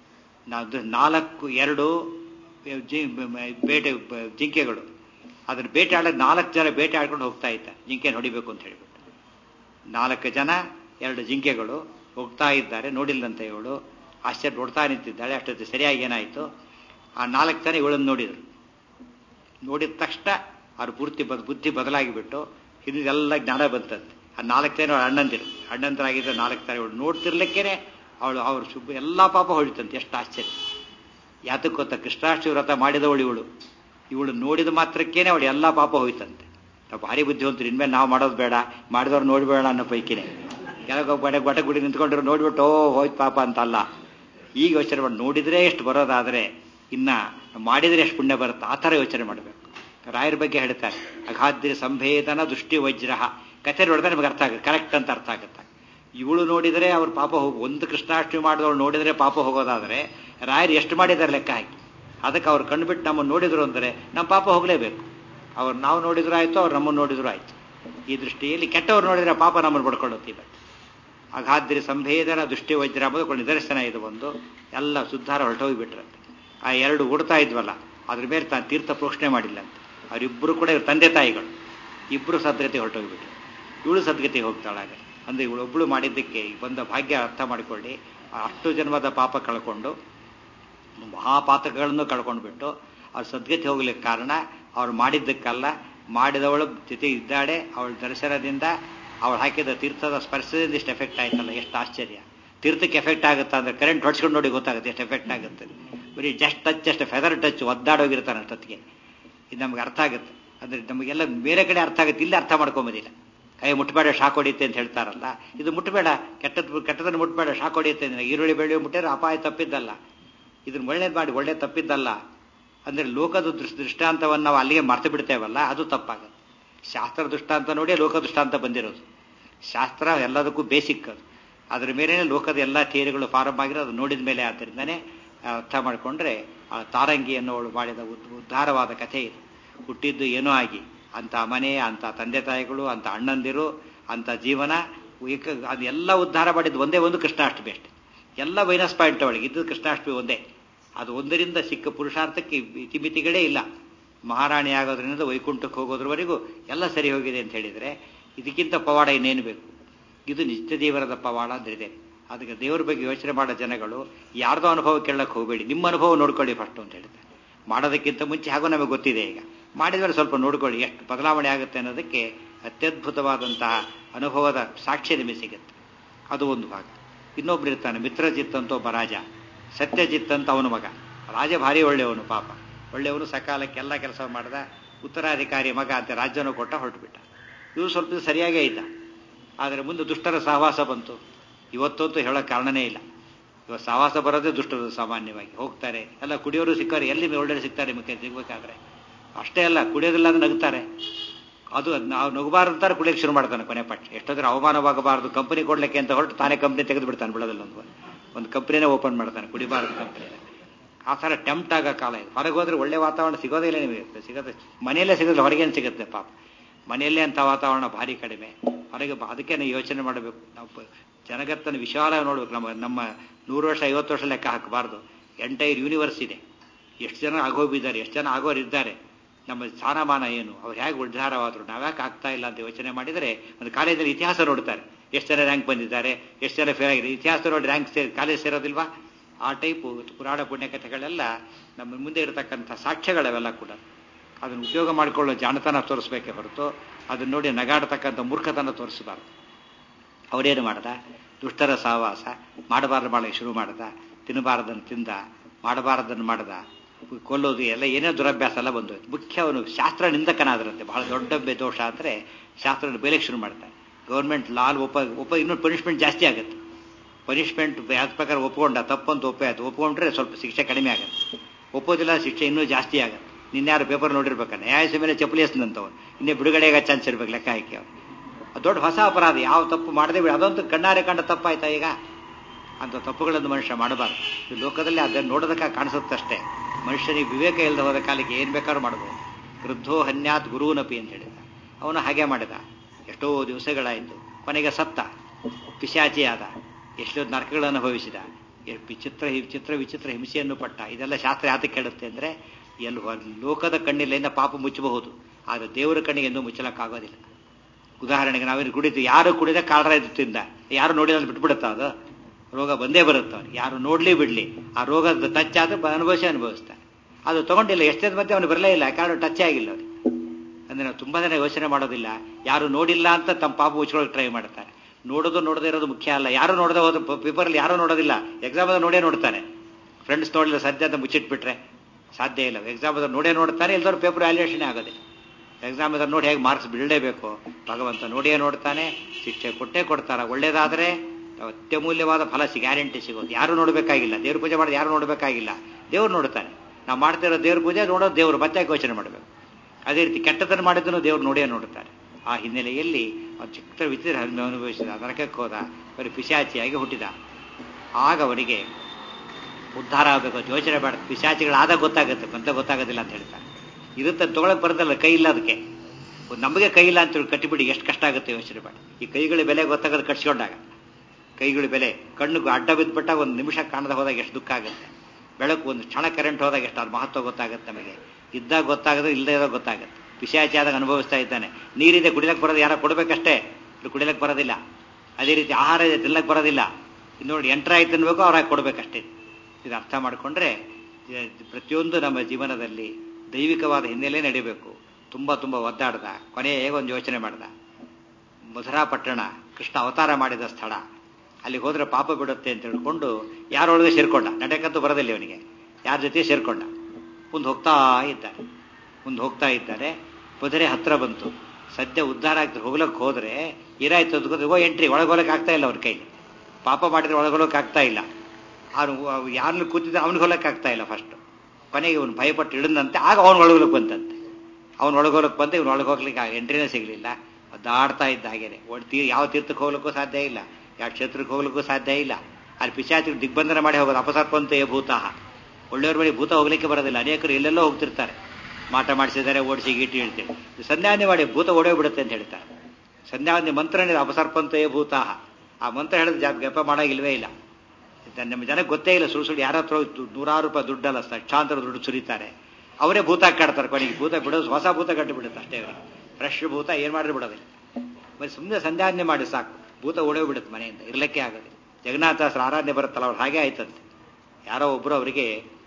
ನಾವು ನಾಲ್ಕು ಎರಡು ಬೇಟೆ ಜಿಂಕೆಗಳು ಅದನ್ನು ಬೇಟೆ ಆಡೋದು ನಾಲ್ಕು ಜನ ಬೇಟೆ ಆಡ್ಕೊಂಡು ಹೋಗ್ತಾ ಇದ್ದ ಜಿಂಕೆ ಹೊಡಿಬೇಕು ಅಂತ ಹೇಳಿಬಿಟ್ಟು ನಾಲ್ಕು ಜನ ಎರಡು ಜಿಂಕೆಗಳು ಹೋಗ್ತಾ ಇದ್ದಾರೆ ನೋಡಿಲ್ಲಂತೆ ಇವಳು ಆಶ್ಚರ್ಯ ನೋಡ್ತಾ ನಿಂತಿದ್ದಾಳೆ ಅಷ್ಟೊತ್ತು ಸರಿಯಾಗಿ ಏನಾಯಿತು ಆ ನಾಲ್ಕು ಜನ ಇವಳನ್ನು ನೋಡಿದರು ನೋಡಿದ ತಕ್ಷಣ ಅವ್ರ ಪೂರ್ತಿ ಬದ್ ಬುದ್ಧಿ ಬದಲಾಗಿಬಿಟ್ಟು ಹಿಂದೆಲ್ಲ ಜ್ಞಾನ ಬಂತಂತೆ ಆ ನಾಲ್ಕು ಜನ ಅಣ್ಣಂದಿರು ಅಣ್ಣಂತರಾಗಿದ್ದ ನಾಲ್ಕು ತರ ಇವಳು ನೋಡ್ತಿರ್ಲಿಕ್ಕೇನೆ ಅವಳು ಅವ್ರ ಶುಭ ಎಲ್ಲ ಪಾಪ ಹೊಳಿತಂತೆ ಎಷ್ಟು ಆಶ್ಚರ್ಯ ಯಾತಕ್ಕೆ ಗೊತ್ತಾ ಕೃಷ್ಣಾಷ್ಟಮಿ ವ್ರತ ಮಾಡಿದವಳು ಇವಳು ಇವಳು ನೋಡಿದ ಮಾತ್ರಕ್ಕೇನೆ ಅವಳು ಎಲ್ಲ ಪಾಪ ಹೋಯ್ತಂತೆ ನಾವು ಭಾರಿ ಬುದ್ಧಿವಂತರು ಇನ್ಮೇಲೆ ನಾವು ಮಾಡೋದು ಬೇಡ ಮಾಡಿದವ್ರು ನೋಡ್ಬೇಡ ಅನ್ನೋ ಪೈಕಿನೇ ಕೆಲವು ಬಡೆ ಬಟ ಗುಡಿ ನಿಂತ್ಕೊಂಡ್ರು ನೋಡ್ಬಿಟ್ಟು ಓ ಹೋಯ್ತು ಪಾಪ ಅಂತ ಅಲ್ಲ ಈಗ ಯೋಚನೆ ಮಾಡಿ ನೋಡಿದ್ರೆ ಎಷ್ಟು ಬರೋದಾದ್ರೆ ಇನ್ನ ಮಾಡಿದ್ರೆ ಎಷ್ಟು ಪುಣ್ಯ ಬರುತ್ತೆ ಆ ಥರ ಯೋಚನೆ ಮಾಡಬೇಕು ರಾಯರ ಬಗ್ಗೆ ಹೇಳ್ತಾರೆ ಅಗಾಧ್ಯ ಸಂಭೇದನ ದೃಷ್ಟಿ ವಜ್ರ ಕಥೆ ನೋಡಿದ್ರೆ ನಮಗೆ ಅರ್ಥ ಆಗುತ್ತೆ ಕರೆಕ್ಟ್ ಅಂತ ಅರ್ಥ ಆಗುತ್ತೆ ಇವಳು ನೋಡಿದರೆ ಅವ್ರ ಪಾಪ ಹೋಗಿ ಒಂದು ಕೃಷ್ಣಾಷ್ಟಮಿ ಮಾಡಿದವಳು ನೋಡಿದರೆ ಪಾಪ ಹೋಗೋದಾದರೆ ರಾಯರು ಎಷ್ಟು ಮಾಡಿದ್ದಾರೆ ಲೆಕ್ಕ ಹಾಕಿ ಅದಕ್ಕೆ ಅವ್ರು ಕಂಡುಬಿಟ್ಟು ನಮ್ಮನ್ನು ನೋಡಿದ್ರು ಅಂದರೆ ನಮ್ಮ ಪಾಪ ಹೋಗಲೇಬೇಕು ಅವ್ರು ನಾವು ನೋಡಿದ್ರು ಆಯಿತು ಅವ್ರು ನಮ್ಮನ್ನು ನೋಡಿದ್ರು ಆಯಿತು ಈ ದೃಷ್ಟಿಯಲ್ಲಿ ಕೆಟ್ಟವ್ರು ನೋಡಿದರೆ ಪಾಪ ನಮ್ಮನ್ನು ಪಡ್ಕೊಳ್ಳುತ್ತೆ ಇವತ್ತು ಅಗಾದ್ರಿ ಸಂಭೇದನ ದೃಷ್ಟಿ ವಜ್ರ ಅಂಬುದು ನಿದರ್ಶನ ಇದು ಒಂದು ಎಲ್ಲ ಸುದ್ಧಾರ ಹೊರಟೋಗಿಬಿಟ್ರಂತೆ ಆ ಎರಡು ಓಡ್ತಾ ಇದ್ವಲ್ಲ ಅದ್ರ ಮೇಲೆ ತಾನು ತೀರ್ಥ ಪ್ರೋಷಣೆ ಮಾಡಿಲ್ಲಂತೆ ಅವರಿಬ್ಬರು ಕೂಡ ಇವ್ರ ತಂದೆ ತಾಯಿಗಳು ಇಬ್ಬರು ಸದ್ಗತಿ ಹೊರಟೋಗ್ಬಿಟ್ರು ಇವಳು ಸದ್ಗತಿ ಹೋಗ್ತಾಳಾಗ ಅಂದರೆ ಇವಳೊಬ್ಬಳು ಮಾಡಿದ್ದಕ್ಕೆ ಬಂದ ಭಾಗ್ಯ ಅರ್ಥ ಮಾಡಿಕೊಳ್ಳಿ ಅಷ್ಟು ಜನ್ಮದ ಪಾಪ ಕಳ್ಕೊಂಡು ಮಹಾಪಾತಕಗಳನ್ನು ಕಳ್ಕೊಂಡ್ಬಿಟ್ಟು ಅವ್ರ ಸದ್ಗತಿ ಹೋಗ್ಲಿಕ್ಕೆ ಕಾರಣ ಅವ್ರು ಮಾಡಿದ್ದಕ್ಕಲ್ಲ ಮಾಡಿದವಳು ಜೊತೆ ಇದ್ದಾಳೆ ಅವಳ ದರ್ಶನದಿಂದ ಅವಳು ಹಾಕಿದ ತೀರ್ಥದ ಸ್ಪರ್ಶದಿಂದ ಇಷ್ಟು ಎಫೆಕ್ಟ್ ಆಯ್ತಲ್ಲ ಎಷ್ಟು ಆಶ್ಚರ್ಯ ತೀರ್ಥಕ್ಕೆ ಎಫೆಕ್ಟ್ ಆಗುತ್ತಾ ಅಂದ್ರೆ ಕರೆಂಟ್ ಹೊಡ್ಸ್ಕೊಂಡು ನೋಡಿ ಗೊತ್ತಾಗುತ್ತೆ ಎಷ್ಟು ಎಫೆಕ್ಟ್ ಆಗುತ್ತೆ ಬರೀ ಜಸ್ಟ್ ಟಚ್ ಅಷ್ಟು ಫೆದರ್ ಟಚ್ ಒದ್ದಾಡೋಗಿರ್ತಾನೆ ಅಷ್ಟೊತ್ತಿಗೆ ಇದು ನಮ್ಗೆ ಅರ್ಥ ಆಗುತ್ತೆ ಅಂದ್ರೆ ನಮಗೆಲ್ಲ ಬೇರೆ ಕಡೆ ಅರ್ಥ ಆಗುತ್ತೆ ಇಲ್ಲಿ ಅರ್ಥ ಮಾಡ್ಕೊಂಬೋದಿಲ್ಲ ಕೈ ಮುಟ್ಟಬೇಡ ಶಾಕ್ ಹೊಡಿಯುತ್ತೆ ಅಂತ ಹೇಳ್ತಾರಲ್ಲ ಇದು ಮುಟ್ಟಬೇಡ ಕೆಟ್ಟದ್ ಕೆಟ್ಟದನ್ನು ಮುಟ್ಟಬೇಡ ಶಾಕ್ ಹೊಡಿಯುತ್ತೆ ಅಂದ್ರೆ ಈರುಳ್ಳಿ ಬೆಳ್ಳಿ ಮುಟ್ಟಿದ್ರೆ ಅಪಾಯ ತಪ್ಪಿದ್ದಲ್ಲ ಇದನ್ನ ಒಳ್ಳೇದು ಮಾಡಿ ಒಳ್ಳೆ ತಪ್ಪಿದ್ದಲ್ಲ ಅಂದ್ರೆ ಲೋಕದ ದೃಷ್ಟ ದೃಷ್ಟಾಂತವನ್ನು ನಾವು ಅಲ್ಲಿಗೆ ಮರ್ತು ಬಿಡ್ತೇವಲ್ಲ ಅದು ತಪ್ಪಾಗುತ್ತೆ ಶಾಸ್ತ್ರ ದೃಷ್ಟಾಂತ ನೋಡಿ ಲೋಕ ದೃಷ್ಟಾಂತ ಬಂದಿರೋದು ಶಾಸ್ತ್ರ ಎಲ್ಲದಕ್ಕೂ ಬೇಸಿಕ್ ಅದು ಅದ್ರ ಮೇಲೆ ಲೋಕದ ಎಲ್ಲ ಥಿಯರಿಗಳು ಫಾರಮ್ ಆಗಿರೋ ಅದು ನೋಡಿದ ಮೇಲೆ ಆದ್ದರಿಂದನೇ ಅರ್ಥ ಮಾಡಿಕೊಂಡ್ರೆ ಆ ತಾರಂಗಿ ಅನ್ನೋಳು ಮಾಡಿದ ಉದ್- ಉದ್ಧಾರವಾದ ಕಥೆ ಇದು ಹುಟ್ಟಿದ್ದು ಏನೋ ಆಗಿ ಅಂತ ಮನೆ ಅಂತ ತಂದೆ ತಾಯಿಗಳು ಅಂತ ಅಣ್ಣಂದಿರು ಅಂತ ಜೀವನ ಏಕ- ಅದೆಲ್ಲ ಉದ್ಧಾರ ಮಾಡಿದ್ದು ಒಂದೇ ಒಂದು ಕೃಷ್ಣಾಷ್ಟಮಿ ಅಷ್ಟೇ ಎಲ್ಲ ಮೈನಸ್ ಪಾಯಿಂಟ್ ಒಳಗೆ ಇದ್ದು ಕೃಷ್ಣಾಷ್ಟಮಿ ಒಂದೇ ಅದು ಒಂದರಿಂದ ಸಿಕ್ಕ ಪುರುಷಾರ್ಥಕ್ಕೆ ಇತಿಮಿತಿಗಳೇ ಇಲ್ಲ ಮಹಾರಾಣಿ ಆಗೋದ್ರಿಂದ ವೈಕುಂಠಕ್ಕೆ ಹೋಗೋದ್ರವರೆಗೂ ಎಲ್ಲ ಸರಿ ಹೋಗಿದೆ ಅಂತ ಹೇಳಿದರೆ ಇದಕ್ಕಿಂತ ಪವಾಡ ಇನ್ನೇನು ಬೇಕು ಇದು ನಿತ್ಯ ದೇವರದ ಪವಾಡ ಅಂದ್ರಿದೆ ಅದಕ್ಕೆ ದೇವರ ಬಗ್ಗೆ ಯೋಚನೆ ಮಾಡೋ ಜನಗಳು ಯಾರ್ದೋ ಅನುಭವ ಕೇಳಕ್ಕೆ ಹೋಗಬೇಡಿ ನಿಮ್ಮ ಅನುಭವ ನೋಡ್ಕೊಳ್ಳಿ ಫಸ್ಟ್ ಅಂತ ಹೇಳ್ತಾರೆ ಮಾಡೋದಕ್ಕಿಂತ ಮುಂಚೆ ಹಾಗೂ ನಮಗೆ ಗೊತ್ತಿದೆ ಈಗ ಮಾಡಿದ್ರೆ ಸ್ವಲ್ಪ ನೋಡ್ಕೊಳ್ಳಿ ಎಷ್ಟು ಬದಲಾವಣೆ ಆಗುತ್ತೆ ಅನ್ನೋದಕ್ಕೆ ಅತ್ಯದ್ಭುತವಾದಂತಹ ಅನುಭವದ ಸಾಕ್ಷಿ ನಿಮಗೆ ಸಿಗುತ್ತೆ ಅದು ಒಂದು ಭಾಗ ಇನ್ನೊಬ್ರು ಇರ್ತಾನೆ ಮಿತ್ರಜಿತ್ ಅಂತ ಒಬ್ಬ ರಾಜ ಸತ್ಯಜಿತ್ ಅಂತ ಅವನ ಮಗ ರಾಜ ಭಾರಿ ಒಳ್ಳೆಯವನು ಪಾಪ ಒಳ್ಳೆಯವನು ಸಕಾಲಕ್ಕೆಲ್ಲ ಕೆಲಸ ಮಾಡಿದ ಉತ್ತರಾಧಿಕಾರಿ ಮಗ ಅಂತ ರಾಜ್ಯನೂ ಕೊಟ್ಟ ಹೊರಟುಬಿಟ್ಟ ಇವು ಸ್ವಲ್ಪ ದಿವಸ ಸರಿಯಾಗೇ ಇದ್ದ ಆದರೆ ಮುಂದೆ ದುಷ್ಟರ ಸಹವಾಸ ಬಂತು ಇವತ್ತಂತೂ ಹೇಳೋ ಕಾರಣನೇ ಇಲ್ಲ ಇವತ್ತು ಸಹವಾಸ ಬರೋದೇ ದುಷ್ಟರು ಸಾಮಾನ್ಯವಾಗಿ ಹೋಗ್ತಾರೆ ಎಲ್ಲ ಕುಡಿಯೋರು ಸಿಕ್ಕಾರೆ ಎಲ್ಲಿ ಒಳ್ಳೆಯವರು ಸಿಗ್ತಾರೆ ನಿಮಗೆ ಸಿಗ್ಬೇಕಾದ್ರೆ ಅಷ್ಟೇ ಅಲ್ಲ ಕುಡಿಯೋದಿಲ್ಲ ಅಂದ್ರೆ ನಗ್ತಾರೆ ಅದು ನಾವು ನಗಬಾರ್ದು ಅಂತಾರೆ ಕುಡಿಯೋಕೆ ಶುರು ಮಾಡ್ತಾನೆ ಕೊನೆ ಪಟ್ಟ ಎಷ್ಟೊಂದ್ರೆ ಅವಮಾನವಾಗಬಾರದು ಕಂಪನಿ ಕೊಡ್ಲಿಕ್ಕೆ ಅಂತ ಹೊರಟು ತಾನೇ ಕಂಪನಿ ತೆಗೆದು ಬಿಡ್ತಾನೆ ಬಿಡೋದಿಲ್ಲ ಒಂದು ಒಂದು ಕಂಪನಿನೇ ಓಪನ್ ಮಾಡ್ತಾನೆ ಕುಡಿಬಾರದು ಕಂಪನಿನ ಆ ಥರ ಟೆಂಪ್ಟ್ ಆಗೋ ಕಾಲ ಇದು ಹೊರಗೆ ಹೋದ್ರೆ ಒಳ್ಳೆ ವಾತಾವರಣ ಸಿಗೋದೇ ಇಲ್ಲ ನಿಮಗೆ ಸಿಗೋದು ಮನೆಯಲ್ಲೇ ಸಿಗೋದಿಲ್ಲ ಹೊರಗೇನು ಸಿಗುತ್ತೆ ಪಾಪ ಮನೆಯಲ್ಲೇ ಅಂತ ವಾತಾವರಣ ಭಾರಿ ಕಡಿಮೆ ಹೊರಗೆ ಬ- ಅದಕ್ಕೆ ನಾವು ಯೋಚನೆ ಮಾಡಬೇಕು ನಾವು ಪ- ಜನಗತ್ತನ ವಿಶಾಲ ನೋಡ್ಬೇಕು ನಮ್ಮ ನಮ್ಮ ನೂರು ವರ್ಷ ಐವತ್ತು ವರ್ಷ ಲೆಕ್ಕ ಹಾಕಬಾರ್ದು ಎಂಟೈರ್ ಯೂನಿವರ್ಸ್ ಇದೆ ಎಷ್ಟು ಜನ ಆಗೋಗಿದ್ದಾರೆ ಎಷ್ಟು ಜನ ಆಗೋರು ಇದ್ದಾರೆ ನಮ್ಮ ಸ್ಥಾನಮಾನ ಏನು ಅವ್ರು ಹೇಗೆ ಉದ್ಧಾರವಾದರು ನಾವ್ಯಾಕೆ ಆಗ್ತಾ ಇಲ್ಲ ಅಂತ ಯೋಚನೆ ಮಾಡಿದರೆ ಒಂದು ಕಾಲೇಜಲ್ಲಿ ಇತಿಹಾಸ ನೋಡ್ತಾರೆ ಎಷ್ಟು ಜನ ರ್ಯಾಂಕ್ ಬಂದಿದ್ದಾರೆ ಎಷ್ಟು ಜನ ಫೇಲ್ ಆಗಿದೆ ಇತಿಹಾಸ ನೋಡಿ ರ್ಯಾಂಕ್ ಸೇರಿ ಕಾಲೇಜ್ ಸೇರೋದಿಲ್ವಾ ಆ ಟೈಪು ಪುರಾಣ ಪುಣ್ಯಕಥೆಗಳೆಲ್ಲ ನಮ್ಮ ಮುಂದೆ ಇರತಕ್ಕಂಥ ಸಾಕ್ಷ್ಯಗಳವೆಲ್ಲ ಕೂಡ ಅದನ್ನು ಉಪಯೋಗ ಮಾಡಿಕೊಳ್ಳೋ ಜಾಣತನ ತೋರಿಸ್ಬೇಕೇ ಹೊರತು ಅದನ್ನ ನೋಡಿ ನಗಾಡತಕ್ಕಂಥ ಮೂರ್ಖತನ ತೋರಿಸಬಾರ್ದು ಅವರೇನು ಮಾಡ್ದ ದುಷ್ಟರ ಸಹವಾಸ ಮಾಡಬಾರ್ದು ಮಾಡಕ್ಕೆ ಶುರು ಮಾಡ್ದ ತಿನ್ನಬಾರದನ್ನು ತಿಂದ ಮಾಡಬಾರದನ್ನು ಮಾಡ್ದ ಕೊಲ್ಲೋದು ಎಲ್ಲ ಏನೇ ದುರಭ್ಯಾಸ ಎಲ್ಲ ಬಂದು ಮುಖ್ಯ ಅವನು ಶಾಸ್ತ್ರ ನಿಂದಕನಾದ್ರಂತೆ ಬಹಳ ದೊಡ್ಡ ಬೆ- ದೋಷ ಅಂದರೆ ಶಾಸ್ತ್ರ ಬೇಲೆಗೆ ಶುರು ಮಾಡ್ತಾನೆ ಗೌರ್ಮೆಂಟ್ ಲಾಲ್ ಒಪ್ಪ ಒಪ್ಪ ಇನ್ನೂ ಪನಿಷ್ಮೆಂಟ್ ಜಾಸ್ತಿ ಆಗುತ್ತೆ ಪನಿಷ್ಮೆಂಟ್ ಯಾವ್ದು ಪ್ರಕಾರ ಒಪ್ಕೊಂಡ ತಪ್ಪಂತ ಒಪ್ಪೆ ಆಯ್ತು ಒಪ್ಕೊಂಡ್ರೆ ಸ್ವಲ್ಪ ಶಿಕ್ಷೆ ಕಡಿಮೆ ಆಗುತ್ತೆ ಒಪ್ಪೋದಿಲ್ಲ ಶಿಕ್ಷೆ ಇನ್ನೂ ಜಾಸ್ತಿ ಆಗುತ್ತೆ ನಿನ್ಯಾರು ಪೇಪರ್ ನೋಡಿರ್ಬೇಕು ನ್ಯಾಯಾಲಯ ಮೇಲೆ ಚಪ್ಪಲಿ ಎಸ್ನಂತವ್ರು ಇನ್ನೇ ಬಿಡುಗಡೆಗೆ ಚಾನ್ಸ್ ಇರ್ಬೇಕು ಲೆಕ್ಕ ಹಾಕಿ ಅವ್ರು ಅದು ದೊಡ್ಡ ಹೊಸ ಅಪರಾಧ ಯಾವ ತಪ್ಪು ಮಾಡದೆ ಬಿಡಿ ಅದಂತೂ ಕಣ್ಣಾರೆ ಕಂಡ ತಪ್ಪಾಯ್ತಾ ಈಗ ಅಂತ ತಪ್ಪುಗಳನ್ನು ಮನುಷ್ಯ ಮಾಡಬಾರ್ದು ಈ ಲೋಕದಲ್ಲಿ ಅದನ್ನು ನೋಡೋದಕ್ಕೆ ಕಾಣಿಸುತ್ತಷ್ಟೇ ಮನುಷ್ಯನಿಗೆ ವಿವೇಕ ಇಲ್ಲದೆ ಹೋದ ಕಾಲಕ್ಕೆ ಏನು ಬೇಕಾದ್ರೂ ಮಾಡಬಹುದು ವೃದ್ಧೋ ಹನ್ಯಾತ್ ಗುರುನಪಿ ಅಂತ ಹೇಳಿದ ಅವನು ಹಾಗೆ ಮಾಡಿದ ಎಷ್ಟೋ ದಿವಸಗಳಾಯಿತು ಕೊನೆಗೆ ಸತ್ತ ಪಿಶಾಚಿ ಆದ ಎಷ್ಟೋ ನರಕಗಳನ್ನು ಅನುಭವಿಸಿದ ಎಷ್ಟು ವಿಚಿತ್ರ ವಿಚಿತ್ರ ವಿಚಿತ್ರ ಹಿಂಸೆಯನ್ನು ಪಟ್ಟ ಇದೆಲ್ಲ ಶಾಸ್ತ್ರ ಯಾತಕ್ಕೆ ಹೇಳುತ್ತೆ ಅಂದರೆ ಎಲ್ಲಿ ಹೊ- ಲೋಕದ ಕಣ್ಣಿಲೆಯಿಂದ ಪಾಪ ಮುಚ್ಚಬಹುದು ಆದರೆ ದೇವರ ಕಣ್ಣಿಗೆ ಎಂದೂ ಮುಚ್ಚಲಕ್ಕಾಗೋದಿಲ್ಲ ಉದಾಹರಣೆಗೆ ನಾವೇನು ಕುಡಿತೀವಿ ಯಾರು ಕುಡಿದ ಕಾಲರ ಇದು ತಿಂದ ಯಾರು ನೋಡಿದ್ರೆ ಬಿಟ್ಬಿಡುತ್ತಾ ಅದು ರೋಗ ಬಂದೇ ಬರುತ್ತೆ ಅವ್ನಿಗೆ ಯಾರು ನೋಡ್ಲಿ ಬಿಡ್ಲಿ ಆ ರೋಗದ ಟಚ್ ಆದ್ರೆ ಬ- ಅನುಭವಿಸಿ ಅನುಭವಿಸ್ತಾನೆ ಅದು ತಗೊಂಡಿಲ್ಲ ಎಷ್ಟೇ ಮಧ್ಯೆ ಅವನು ಬರಲೇ ಇಲ್ಲ ಕಾರಣ ಟಚ್ ಆಗಿಲ್ಲ ಅವ್ರಿಗೆ ಅಂದ್ರೆ ನಾವು ತುಂಬಾ ಜನ ಯೋಚನೆ ಮಾಡೋದಿಲ್ಲ ಯಾರು ನೋಡಿಲ್ಲ ಅಂತ ತಮ್ಮ ಪಾಪ ಮುಚ್ಕೊಳ್ಳೋಕೆ ಟ್ರೈ ಮಾಡ್ತಾರೆ ನೋಡೋದು ನೋಡದೇ ಇರೋದು ಮುಖ್ಯ ಅಲ್ಲ ಯಾರು ನೋಡದೆ ಹೋದ ಪೇಪರಲ್ಲಿ ಯಾರು ನೋಡೋದಿಲ್ಲ ಎಕ್ಸಾಮ್ ನೋಡೇ ನೋಡ್ತಾನೆ ಫ್ರೆಂಡ್ಸ್ ನೋಡಲಿಲ್ಲ ಸದ್ಯ ಅಂತ ಮುಚ್ಚಿಟ್ಬಿಟ್ರೆ ಸಾಧ್ಯ ಇಲ್ಲ ಎಕ್ಸಾಮ್ ನೋಡೇ ನೋಡ್ತಾನೆ ಇಲ್ದವ್ರು ಪೇಪರ್ ವ್ಯಾಲ್ಯೂಯೇಷನ್ ಆಗೋದಿಲ್ಲ ಎಕ್ಸಾಮ್ ನೋಡಿ ಹೇಗೆ ಮಾರ್ಕ್ಸ್ ಬಿಡಲೇಬೇಕು ಭಗವಂತ ನೋಡಿಯೇ ನೋಡ್ತಾನೆ ಶಿಕ್ಷೆ ಕೊಟ್ಟೇ ಕೊಡ್ತಾರ ಒಳ್ಳೇದಾದ್ರೆ ಅತ್ಯಮೂಲ್ಯವಾದ ಫಲ ಸಿ ಗ್ಯಾರಂಟಿ ಸಿಗೋದು ಯಾರು ನೋಡಬೇಕಾಗಿಲ್ಲ ದೇವ್ರ ಪೂಜೆ ಮಾಡೋದು ಯಾರು ನೋಡಬೇಕಾಗಿಲ್ಲ ದೇವ್ರು ನೋಡ್ತಾನೆ ನಾವು ಮಾಡ್ತಿರೋ ದೇವ್ರ ಪೂಜೆ ನೋಡೋದು ದೇವ್ರು ಮತ್ತೆ ಯೋಚನೆ ಮಾಡಬೇಕು ಅದೇ ರೀತಿ ಕೆಟ್ಟದನ್ನು ಮಾಡಿದ್ದನ್ನು ದೇವ್ರು ನೋಡೇ ನೋಡ್ತಾರೆ ಆ ಹಿನ್ನೆಲೆಯಲ್ಲಿ ಅವನು ಚಿತ್ರ ವಿಚಿತ್ರ ಅನುಭವಿಸಿದ ನರಕಕ್ಕೆ ಹೋದ ಬರೀ ಪಿಶಾಚಿಯಾಗಿ ಹುಟ್ಟಿದ ಆಗ ಅವನಿಗೆ ಉದ್ಧಾರ ಆಗಬೇಕು ಅಂತ ಯೋಚನೆ ಬೇಡ ಪಿಶಾಚಿಗಳಾದಾಗ ಗೊತ್ತಾಗುತ್ತೆ ಅಂತ ಗೊತ್ತಾಗೋದಿಲ್ಲ ಅಂತ ಹೇಳ್ತಾರೆ ಇರುತ್ತೆ ತಗೊಳಕ್ ಬರೋದಲ್ಲ ಕೈ ಇಲ್ಲ ಅದಕ್ಕೆ ಒಂದ್ ನಮಗೆ ಕೈ ಇಲ್ಲ ಅಂತ ಹೇಳಿ ಕಟ್ಟಿಬಿಡಿ ಎಷ್ಟು ಕಷ್ಟ ಆಗುತ್ತೆ ಯೋಚನೆ ಬೇಡ ಈ ಕೈಗಳ ಬೆಲೆ ಗೊತ್ತಾಗೋದು ಕಟ್ಸ್ಕೊಂಡಾಗ ಕೈಗಳ ಬೆಲೆ ಕಣ್ಣಿಗೆ ಅಡ್ಡ ಬಿದ್ದುಬಿಟ್ಟಾಗ ಒಂದು ನಿಮಿಷ ಕಾಣದ ಹೋದಾಗ ಎಷ್ಟು ದುಃಖ ಆಗುತ್ತೆ ಬೆಳಕು ಒಂದು ಕ್ಷಣ ಕರೆಂಟ್ ಹೋದಾಗ ಎಷ್ಟು ಅದ್ರ ಮಹತ್ವ ಗೊತ್ತಾಗುತ್ತೆ ನಮಗೆ ಇದ್ದಾಗ ಗೊತ್ತಾಗದೆ ಇಲ್ಲದೆ ಇರೋ ಗೊತ್ತಾಗುತ್ತೆ ಪಿಶಾಚಿ ಆದಾಗ ಅನುಭವಿಸ್ತಾ ಇದ್ದಾನೆ ನೀರಿದೆ ಕುಡಿಲಕ್ಕೆ ಬರೋದು ಯಾರೋ ಕೊಡ್ಬೇಕಷ್ಟೇ ಇಲ್ಲಿ ಕುಡಿಲಕ್ಕೆ ಬರೋದಿಲ್ಲ ಅದೇ ರೀತಿ ಆಹಾರ ಇದೆ ತಿನ್ನಕ್ಕೆ ಬರೋದಿಲ್ಲ ಇನ್ನು ನೋಡಿ ಎಂಟ್ರ ಆಯ್ತು ಅನ್ಬೇಕು ಅವ್ರಾಗ ಕೊಡ್ಬೇಕಷ್ಟೇ ಇದು ಅರ್ಥ ಮಾಡಿಕೊಂಡ್ರೆ ಪ್ರತಿಯೊಂದು ನಮ್ಮ ಜೀವನದಲ್ಲಿ ದೈವಿಕವಾದ ಹಿನ್ನೆಲೆ ನಡಿಬೇಕು ತುಂಬ ತುಂಬ ಒದ್ದಾಡ್ದ ಕೊನೆಗೆ ಒಂದು ಯೋಚನೆ ಮಾಡ್ದ ಮಧುರಾ ಪಟ್ಟಣ ಕೃಷ್ಣ ಅವತಾರ ಮಾಡಿದ ಸ್ಥಳ ಅಲ್ಲಿಗೆ ಹೋದ್ರೆ ಪಾಪ ಬಿಡುತ್ತೆ ಅಂತ ಹೇಳ್ಕೊಂಡು ಯಾರೊಳಗೆ ಸೇರ್ಕೊಂಡ ನಡೆಯಕ್ಕಂತೂ ಬರೋದಿಲ್ಲ ಅವನಿಗೆ ಯಾರ ಜೊತೆ ಸೇರ್ಕೊಂಡ ಮುಂದೆ ಹೋಗ್ತಾ ಇದ್ದಾರೆ ಮುಂದೆ ಹೋಗ್ತಾ ಇದ್ದಾರೆ ಮಧುರೆ ಹತ್ರ ಬಂತು ಸದ್ಯ ಉದ್ಧಾರ ಆಗ್ತದೆ ಹೋಗ್ಲಕ್ಕೆ ಹೋದ್ರೆ ಏನಾಯ್ತು ಅಂತ ಓ ಎಂಟ್ರಿ ಒಳಗೋಲಕ್ಕೆ ಆಗ್ತಾ ಇಲ್ಲ ಅವ್ರ ಕೈಲಿ ಪಾಪ ಮಾಡಿದ್ರೆ ಒಳಗೊಳಕ್ಕೆ ಆಗ್ತಾ ಇಲ್ಲ ಅವನು ಯಾರನ್ನು ಕೂತಿದ್ದ ಅವ್ನಿಗೆ ಹೊಲಕ್ಕೆ ಆಗ್ತಾ ಇಲ್ಲ ಫಸ್ಟ್ ಕೊನೆಗೆ ಇವನು ಭಯಪಟ್ಟು ಇಳಿದಂತೆ ಆಗ ಅವನು ಒಳಗೊಲಕ್ಕೆ ಬಂತಂತೆ ಅವನು ಒಳಗೋಲಕ್ಕೆ ಬಂದ ಇವನು ಒಳಗೋಗ್ಲಿಕ್ಕೆ ಎಂಟ್ರಿನೇ ಸಿಗಲಿಲ್ಲ ಒದ್ದಾಡ್ತಾ ಇದ್ದ ಹಾಗೇನೆ ಒಡ್ ತೀರ್ ಯಾವ ತೀರ್ಥಕ್ಕೆ ಹೋಗ್ಲಿಕ್ಕೂ ಸಾಧ್ಯ ಇಲ್ಲ ಯಾವ ಕ್ಷೇತ್ರಕ್ಕೆ ಹೋಗ್ಲಿಕ್ಕೂ ಸಾಧ್ಯ ಇಲ್ಲ ಅಲ್ಲಿ ಪಿಶಾಚಿ ದಿಗ್ಬಂಧನ ಮಾಡಿ ಹೋಗೋದು ಅಪಸರ್ಪಂತ ಏ ಭೂತಾಹ ಒಳ್ಳೆಯವ್ರ ಬಳಿ ಭೂತ ಹೋಗ್ಲಿಕ್ಕೆ ಬರೋದಿಲ್ಲ ಅನೇಕರು ಎಲ್ಲೆಲ್ಲೋ ಹೋಗ್ತಿರ್ತಾರೆ ಮಾಟ ಮಾಡಿಸಿದ್ದಾರೆ ಓಡಿಸಿ ಗೀಟಿ ಹೇಳ್ತೇವೆ ಸಂಧ್ಯಾವನೆ ಮಾಡಿ ಭೂತ ಓಡೇ ಬಿಡುತ್ತೆ ಅಂತ ಹೇಳ್ತಾರೆ ಸಂಧ್ಯಾವನೆ ಮಂತ್ರನೇ ಅಪಸರ್ಪಂತ ಏ ಭೂತಾಹ ಆ ಮಂತ್ರ ಹೇಳಿದ್ರೆ ಜಾ ಜಪ ಮಾಡೋಗಿಲ್ವೇ ಇಲ್ಲ ನಮ್ಮ ಜನಕ್ಕೆ ಗೊತ್ತೇ ಇಲ್ಲ ಸುಳ್ಳು ಸುಳ್ಳು ಯಾರ ಹತ್ರ ನೂರಾರು ರೂಪಾಯಿ ದುಡ್ಡಲ್ಲ ಲಕ್ಷಾಂತರ ದುಡ್ಡು ಸುರಿತಾರೆ ಅವರೇ ಭೂತ ಕಾಡ್ತಾರೆ ಕೊನೆಗೆ ಭೂತ ಬಿಡೋದು ಹೊಸ ಭೂತ ಕಟ್ಟಿ ಬಿಡುತ್ತೆ ಅಷ್ಟೇ ಅವರಿಗೆ ಫ್ರೆಶ್ ಭೂತ ಏನು ಮಾಡಿದ್ರೆ ಬಿಡೋದಿಲ್ಲ ಮತ್ತೆ ಸುಮ್ಮನೆ ಸಂಧ್ಯಾವನೆ ಮಾಡಿ ಸಾಕು ಭೂತ ಓಡೇ ಬಿಡುತ್ತೆ ಮನೆಯಿಂದ ಇರ್ಲಿಕ್ಕೆ ಆಗೋದಿಲ್ಲ ಜಗನ್ನಾಥಾಸರ ಆರಾಧನೆ ಬರುತ್ತಲ್ಲ ಅವ್ರು ಹಾಗೆ ಆಯ್ತಂತೆ ಯಾರೋ ಒಬ್ಬರು ಅವರಿಗೆ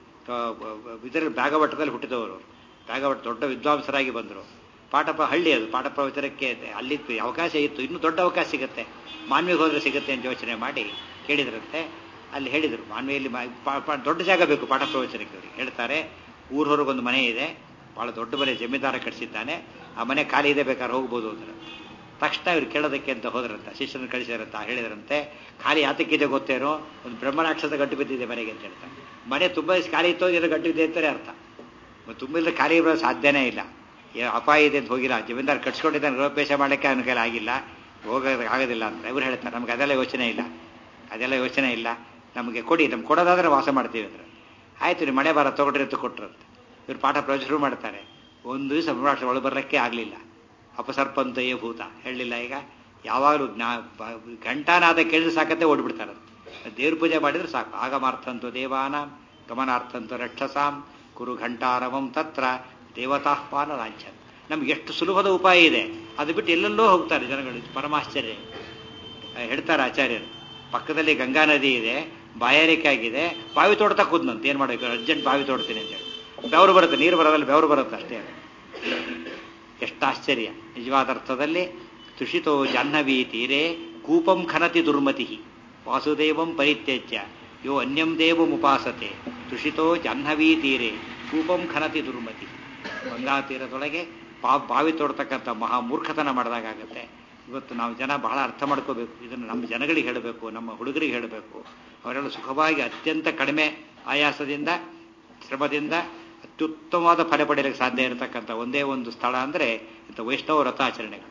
ಇದರಲ್ಲಿ ಬ್ಯಾಗವಟ್ಟದಲ್ಲಿ ಹುಟ್ಟಿದವರು ಬ್ಯಾಗವಟ್ಟ ದೊಡ್ಡ ವಿದ್ವಾಂಸರಾಗಿ ಬಂದರು ಪಾಠಪ ಹಳ್ಳಿ ಅದು ಪಾಠ ಪ್ರವಚನಕ್ಕೆ ಅಲ್ಲಿ ಅವಕಾಶ ಇತ್ತು ಇನ್ನೂ ದೊಡ್ಡ ಅವಕಾಶ ಸಿಗುತ್ತೆ ಮಾನ್ವಿಗೆ ಹೋದ್ರೆ ಸಿಗುತ್ತೆ ಅಂತ ಯೋಚನೆ ಮಾಡಿ ಕೇಳಿದ್ರಂತೆ ಅಲ್ಲಿ ಹೇಳಿದರು ಮಾನ್ವಿಯಲ್ಲಿ ದೊಡ್ಡ ಜಾಗ ಬೇಕು ಪಾಠ ಪ್ರವಚನಕ್ಕೆ ಅವರಿಗೆ ಹೇಳ್ತಾರೆ ಊರ ಹೊರಗೊಂದು ಮನೆ ಇದೆ ಬಹಳ ದೊಡ್ಡ ಮನೆ ಜಮೀನ್ದಾರ ಕಟ್ಸಿದ್ದಾನೆ ಆ ಮನೆ ಖಾಲಿ ಇದೆ ಬೇಕಾದ್ರೆ ಹೋಗ್ಬೋದು ಅಂದ್ರೆ ತಕ್ಷಣ ಇವ್ರು ಕೇಳೋದಕ್ಕೆ ಅಂತ ಹೋದ್ರಂತ ಶಿಷ್ಯನ ಕಳಿಸಿದ್ರಂತ ಹೇಳಿದ್ರಂತೆ ಖಾಲಿ ಯಾತಕ್ಕಿದೆ ಗೊತ್ತೇನೋ ಒಂದು ಬ್ರಹ್ಮರಾಕ್ಷಸ ಗಂಟು ಬಿದ್ದಿದೆ ಮನೆಗೆ ಅಂತ ಹೇಳ್ತಾರೆ ಮನೆ ತುಂಬ ಖಾಲಿ ಇತ್ತು ಏನೋ ಗಂಟು ಇದೆ ಅಂತಾರೆ ಅರ್ಥ ತುಂಬ ಇಲ್ಲದೆ ಖಾಲಿ ಇರೋ ಸಾಧ್ಯನೇ ಇಲ್ಲ ಅಪಾಯ ಇದೆ ಅಂತ ಹೋಗಿಲ್ಲ ಜಮೀನ್ದಾರ್ ಕಟ್ಸ್ಕೊಂಡಿದ್ದಾನೆ ಗೃಹಪೇಶ ಮಾಡಲಿಕ್ಕೆ ಅವನ ಕೈಲಿ ಆಗಿಲ್ಲ ಹೋಗೋದಕ್ಕೆ ಆಗೋದಿಲ್ಲ ಅಂತ ಇವ್ರು ಹೇಳ್ತಾರೆ ನಮ್ಗೆ ಅದೆಲ್ಲ ಯೋಚನೆ ಇಲ್ಲ ಅದೆಲ್ಲ ಯೋಚನೆ ಇಲ್ಲ ನಮಗೆ ಕೊಡಿ ನಮ್ಗೆ ಕೊಡೋದಾದ್ರೆ ವಾಸ ಮಾಡ್ತೀವಿ ಅಂದ್ರೆ ಆಯ್ತು ನೀವು ಮನೆ ಬಾರ ತಗೊಳ್ರಿ ಅಂತ ಕೊಟ್ರಂತೆ ಇವ್ರು ಪಾಠ ಪ್ರವಚನ ಶುರು ಮಾಡ್ತಾರೆ ಒಂದು ದಿವಸ ಬ್ರಹ್ಮರಾಕ್ಷ ಒಳಗೆ ಬರಲಿಕ್ಕೆ ಆಗಲಿಲ್ಲ ಅಪಸರ್ಪಂತೆಯೇ ಭೂತ ಹೇಳಲಿಲ್ಲ ಈಗ ಯಾವಾಗಲೂ ಜ್ಞಾ ಘಂಟಾನಾದ ಕೇಳಿದ್ರೆ ಸಾಕತ್ತೆ ಓಡ್ಬಿಡ್ತಾರೆ ದೇವ್ರ ಪೂಜೆ ಮಾಡಿದ್ರೆ ಸಾಕು ಆಗಮಾರ್ಥಂತು ದೇವಾನ ಗಮನಾರ್ಥಂತು ರಕ್ಷಸಾಂ ಕುರು ಘಂಟಾರವಂ ತತ್ರ ದೇವತಾಹ್ವಾನ ಲಾಂಛನ ನಮ್ಗೆ ಎಷ್ಟು ಸುಲಭದ ಉಪಾಯ ಇದೆ ಅದು ಬಿಟ್ಟು ಎಲ್ಲೆಲ್ಲೋ ಹೋಗ್ತಾರೆ ಜನಗಳು ಪರಮಾಶ್ಚರ್ಯ ಹೇಳ್ತಾರೆ ಆಚಾರ್ಯರು ಪಕ್ಕದಲ್ಲಿ ಗಂಗಾ ನದಿ ಇದೆ ಬಾಯಾರಿಕೆ ಆಗಿದೆ ಬಾವಿ ತೋಡ್ತಾ ಕೂದ್ನಂತ ಏನ್ ಮಾಡಬೇಕು ಅರ್ಜೆಂಟ್ ಬಾವಿ ತೋಡ್ತೀನಿ ಅಂತ ಹೇಳಿ ಬೆವರು ಬರುತ್ತೆ ನೀರು ಬರೋದಲ್ಲಿ ಬೆವರು ಬರುತ್ತೆ ಅಷ್ಟೇ ಎಷ್ಟು ಆಶ್ಚರ್ಯ ನಿಜವಾದ ಅರ್ಥದಲ್ಲಿ ತುಷಿತೋ ಜಾಹ್ನವಿ ತೀರೆ ಕೂಪಂ ಖನತಿ ದುರ್ಮತಿ ವಾಸುದೇವಂ ಪರಿತ್ಯಜ್ಯ ಯೋ ಅನ್ಯಂ ದೇವಮುಪಾಸತೆ ತುಷಿತೋ ಜಾಹ್ನವಿ ತೀರೆ ಕೂಪಂ ಖನತಿ ದುರ್ಮತಿ ಗಂಗಾ ತೀರದೊಳಗೆ ಬಾ ಬಾವಿ ತೋಡ್ತಕ್ಕಂಥ ಮಹಾ ಮೂರ್ಖತನ ಮಾಡಿದಾಗತ್ತೆ ಇವತ್ತು ನಾವು ಜನ ಬಹಳ ಅರ್ಥ ಮಾಡ್ಕೋಬೇಕು ಇದನ್ನು ನಮ್ಮ ಜನಗಳಿಗೆ ಹೇಳಬೇಕು ನಮ್ಮ ಹುಡುಗರಿಗೆ ಹೇಳಬೇಕು ಅವರೆಲ್ಲ ಸುಖವಾಗಿ ಅತ್ಯಂತ ಕಡಿಮೆ ಆಯಾಸದಿಂದ ಶ್ರಮದಿಂದ ಅತ್ಯುತ್ತಮವಾದ ಫಲ ಪಡೆಯಲಿಕ್ಕೆ ಸಾಧ್ಯ ಇರತಕ್ಕಂಥ ಒಂದೇ ಒಂದು ಸ್ಥಳ ಅಂದರೆ ಇಂಥ ವೈಷ್ಣವ ವ್ರತಾಚರಣೆಗಳು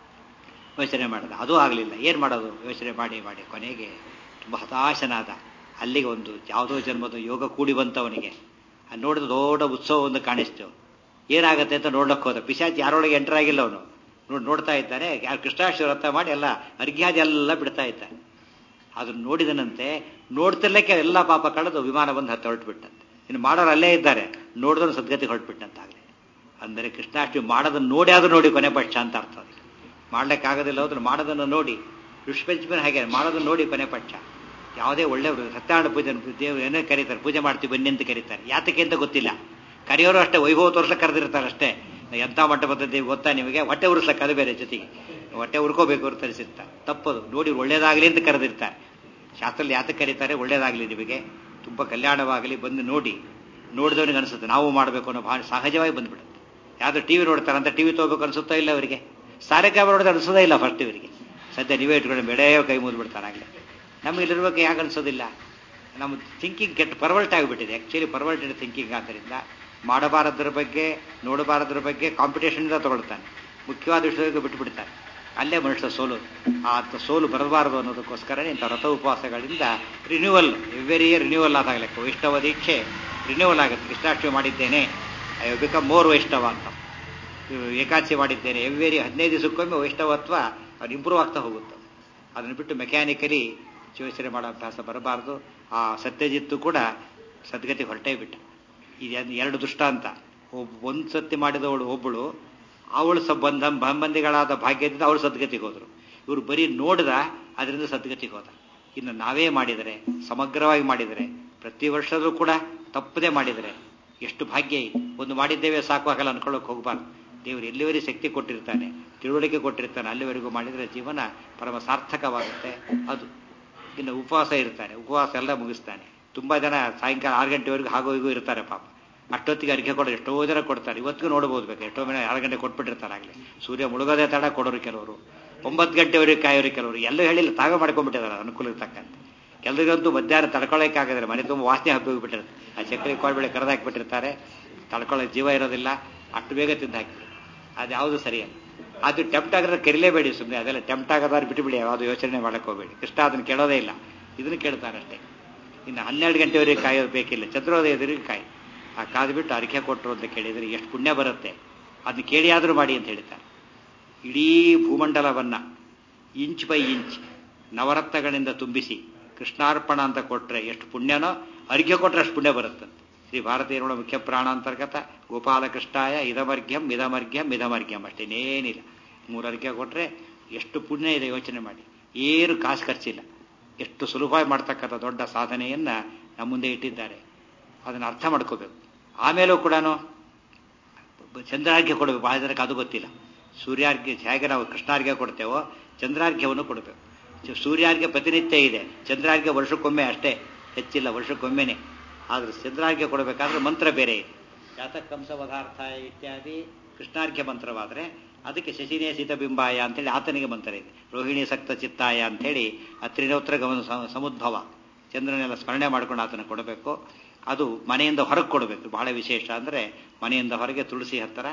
ಯೋಚನೆ ಮಾಡಿದ ಅದು ಆಗಲಿಲ್ಲ ಏನು ಮಾಡೋದು ಯೋಚನೆ ಮಾಡಿ ಮಾಡಿ ಕೊನೆಗೆ ತುಂಬ ಹತಾಶನಾದ ಅಲ್ಲಿಗೆ ಒಂದು ಯಾವುದೋ ಜನ್ಮದ ಯೋಗ ಕೂಡಿ ಬಂತವನಿಗೆ ನೋಡಿದ ದೊಡ್ಡ ಉತ್ಸವ ಒಂದು ಕಾಣಿಸ್ತು ಏನಾಗತ್ತೆ ಅಂತ ನೋಡ್ಲಕ್ಕೆ ಹೋದ ಪಿಶಾಚಿ ಯಾರೊಳಗೆ ಎಂಟರ್ ಆಗಿಲ್ಲ ಅವನು ನೋಡಿ ನೋಡ್ತಾ ಇದ್ದಾನೆ ಯಾರು ಕೃಷ್ಣಾಷ್ಟ ವ್ರತ ಮಾಡಿ ಎಲ್ಲ ಅರ್ಘ್ಯಾದಿ ಎಲ್ಲ ಬಿಡ್ತಾ ಇದ್ದಾನೆ ಅದನ್ನು ನೋಡಿದನಂತೆ ನೋಡ್ತಿರ್ಲಿಕ್ಕೆ ಎಲ್ಲ ಪಾಪ ಕಳೆದು ವಿಮಾನ ಬಂದು ಹತ್ತು ಹೊರಟುಬಿಟ್ಟಂತೆ ಇನ್ನು ಮಾಡೋರು ಅಲ್ಲೇ ಇದ್ದಾರೆ ನೋಡಿದ್ರೆ ಸದ್ಗತಿ ಹೊರಟುಬಿಟ್ಟಂತಾಗಲಿ ಅಂದರೆ ಕೃಷ್ಣಾಷ್ಟಮಿ ಮಾಡೋದನ್ನು ನೋಡಿ ಆದ್ರೂ ನೋಡಿ ಕೊನೆ ಪಕ್ಷ ಅಂತ ಅರ್ಥ ಅದಕ್ಕೆ ಮಾಡ್ಲಿಕ್ಕಾಗೋದಿಲ್ಲ ಹೋದ್ರೆ ಮಾಡೋದನ್ನು ನೋಡಿ ಋಷಿಪಂಚಮಿನ ಹಾಗೆ ಮಾಡೋದನ್ನು ನೋಡಿ ಕೊನೆ ಪಕ್ಷ ಯಾವುದೇ ಒಳ್ಳೆ ಸತ್ಯನಾರಾಯಣ ಪೂಜೆ ದೇವ್ರು ಏನೇ ಕರೀತಾರೆ ಪೂಜೆ ಮಾಡ್ತೀವಿ ಬನ್ನಿ ಅಂತ ಕರೀತಾರೆ ಯಾತಕ್ಕೆ ಅಂತ ಗೊತ್ತಿಲ್ಲ ಕರೆಯೋರು ಅಷ್ಟೇ ವೈಭವ ತೋರ್ಸಕ್ಕೆ ಕರೆದಿರ್ತಾರೆ ಅಷ್ಟೇ ಎಂಥ ಮಟ್ಟ ಬರ್ತದೆ ಗೊತ್ತಾ ನಿಮಗೆ ಹೊಟ್ಟೆ ಉರಿಸ್ಲಕ್ಕೆ ಅದು ಬೇರೆ ಜೊತೆಗೆ ಹೊಟ್ಟೆ ಉರ್ಕೋಬೇಕು ಅವ್ರು ತರಿಸಿರ್ತಾರೆ ತಪ್ಪದು ನೋಡಿ ಒಳ್ಳೇದಾಗಲಿ ಅಂತ ಕರೆದಿರ್ತಾರೆ ಶಾಸ್ತ್ರದಲ್ಲಿ ಯಾತಕ್ಕೆ ಕರೀತಾರೆ ಒಳ್ಳೇದಾಗಲಿ ನಿಮಗೆ ತುಂಬ ಕಲ್ಯಾಣವಾಗಲಿ ಬಂದು ನೋಡಿ ನೋಡಿದವನಿಗೆ ಅನಿಸುತ್ತೆ ನಾವು ಮಾಡಬೇಕು ಅನ್ನೋ ಭಾಳ ಸಹಜವಾಗಿ ಬಂದ್ಬಿಡುತ್ತೆ ಯಾವ್ದು ಟಿವಿ ನೋಡ್ತಾರೆ ಅಂತ ಟಿವಿ ತಗೋಬೇಕು ಅನಿಸುತ್ತಾ ಇಲ್ಲ ಅವರಿಗೆ ಸಾರೆಕಾಯಿ ನೋಡಿದ್ರೆ ಅನಿಸೋದೇ ಇಲ್ಲ ಫಸ್ಟ್ ಇವರಿಗೆ ಸದ್ಯ ನೀವೇ ಇಟ್ಕೊಂಡು ಬೆಳೆಯೋ ಕೈ ಮುದ್ಬಿಡ್ತಾರೆ ಆಗಲೇ ನಮಗೆ ಇಲ್ಲಿರ್ಬೇಕು ಯಾಕೆ ಅನಿಸೋದಿಲ್ಲ ನಮ್ಮ ಥಿಂಕಿಂಗ್ ಕೆಟ್ಟ ಪರ್ವಲ್ಟ್ ಆಗಿಬಿಟ್ಟಿದೆ ಆ್ಯಕ್ಚುಲಿ ಪರ್ವಲ್ಟೆಡ್ ಥಿಂಕಿಂಗ್ ಆದ್ದರಿಂದ ಮಾಡಬಾರದ್ರ ಬಗ್ಗೆ ನೋಡಬಾರದ್ರ ಬಗ್ಗೆ ಕಾಂಪಿಟೇಷನ್ನಿಂದ ತಗೊಳ್ತಾನೆ ಮುಖ್ಯವಾದ ವಿಷಯಕ್ಕೆ ಬಿಟ್ಟುಬಿಡ್ತಾನೆ ಅಲ್ಲೇ ಮನುಷ್ಯ ಸೋಲು ಆ ಸೋಲು ಬರಬಾರದು ಅನ್ನೋದಕ್ಕೋಸ್ಕರ ಇಂಥ ವ್ರತ ಉಪವಾಸಗಳಿಂದ ರಿನ್ಯೂವಲ್ ಎವ್ರಿ ಇಯರ್ ರಿನ್ಯೂವಲ್ ಆದಾಗ ಲೆಕ್ಕ ವೈಷ್ಣವ ದೀಕ್ಷೆ ರಿನ್ಯೂವಲ್ ಆಗುತ್ತೆ ಕೃಷ್ಣಾಷ್ಟಮಿ ಮಾಡಿದ್ದೇನೆ ಐ ಬಿಕಮ್ ಮೋರ್ ವೈಷ್ಣವ ಅಂತ ಏಕಾದಶಿ ಮಾಡಿದ್ದೇನೆ ಎವ್ರಿ ಹದಿನೈದು ದಿವಸಕ್ಕೊಮ್ಮೆ ವೈಷ್ಣವತ್ವ ಅದು ಇಂಪ್ರೂವ್ ಆಗ್ತಾ ಹೋಗುತ್ತೆ ಅದನ್ನು ಬಿಟ್ಟು ಮೆಕ್ಯಾನಿಕಲಿ ಯೋಚನೆ ಮಾಡೋ ಅಭ್ಯಾಸ ಬರಬಾರ್ದು ಆ ಸತ್ಯಜಿತ್ತು ಕೂಡ ಸದ್ಗತಿ ಹೊರಟೇ ಬಿಟ್ಟ ಇದು ಎರಡು ದೃಷ್ಟಾಂತ ಒಬ್ಬ ಒಂದು ಸತ್ಯ ಮಾಡಿದವಳು ಒಬ್ಬಳು ಅವಳು ಸಂಬಂಧ ಸಂಬಂಧಿಗಳಾದ ಭಾಗ್ಯದಿಂದ ಅವಳು ಸದ್ಗತಿಗೆ ಹೋದರು ಇವರು ಬರೀ ನೋಡಿದ ಅದರಿಂದ ಸದ್ಗತಿಗೆ ಹೋದ ಇನ್ನು ನಾವೇ ಮಾಡಿದರೆ ಸಮಗ್ರವಾಗಿ ಮಾಡಿದರೆ ಪ್ರತಿ ವರ್ಷದೂ ಕೂಡ ತಪ್ಪದೇ ಮಾಡಿದರೆ ಎಷ್ಟು ಭಾಗ್ಯ ಇದೆ ಒಂದು ಮಾಡಿದ್ದೇವೆ ಸಾಕು ಆಗಲ್ಲ ಅನ್ಕೊಳ್ಳೋಕೆ ಹೋಗ್ಬಾರ್ದು ದೇವರು ಎಲ್ಲಿವರೆಗೆ ಶಕ್ತಿ ಕೊಟ್ಟಿರ್ತಾನೆ ತಿಳುವಳಿಕೆ ಕೊಟ್ಟಿರ್ತಾನೆ ಅಲ್ಲಿವರೆಗೂ ಮಾಡಿದರೆ ಜೀವನ ಪರಮ ಸಾರ್ಥಕವಾಗುತ್ತೆ ಅದು ಇನ್ನು ಉಪವಾಸ ಇರ್ತಾನೆ ಉಪವಾಸ ಎಲ್ಲ ಮುಗಿಸ್ತಾನೆ ತುಂಬ ಜನ ಸಾಯಂಕಾಲ ಆರು ಗಂಟೆವರೆಗೂ ಹಾಗೋ ಹೀಗೂ ಇರ್ತಾರೆ ಪಾಪ ಅಷ್ಟೊತ್ತಿಗೆ ಅರಿಕೆ ಕೊಡೋದು ಎಷ್ಟೋ ಜನ ಕೊಡ್ತಾರೆ ಇವತ್ತಿಗೂ ನೋಡ್ಬೋದು ಬೇಕು ಎಷ್ಟೋ ಮನೆ ಆರು ಗಂಟೆ ಕೊಟ್ಬಿಟ್ಟಿರ್ತಾರೆ ಆಗಲಿ ಸೂರ್ಯ ಮುಳುಗೋದೇ ತಡ ಕೊಡೋರು ಕೆಲವರು ಒಂಬತ್ತು ಗಂಟೆವರೆಗೆ ಕಾಯೋರು ಕೆಲವರು ಎಲ್ಲೂ ಹೇಳಿಲ್ಲ ತಾವೇ ಮಾಡ್ಕೊಂಡ್ಬಿಟ್ಟಿದ್ದಾರೆ ಅನುಕೂಲಕ್ಕೆ ತಕ್ಕಂತೆ ಕೆಲರಿಗಂತೂ ಮಧ್ಯಾಹ್ನ ತಡ್ಕೊಳ್ಳೋಕ್ಕಾಗದ್ರೆ ಮನೆ ತುಂಬ ವಾಸನೆ ಹಬ್ಬಿ ಹೋಗ್ಬಿಟ್ಟಿರುತ್ತೆ ಆ ಚಕ್ರಿ ಕೋಳ್ಬೇಳೆ ಕರೆದಾಕ್ಬಿಟ್ಟಿರ್ತಾರೆ ತಡ್ಕೊಳ್ಳೋ ಜೀವ ಇರೋದಿಲ್ಲ ಅಷ್ಟು ಬೇಗ ತಿಂದು ಹಾಕಿ ಅದು ಯಾವುದು ಸರಿಯಲ್ಲ ಅದು ಟೆಂಪ್ಟ್ ಆಗಿದ್ರೆ ಕರಿಲೇಬೇಡಿ ಸುಮ್ಮನೆ ಅದೆಲ್ಲ ಟೆಂಪ್ಟ್ ಆಗೋದಾದ್ರೆ ಬಿಟ್ಟುಬಿಡಿ ಯಾವುದು ಯೋಚನೆ ಮಾಡಕ್ಕೆ ಹೋಗಬೇಡಿ ಕೃಷ್ಣ ಅದನ್ನು ಕೇಳೋದೇ ಇಲ್ಲ ಇದನ್ನು ಕೇಳ್ತಾನೆ ಅಷ್ಟೇ ಇನ್ನು ಹನ್ನೆರಡು ಗಂಟೆವರೆಗೆ ಕಾಯೋದು ಬೇಕಿಲ್ಲ ಚಂದ್ರೋದಯದವರೆಗೆ ಕಾಯಿ ಆ ಕಾದು ಬಿಟ್ಟು ಅರಿಕೆ ಕೊಟ್ಟರು ಅಂತ ಕೇಳಿದರೆ ಎಷ್ಟು ಪುಣ್ಯ ಬರುತ್ತೆ ಅದನ್ನ ಕೇಳಿ ಆದರೂ ಮಾಡಿ ಅಂತ ಹೇಳ್ತಾರೆ ಇಡೀ ಭೂಮಂಡಲವನ್ನ ಇಂಚ್ ಬೈ ಇಂಚ್ ನವರತ್ನಗಳಿಂದ ತುಂಬಿಸಿ ಕೃಷ್ಣಾರ್ಪಣ ಅಂತ ಕೊಟ್ಟರೆ ಎಷ್ಟು ಪುಣ್ಯನೋ ಅರಿಕೆ ಕೊಟ್ಟರೆ ಅಷ್ಟು ಪುಣ್ಯ ಬರುತ್ತಂತೆ ಶ್ರೀ ಭಾರತೀಯರ ಮುಖ್ಯ ಪ್ರಾಣಾಂತರ್ಗತ ಗೋಪಾಲಕೃಷ್ಣಾಯ ಇದಮರ್ಘ್ಯಂ ಇದಮರ್ಘ್ಯಂ ಇದಮರ್ಘ್ಯಂ ಅಷ್ಟೇನೇನಿಲ್ಲ ಮೂರು ಅರಿಕೆ ಕೊಟ್ಟರೆ ಎಷ್ಟು ಪುಣ್ಯ ಇದೆ ಯೋಚನೆ ಮಾಡಿ ಏನು ಕಾಸು ಖರ್ಚಿಲ್ಲ ಎಷ್ಟು ಸುಲಭವಾಗಿ ಮಾಡ್ತಕ್ಕಂಥ ದೊಡ್ಡ ಸಾಧನೆಯನ್ನ ನಮ್ಮ ಮುಂದೆ ಇಟ್ಟಿದ್ದಾರೆ ಅದನ್ನು ಅರ್ಥ ಮಾಡ್ಕೋಬೇಕು ಆಮೇಲೂ ಕೂಡ ಚಂದ್ರಾರ್ಘ್ಯ ಕೊಡಬೇಕು ಬಹಳ ಜನಕ್ಕೆ ಅದು ಗೊತ್ತಿಲ್ಲ ಸೂರ್ಯಾರ್ಘ್ಯ ಹೇಗೆ ನಾವು ಕೃಷ್ಣಾರ್ಘ್ಯ ಕೊಡ್ತೇವೋ ಚಂದ್ರಾರ್ಘ್ಯವನ್ನು ಕೊಡಬೇಕು ಸೂರ್ಯಾರ್ಘ್ಯ ಪ್ರತಿನಿತ್ಯ ಇದೆ ಚಂದ್ರಾರ್ಘ್ಯ ವರ್ಷಕ್ಕೊಮ್ಮೆ ಅಷ್ಟೇ ಹೆಚ್ಚಿಲ್ಲ ವರ್ಷಕ್ಕೊಮ್ಮೆನೆ ಆದ್ರೆ ಚಂದ್ರಾರ್ಘ್ಯ ಕೊಡಬೇಕಾದ್ರೆ ಮಂತ್ರ ಬೇರೆ ಇದೆ ಜಾತಕಂಸ ಪದಾರ್ಥ ಇತ್ಯಾದಿ ಕೃಷ್ಣಾರ್ಘ್ಯ ಮಂತ್ರವಾದರೆ ಅದಕ್ಕೆ ಶಶಿನೇ ಸೀತಬಿಂಬಾಯ ಅಂತೇಳಿ ಆತನಿಗೆ ಮಂತ್ರ ಇದೆ ರೋಹಿಣಿ ಸಕ್ತ ಚಿತ್ತಾಯ ಅಂಥೇಳಿ ಆ ತ್ರಿನೋತ್ರ ಗಮನ ಸಮುದ್ಭವ ಚಂದ್ರನೆಲ್ಲ ಸ್ಮರಣೆ ಮಾಡ್ಕೊಂಡು ಆತನ ಕೊಡಬೇಕು ಅದು ಮನೆಯಿಂದ ಹೊರಗೆ ಕೊಡಬೇಕು ಬಹಳ ವಿಶೇಷ ಅಂದರೆ ಮನೆಯಿಂದ ಹೊರಗೆ ತುಳಸಿ ಹತ್ತಿರ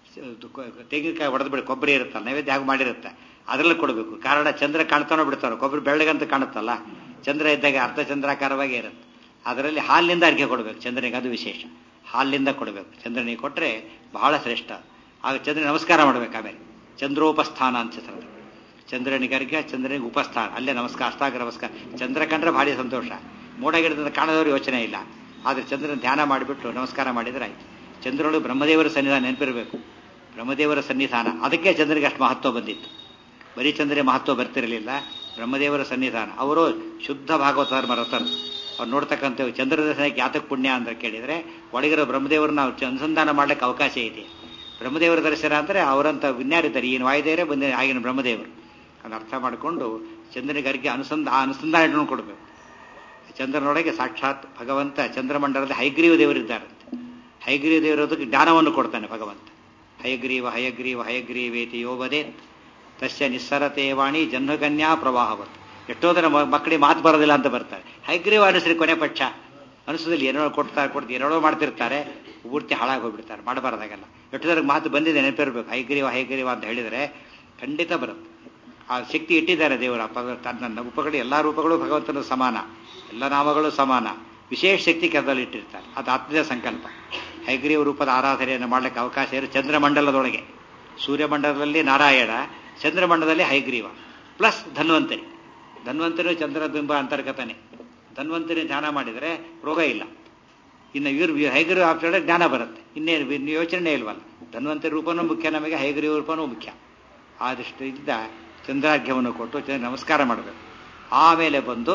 ತೆಂಗಿನಕಾಯಿ ಹೊಡೆದ್ಬಿಡಿ ಕೊಬ್ಬರಿ ಇರುತ್ತಲ್ಲ ನೈವೇದ್ಯ ಹಾಗೆ ಮಾಡಿರುತ್ತೆ ಅದರಲ್ಲಿ ಕೊಡಬೇಕು ಕಾರಣ ಚಂದ್ರ ಕಾಣ್ತಾನೋ ಬಿಡ್ತಾನೋ ಕೊಬ್ಬರಿ ಬೆಳ್ಳಗಂತ ಕಾಣುತ್ತಲ್ಲ ಚಂದ್ರ ಇದ್ದಾಗ ಅರ್ಧ ಚಂದ್ರಾಕಾರವಾಗೇ ಇರುತ್ತೆ ಅದರಲ್ಲಿ ಹಾಲಿನಿಂದ ಅರ್ಘ್ಯ ಕೊಡಬೇಕು ಚಂದ್ರನಿಗೆ ಅದು ವಿಶೇಷ ಹಾಲಿನಿಂದ ಕೊಡಬೇಕು ಚಂದ್ರನಿಗೆ ಕೊಟ್ಟರೆ ಬಹಳ ಶ್ರೇಷ್ಠ ಆಗ ಚಂದ್ರ ನಮಸ್ಕಾರ ಮಾಡಬೇಕು ಆಮೇಲೆ ಚಂದ್ರೋಪಸ್ಥಾನ ಅಂತ ಹೆಸರು ಚಂದ್ರನಿಗೆ ಅರ್ಘ್ಯ ಚಂದ್ರನಿಗೆ ಉಪಸ್ಥಾನ ಅಲ್ಲೇ ನಮಸ್ಕಾರ ಅಷ್ಟಾಗ ನಮಸ್ಕಾರ ಚಂದ್ರ ಕಂಡ್ರೆ ಭಾರಿ ಸಂತೋಷ ಮೋಡ ಗಿಡದಿಂದ ಕಾಣದವ್ರು ಯೋಚನೆ ಇಲ್ಲ ಆದರೆ ಚಂದ್ರನ ಧ್ಯಾನ ಮಾಡಿಬಿಟ್ಟು ನಮಸ್ಕಾರ ಮಾಡಿದರೆ ಆಯ್ತು ಚಂದ್ರನು ಬ್ರಹ್ಮದೇವರ ಸನ್ನಿಧಾನ ನೆನಪಿರಬೇಕು ಬ್ರಹ್ಮದೇವರ ಸನ್ನಿಧಾನ ಅದಕ್ಕೆ ಚಂದ್ರನಿಗೆ ಅಷ್ಟು ಮಹತ್ವ ಬಂದಿತ್ತು ಬರೀ ಚಂದ್ರನಿಗೆ ಮಹತ್ವ ಬರ್ತಿರಲಿಲ್ಲ ಬ್ರಹ್ಮದೇವರ ಸನ್ನಿಧಾನ ಅವರು ಶುದ್ಧ ಭಾಗವತರ ಮರತರು ಅವ್ರು ನೋಡ್ತಕ್ಕಂಥ ಚಂದ್ರ ದರ್ಶನಕ್ಕೆ ಯಾತಕ್ಕೆ ಪುಣ್ಯ ಅಂತ ಕೇಳಿದರೆ ಒಳಗಿರೋ ಬ್ರಹ್ಮದೇವರನ್ನ ನಾವು ಅನುಸಂಧಾನ ಮಾಡ್ಲಿಕ್ಕೆ ಅವಕಾಶ ಇದೆ ಬ್ರಹ್ಮದೇವರ ದರ್ಶನ ಅಂದರೆ ಅವರಂತ ವಿನ್ಯಾರಿದ್ದಾರೆ ಏನು ವಾಯುದೇವರೇ ಬಂದ ಆಗಿನ ಬ್ರಹ್ಮದೇವರು ಅದನ್ನು ಅರ್ಥ ಮಾಡಿಕೊಂಡು ಚಂದ್ರನಿಗೆ ಅರ್ಗೆ ಅನುಸಂಧ ಆ ಅನುಸಂಧಾನ ಇಟ್ಕೊಂಡು ಕೊಡಬೇಕು ಚಂದ್ರನೊಳಗೆ ಸಾಕ್ಷಾತ್ ಭಗವಂತ ಚಂದ್ರಮಂಡಲದಲ್ಲಿ ಹೈಗ್ರೀವ ದೇವರಿದ್ದಾರಂತೆ ಹೈಗ್ರೀವ ದೇವರೋದಕ್ಕೆ ಜ್ಞಾನವನ್ನು ಕೊಡ್ತಾನೆ ಭಗವಂತ ಹಯಗ್ರೀವ ಹಯಗ್ರೀವ ಹಯಗ್ರೀವೇತಿ ಯೋಬದೇ ತಸ್ಯ ನಿಸ್ಸರತೆ ವಾಣಿ ಜನ್ಮಕನ್ಯಾ ಪ್ರವಾಹವತ್ತು ಎಷ್ಟೋ ಜನ ಮಕ್ಕಳಿಗೆ ಮಾತು ಬರೋದಿಲ್ಲ ಅಂತ ಬರ್ತಾರೆ ಹೈಗ್ರೀವ ಅನಿಸ್ರಿ ಕೊನೆ ಪಕ್ಷ ಅನಿಸೋದಲ್ಲಿ ಏನೋ ಕೊಡ್ತಾರೆ ಕೊಡ್ತಾರೆ ಏನೋ ಮಾಡ್ತಿರ್ತಾರೆ ಪೂರ್ತಿ ಹಾಳಾಗಿ ಹೋಗ್ಬಿಡ್ತಾರೆ ಮಾಡಬಾರ್ದಾಗೆಲ್ಲ ಎಷ್ಟು ಜನಕ್ಕೆ ಮಾತು ಬಂದಿದೆ ನೆನಪಿರ್ಬೇಕು ಹೈಗ್ರೀವ ಹೈಗ್ರೀವ ಅಂತ ಹೇಳಿದರೆ ಖಂಡಿತ ಬರುತ್ತೆ ಆ ಶಕ್ತಿ ಇಟ್ಟಿದ್ದಾರೆ ದೇವರ ತನ್ನ ರೂಪಗಳು ಎಲ್ಲ ರೂಪಗಳು ಭಗವಂತನ ಸಮಾನ ಎಲ್ಲ ನಾಮಗಳು ಸಮಾನ ವಿಶೇಷ ಶಕ್ತಿ ಕೆಲದಲ್ಲಿ ಇಟ್ಟಿರ್ತಾರೆ ಅದು ಆತ್ಮೀಯ ಸಂಕಲ್ಪ ಹೈಗ್ರೀವ ರೂಪದ ಆರಾಧನೆಯನ್ನು ಮಾಡಲಿಕ್ಕೆ ಅವಕಾಶ ಇರೋ ಚಂದ್ರಮಂಡಲದೊಳಗೆ ಸೂರ್ಯಮಂಡಲದಲ್ಲಿ ನಾರಾಯಣ ಚಂದ್ರಮಂಡಲದಲ್ಲಿ ಹೈಗ್ರೀವ ಪ್ಲಸ್ ಧನ್ವಂತರಿ ಧನ್ವಂತರಿ ಚಂದ್ರಬಿಂಬ ಅಂತರ್ಗತನೇ ಧನ್ವಂತರಿ ಧ್ಯಾನ ಮಾಡಿದರೆ ರೋಗ ಇಲ್ಲ ಇನ್ನು ಇವ್ರು ಹೈಗ್ರೀವ ಆಪ್ಷನ್ ಜ್ಞಾನ ಬರುತ್ತೆ ಇನ್ನೇನು ಯೋಚನೆ ಇಲ್ವಲ್ಲ ಧನ್ವಂತರಿ ರೂಪನೂ ಮುಖ್ಯ ನಮಗೆ ಹೈಗ್ರೀವ ರೂಪನೂ ಮುಖ್ಯ ಆ ದೃಷ್ಟಿಯಿಂದ ಚಂದ್ರಾರ್ಘ್ಯವನ್ನು ಕೊಟ್ಟು ಚಂದ್ರ ನಮಸ್ಕಾರ ಮಾಡಬೇಕು ಆಮೇಲೆ ಬಂದು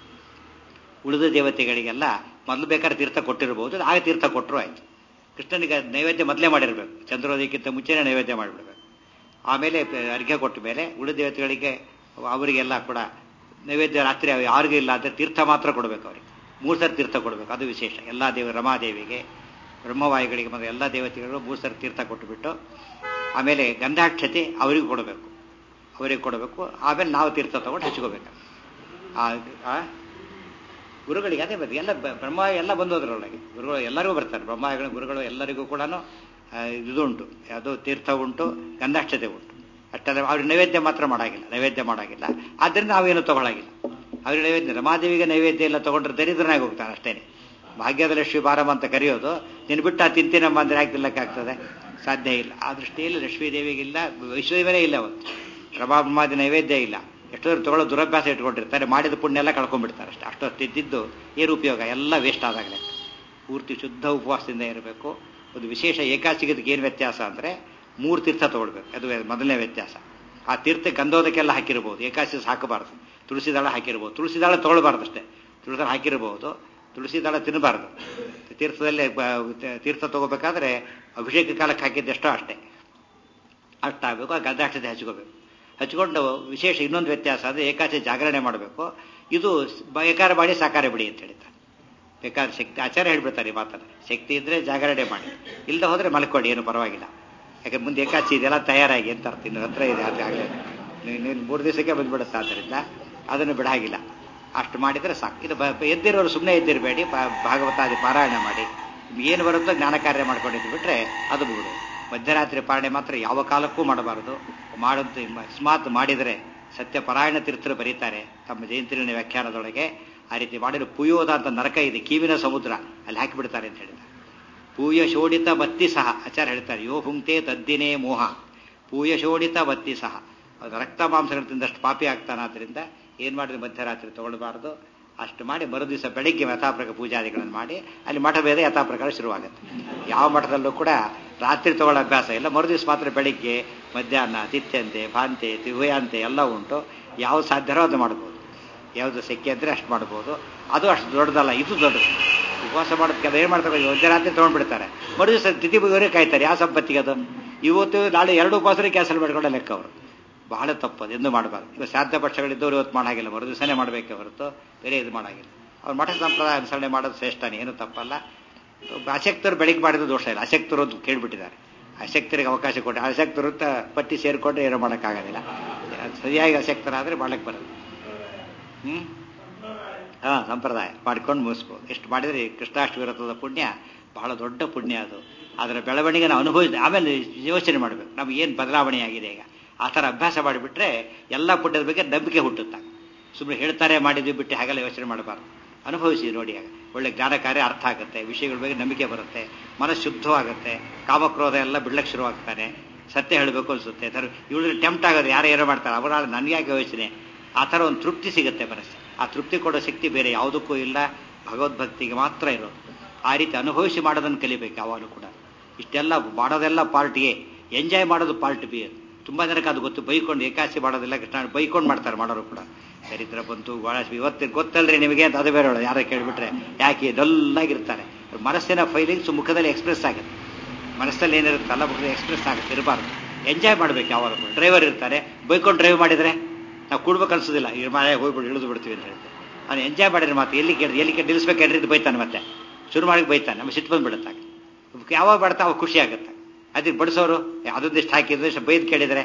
ಉಳಿದ ದೇವತೆಗಳಿಗೆಲ್ಲ ಮೊದಲು ಬೇಕಾದ್ರೆ ತೀರ್ಥ ಕೊಟ್ಟಿರ್ಬೋದು ಆಗ ತೀರ್ಥ ಕೊಟ್ಟರು ಆಯ್ತು ಕೃಷ್ಣನಿಗೆ ನೈವೇದ್ಯ ಮೊದಲೇ ಮಾಡಿರಬೇಕು ಚಂದ್ರೋದಯಕ್ಕಿಂತ ಮುಂಚೆನೇ ನೈವೇದ್ಯ ಮಾಡಿಬಿಡ್ಬೇಕು ಆಮೇಲೆ ಅರ್ಘ್ಯ ಕೊಟ್ಟ ಮೇಲೆ ಉಳಿದ ದೇವತೆಗಳಿಗೆ ಅವರಿಗೆಲ್ಲ ಕೂಡ ನೈವೇದ್ಯ ರಾತ್ರಿ ಯಾರಿಗೂ ಇಲ್ಲ ಅಂದರೆ ತೀರ್ಥ ಮಾತ್ರ ಕೊಡಬೇಕು ಅವರಿಗೆ ಮೂರು ಸರಿ ತೀರ್ಥ ಕೊಡಬೇಕು ಅದು ವಿಶೇಷ ಎಲ್ಲ ದೇವ ರಮಾದೇವಿಗೆ ಬ್ರಹ್ಮವಾಯುಗಳಿಗೆ ಮತ್ತು ಎಲ್ಲ ದೇವತೆಗಳು ಮೂರು ಸರಿ ತೀರ್ಥ ಕೊಟ್ಟುಬಿಟ್ಟು ಆಮೇಲೆ ಗಂಧಾಕ್ಷತೆ ಅವರಿಗೂ ಕೊಡಬೇಕು ಅವರಿಗೆ ಕೊಡಬೇಕು ಆಮೇಲೆ ನಾವು ತೀರ್ಥ ತಗೊಂಡು ಹಚ್ಕೋಬೇಕು ಆ ಗುರುಗಳಿಗೆ ಅದೇ ಬರ್ತದೆ ಎಲ್ಲ ಬ್ರಹ್ಮ ಎಲ್ಲ ಬಂದೋದ್ರೊಳಗೆ ಗುರುಗಳು ಎಲ್ಲರಿಗೂ ಬರ್ತಾರೆ ಬ್ರಹ್ಮಗಳ ಗುರುಗಳು ಎಲ್ಲರಿಗೂ ಕೂಡ ಇದು ಉಂಟು ಅದು ತೀರ್ಥ ಉಂಟು ಗಂಧಾಕ್ಷತೆ ಉಂಟು ಅಷ್ಟೆಲ್ಲ ಅವ್ರಿಗೆ ನೈವೇದ್ಯ ಮಾತ್ರ ಮಾಡಾಗಿಲ್ಲ ನೈವೇದ್ಯ ಮಾಡಾಗಿಲ್ಲ ಆದ್ದರಿಂದ ನಾವೇನು ತಗೊಳಾಗಿಲ್ಲ ಅವ್ರಿಗೆ ನೈವೇದ್ಯ ರಮಾದೇವಿಗೆ ನೈವೇದ್ಯ ಎಲ್ಲ ತಗೊಂಡ್ರೆ ದರಿದ್ರನಾಗಿ ಹೋಗ್ತಾನೆ ಅಷ್ಟೇನೆ ಭಾಗ್ಯದ ಲಕ್ಷ್ಮಿ ಬಾರಮ್ಮ ಅಂತ ಕರೆಯೋದು ನೀನು ಬಿಟ್ಟು ಆ ತಿಂತೀನಮ್ಮ ಅಂದ್ರೆ ಯಾಕೆ ತಿನ್ನಕ್ಕಾಗ್ತದೆ ಸಾಧ್ಯ ಇಲ್ಲ ಆ ದೃಷ್ಟಿಯಲ್ಲಿ ಲಕ್ಷ್ಮೀ ದೇವಿಗಿಲ್ಲ ವೈಶ್ವದೇವನೇ ಇಲ್ಲ ಅವತ್ತು ರಮಾಬ್ರಹ್ಮಾದಿ ನೈವೇದ್ಯ ಇಲ್ಲ ಎಷ್ಟೋದ್ರು ತಗೊಳ್ಳೋ ದುರಭ್ಯಾಸ ಇಟ್ಕೊಂಡಿರ್ತಾರೆ ಮಾಡಿದ ಪುಣ್ಯ ಎಲ್ಲ ಕಳ್ಕೊಂಡ್ಬಿಡ್ತಾರೆ ಅಷ್ಟೇ ಅಷ್ಟೊತ್ತು ತಿದ್ದಿದ್ದು ಏನು ಉಪಯೋಗ ಎಲ್ಲ ವೇಸ್ಟ್ ಆದಾಗಲೇ ಪೂರ್ತಿ ಶುದ್ಧ ಉಪವಾಸದಿಂದ ಇರಬೇಕು ಒಂದು ವಿಶೇಷ ಏಕಾಚಿಗದಕ್ಕೆ ಏನು ವ್ಯತ್ಯಾಸ ಅಂದರೆ ಮೂರು ತೀರ್ಥ ತಗೊಳ್ಬೇಕು ಅದು ಮೊದಲನೇ ವ್ಯತ್ಯಾಸ ಆ ತೀರ್ಥ ಗಂಧೋದಕ್ಕೆಲ್ಲ ಹಾಕಿರ್ಬೋದು ಏಕಾಶಿ ಹಾಕಬಾರ್ದು ತುಳಸಿ ದಳ ಹಾಕಿರ್ಬೋದು ತುಳಸಿ ದಳ ತೊಗೊಳ್ಬಾರ್ದು ಅಷ್ಟೇ ತುಳಸಿ ದಳ ಹಾಕಿರ್ಬೋದು ತುಳಸಿ ದಳ ತಿನ್ನಬಾರ್ದು ತೀರ್ಥದಲ್ಲಿ ತೀರ್ಥ ತಗೋಬೇಕಾದ್ರೆ ಅಭಿಷೇಕ ಕಾಲಕ್ಕೆ ಹಾಕಿದ್ದೆಷ್ಟೋ ಅಷ್ಟೇ ಅಷ್ಟಾಗಬೇಕು ಆ ಗದ್ದಾಕ್ಷತೆ ಹಚ್ಕೋಬೇಕು ಹಚ್ಕೊಂಡು ವಿಶೇಷ ಇನ್ನೊಂದು ವ್ಯತ್ಯಾಸ ಅದು ಏಕಾಚೆ ಜಾಗರಣೆ ಮಾಡಬೇಕು ಇದು ಬೇಕಾದ್ರೆ ಮಾಡಿ ಸಾಕಾರ ಬಿಡಿ ಅಂತ ಹೇಳ್ತಾರೆ ಬೇಕಾದ್ರೆ ಶಕ್ತಿ ಆಚಾರ ಹೇಳ್ಬಿಡ್ತಾರೆ ಈ ಮಾತನ್ನು ಶಕ್ತಿ ಇದ್ರೆ ಜಾಗರಣೆ ಮಾಡಿ ಇಲ್ಲದೆ ಹೋದ್ರೆ ಮಲ್ಕೊಳ್ಳಿ ಏನು ಪರವಾಗಿಲ್ಲ ಯಾಕಂದ್ರೆ ಮುಂದೆ ಏಕಾಚಿ ಇದೆಲ್ಲ ತಯಾರಾಗಿ ಅಂತ ಅರ್ಥ ಇನ್ನು ಹತ್ರ ಇದೆ ಅದಾಗಲೇ ನೀನು ಮೂರು ದಿವಸಕ್ಕೆ ಬಂದ್ಬಿಡುತ್ತೆ ಆದ್ದರಿಂದ ಅದನ್ನು ಬಿಡಾಗಿಲ್ಲ ಅಷ್ಟು ಮಾಡಿದರೆ ಸಾಕು ಇದು ಎದ್ದಿರೋರು ಸುಮ್ಮನೆ ಎದ್ದಿರಬೇಡಿ ಭಾಗವತಾದಿ ಪಾರಾಯಣ ಮಾಡಿ ಏನು ಬರುತ್ತೋ ಜ್ಞಾನ ಕಾರ್ಯ ಮಾಡ್ಕೊಂಡಿದ್ದು ಬಿಟ್ರೆ ಅದು ಬಿಡು ಮಧ್ಯರಾತ್ರಿ ಪಾರಣೆ ಮಾತ್ರ ಯಾವ ಕಾಲಕ್ಕೂ ಮಾಡಬಾರದು ಮಾಡೋದು ಅಕಸ್ಮಾತ್ ಮಾಡಿದರೆ ಸತ್ಯ ಪರಾಯಣ ತೀರ್ಥರು ಬರೀತಾರೆ ತಮ್ಮ ಜಯಂತಿನ ವ್ಯಾಖ್ಯಾನದೊಳಗೆ ಆ ರೀತಿ ಮಾಡಿದ್ರೆ ಪುಯೋದ ಅಂತ ನರಕ ಇದೆ ಕೀವಿನ ಸಮುದ್ರ ಅಲ್ಲಿ ಹಾಕಿಬಿಡ್ತಾರೆ ಅಂತ ಹೇಳಿದ ಪೂಯ ಶೋಡಿತ ಬತ್ತಿ ಸಹ ಆಚಾರ ಹೇಳ್ತಾರೆ ಯೋ ಹುಂಕ್ತೆ ತದ್ದಿನೇ ಮೋಹ ಪೂಯ ಶೋಡಿತ ಬತ್ತಿ ಸಹ ಅದು ರಕ್ತ ಮಾಂಸಗಳು ತಿಂದಷ್ಟು ಪಾಪಿ ಆಗ್ತಾನಾದ್ರಿಂದ ಏನು ಮಾಡಿದ್ರೆ ಮಧ್ಯರಾತ್ರಿ ತಗೊಳ್ಬಾರ್ದು ಅಷ್ಟು ಮಾಡಿ ಮರು ದಿವಸ ಬೆಳಿಗ್ಗೆ ಯಥಾಪ್ರಕ ಪೂಜಾದಿಗಳನ್ನು ಮಾಡಿ ಅಲ್ಲಿ ಮಠ ಭೇದ ಯಥಾಪ್ರಕಾರ ಶುರುವಾಗುತ್ತೆ ಯಾವ ಮಠದಲ್ಲೂ ಕೂಡ ರಾತ್ರಿ ತಗೊಳ್ಳೋ ಅಭ್ಯಾಸ ಇಲ್ಲ ಮರು ದಿವಸ ಮಾತ್ರ ಬೆಳಿಗ್ಗೆ ಮಧ್ಯಾಹ್ನ ತಿಥ್ಯಂತೆ ಭಾಂತೆ ತಿಹುಯಾಂತೆ ಎಲ್ಲ ಉಂಟು ಯಾವ್ದು ಸಾಧ್ಯವೋ ಅದು ಮಾಡ್ಬೋದು ಯಾವುದು ಸೆಕೆ ಅಂದರೆ ಅಷ್ಟು ಮಾಡ್ಬೋದು ಅದು ಅಷ್ಟು ದೊಡ್ಡದಲ್ಲ ಇದು ದೊಡ್ಡದು ಉಪವಾಸ ಮಾಡೋದಕ್ಕೆ ಅದು ಏನು ಮಾಡ್ತಾರೆ ಮಧ್ಯರಾತ್ರಿ ತೊಗೊಂಡ್ಬಿಡ್ತಾರೆ ಮರು ದಿವಸ ತಿಥಿ ಬುಗಿಯವರೇ ಕಾಯ್ತಾರೆ ಯಾವ ಸಂಪತ್ತಿಗೆ ಅದು ಇವತ್ತು ನಾಳೆ ಎರಡು ಉಪವಾಸನೇ ಕ್ಯಾನ್ಸಲ್ ಮಾಡ್ಕೊಂಡ ಲೆಕ್ಕ ಅವರು ಬಹಳ ತಪ್ಪದು ಎಂದು ಮಾಡಬಾರ್ದು ಈಗ ಸಾಧ್ಯ ಪಕ್ಷಗಳಿದ್ದವರು ಇವತ್ತು ಮಾಡಾಗಿಲ್ಲ ಮರು ದಿವಸನೇ ಮಾಡಬೇಕೆ ಹೊರತು ಬೇರೆ ಇದು ಮಾಡಾಗಿಲ್ಲ ಅವ್ರು ಮಠ ಸಂಪ್ರದಾಯ ಅನುಸರಣೆ ಮಾಡೋದು ಶ್ರೇಷ್ಠನೇ ಏನು ತಪ್ಪಲ್ಲ ಅಶಕ್ತರು ಬೆಳಿಗ್ಗೆ ಮಾಡಿದ ದೋಷ ಇಲ್ಲ ಅಶಕ್ತರು ಅಂತ ಕೇಳ್ಬಿಟ್ಟಿದ್ದಾರೆ ಅಶಕ್ತರಿಗೆ ಅವಕಾಶ ಕೊಟ್ಟು ಅಶಕ್ತರು ಅಂತ ಪಟ್ಟಿ ಸೇರಿಕೊಂಡ್ರೆ ಏನೋ ಮಾಡೋಕ್ಕಾಗೋದಿಲ್ಲ ಸರಿಯಾಗಿ ಅಶಕ್ತರಾದರೆ ಮಾಡಕ್ಕೆ ಬರೋದು ಹ್ಮ್ ಹಾ ಸಂಪ್ರದಾಯ ಮಾಡ್ಕೊಂಡು ಮುಗಿಸ್ಬೋದು ಎಷ್ಟು ಮಾಡಿದ್ರೆ ಕೃಷ್ಣಾಷ್ಟಮಿ ವ್ರತದ ಪುಣ್ಯ ಬಹಳ ದೊಡ್ಡ ಪುಣ್ಯ ಅದು ಅದರ ಬೆಳವಣಿಗೆ ನಾವು ಅನುಭವಿಸಿದೆ ಆಮೇಲೆ ಯೋಚನೆ ಮಾಡಬೇಕು ನಮ್ಗೆ ಏನು ಬದಲಾವಣೆ ಆಗಿದೆ ಈಗ ಆ ಥರ ಅಭ್ಯಾಸ ಮಾಡಿಬಿಟ್ರೆ ಎಲ್ಲ ಪುಣ್ಯದ ಬಗ್ಗೆ ನಂಬಿಕೆ ಹುಟ್ಟುತ್ತಾಗ ಸುಮ್ಮನೆ ಹೇಳ್ತಾರೆ ಮಾಡಿದ್ವಿ ಬಿಟ್ಟು ಹಾಗೆಲ್ಲ ಯೋಚನೆ ಮಾಡಬಾರ್ದು ಅನುಭವಿಸಿ ನೋಡಿ ಆಗ ಒಳ್ಳೆ ಜ್ಞಾನ ಕಾರ್ಯ ಅರ್ಥ ಆಗುತ್ತೆ ವಿಷಯಗಳ ಬಗ್ಗೆ ನಂಬಿಕೆ ಬರುತ್ತೆ ಮನಸ್ಸು ಶುದ್ಧವಾಗುತ್ತೆ ಕಾಮಕ್ರೋಧ ಎಲ್ಲ ಬಿಡ್ಲಕ್ಕೆ ಶುರುವಾಗ್ತಾನೆ ಸತ್ಯ ಹೇಳಬೇಕು ಅನ್ಸುತ್ತೆ ಥರ ಇವಳು ಟೆಂಪ್ಟ್ ಆಗೋದು ಯಾರು ಏನೋ ಮಾಡ್ತಾರೆ ಅವರ ನನಗೆ ಯಾಕೆ ಯೋಚನೆ ಆ ಥರ ಒಂದು ತೃಪ್ತಿ ಸಿಗುತ್ತೆ ಮನಸ್ಸು ಆ ತೃಪ್ತಿ ಕೊಡೋ ಶಕ್ತಿ ಬೇರೆ ಯಾವುದಕ್ಕೂ ಇಲ್ಲ ಭಗವದ್ಭಕ್ತಿಗೆ ಮಾತ್ರ ಇರೋದು ಆ ರೀತಿ ಅನುಭವಿಸಿ ಮಾಡೋದನ್ನು ಕಲಿಬೇಕು ಯಾವಾಗಲೂ ಕೂಡ ಇಷ್ಟೆಲ್ಲ ಮಾಡೋದೆಲ್ಲ ಪಾರ್ಟ್ ಎ ಎಂಜಾಯ್ ಮಾಡೋದು ಪಾರ್ಟ್ ಬಿ ಅದು ತುಂಬ ಜನಕ್ಕೆ ಅದು ಗೊತ್ತು ಬೈಕೊಂಡು ಏಕಾಸಿ ಮಾಡೋದಿಲ್ಲ ಕೃಷ್ಣ ಬೈಕೊಂಡು ಮಾಡ್ತಾರೆ ಮಾಡೋರು ಕೂಡ ಚರಿತ್ರ ಬಂತು ಬಹಳ ಇವತ್ತು ಗೊತ್ತಲ್ರಿ ನಿಮಗೆ ಅಂತ ಅದು ಬೇರೆ ಹೇಳೋದು ಯಾರೋ ಕೇಳಿಬಿಟ್ರೆ ಯಾಕೆ ಡಲ್ಲಾಗಿರ್ತಾರೆ ಮನಸ್ಸಿನ ಫೈಲಿಂಗ್ಸ್ ಮುಖದಲ್ಲಿ ಎಕ್ಸ್ಪ್ರೆಸ್ ಆಗುತ್ತೆ ಮನಸ್ಸಲ್ಲಿ ಏನಿರುತ್ತಲ್ಲ ಮುಖದಲ್ಲಿ ಎಕ್ಸ್ಪ್ರೆಸ್ ಆಗುತ್ತೆ ಇರಬಾರ್ದು ಎಂಜಾಯ್ ಮಾಡ್ಬೇಕು ಯಾವಾಗ ಡ್ರೈವರ್ ಇರ್ತಾರೆ ಬೈಕೊಂಡು ಡ್ರೈವ್ ಮಾಡಿದರೆ ನಾವು ಕೂಡ್ಬೇಕು ಅನ್ಸೋದಿಲ್ಲ ಈ ಮಳೆ ಹೋಗ್ಬಿಟ್ಟು ಇಳಿದು ಬಿಡ್ತೀವಿ ಅಂತ ಹೇಳ್ತಾರೆ ನಾನು ಎಂಜಾಯ್ ಮಾಡಿದ್ರೆ ಮಾತು ಎಲ್ಲಿ ಕೇಳಿದ್ರೆ ಎಲ್ಲಿ ಕೇಳಿ ನಿಲ್ಲಿಸ್ಬೇಕು ಇದು ಬೈತಾನೆ ಮತ್ತೆ ಶುರು ಮಾಡಿ ಬೈತಾನೆ ನಮ್ಮ ಸಿಟ್ಟು ಬಂದ್ಬಿಡುತ್ತಾಗ ಯಾವಾಗ ಬಡ್ತಾ ಅವಾಗ ಖುಷಿ ಆಗುತ್ತೆ ಅದಕ್ಕೆ ಬಡಿಸೋರು ಅದೊಂದಿಷ್ಟು ಹಾಕಿದ್ರೆ ಬೈದು ಕೇಳಿದರೆ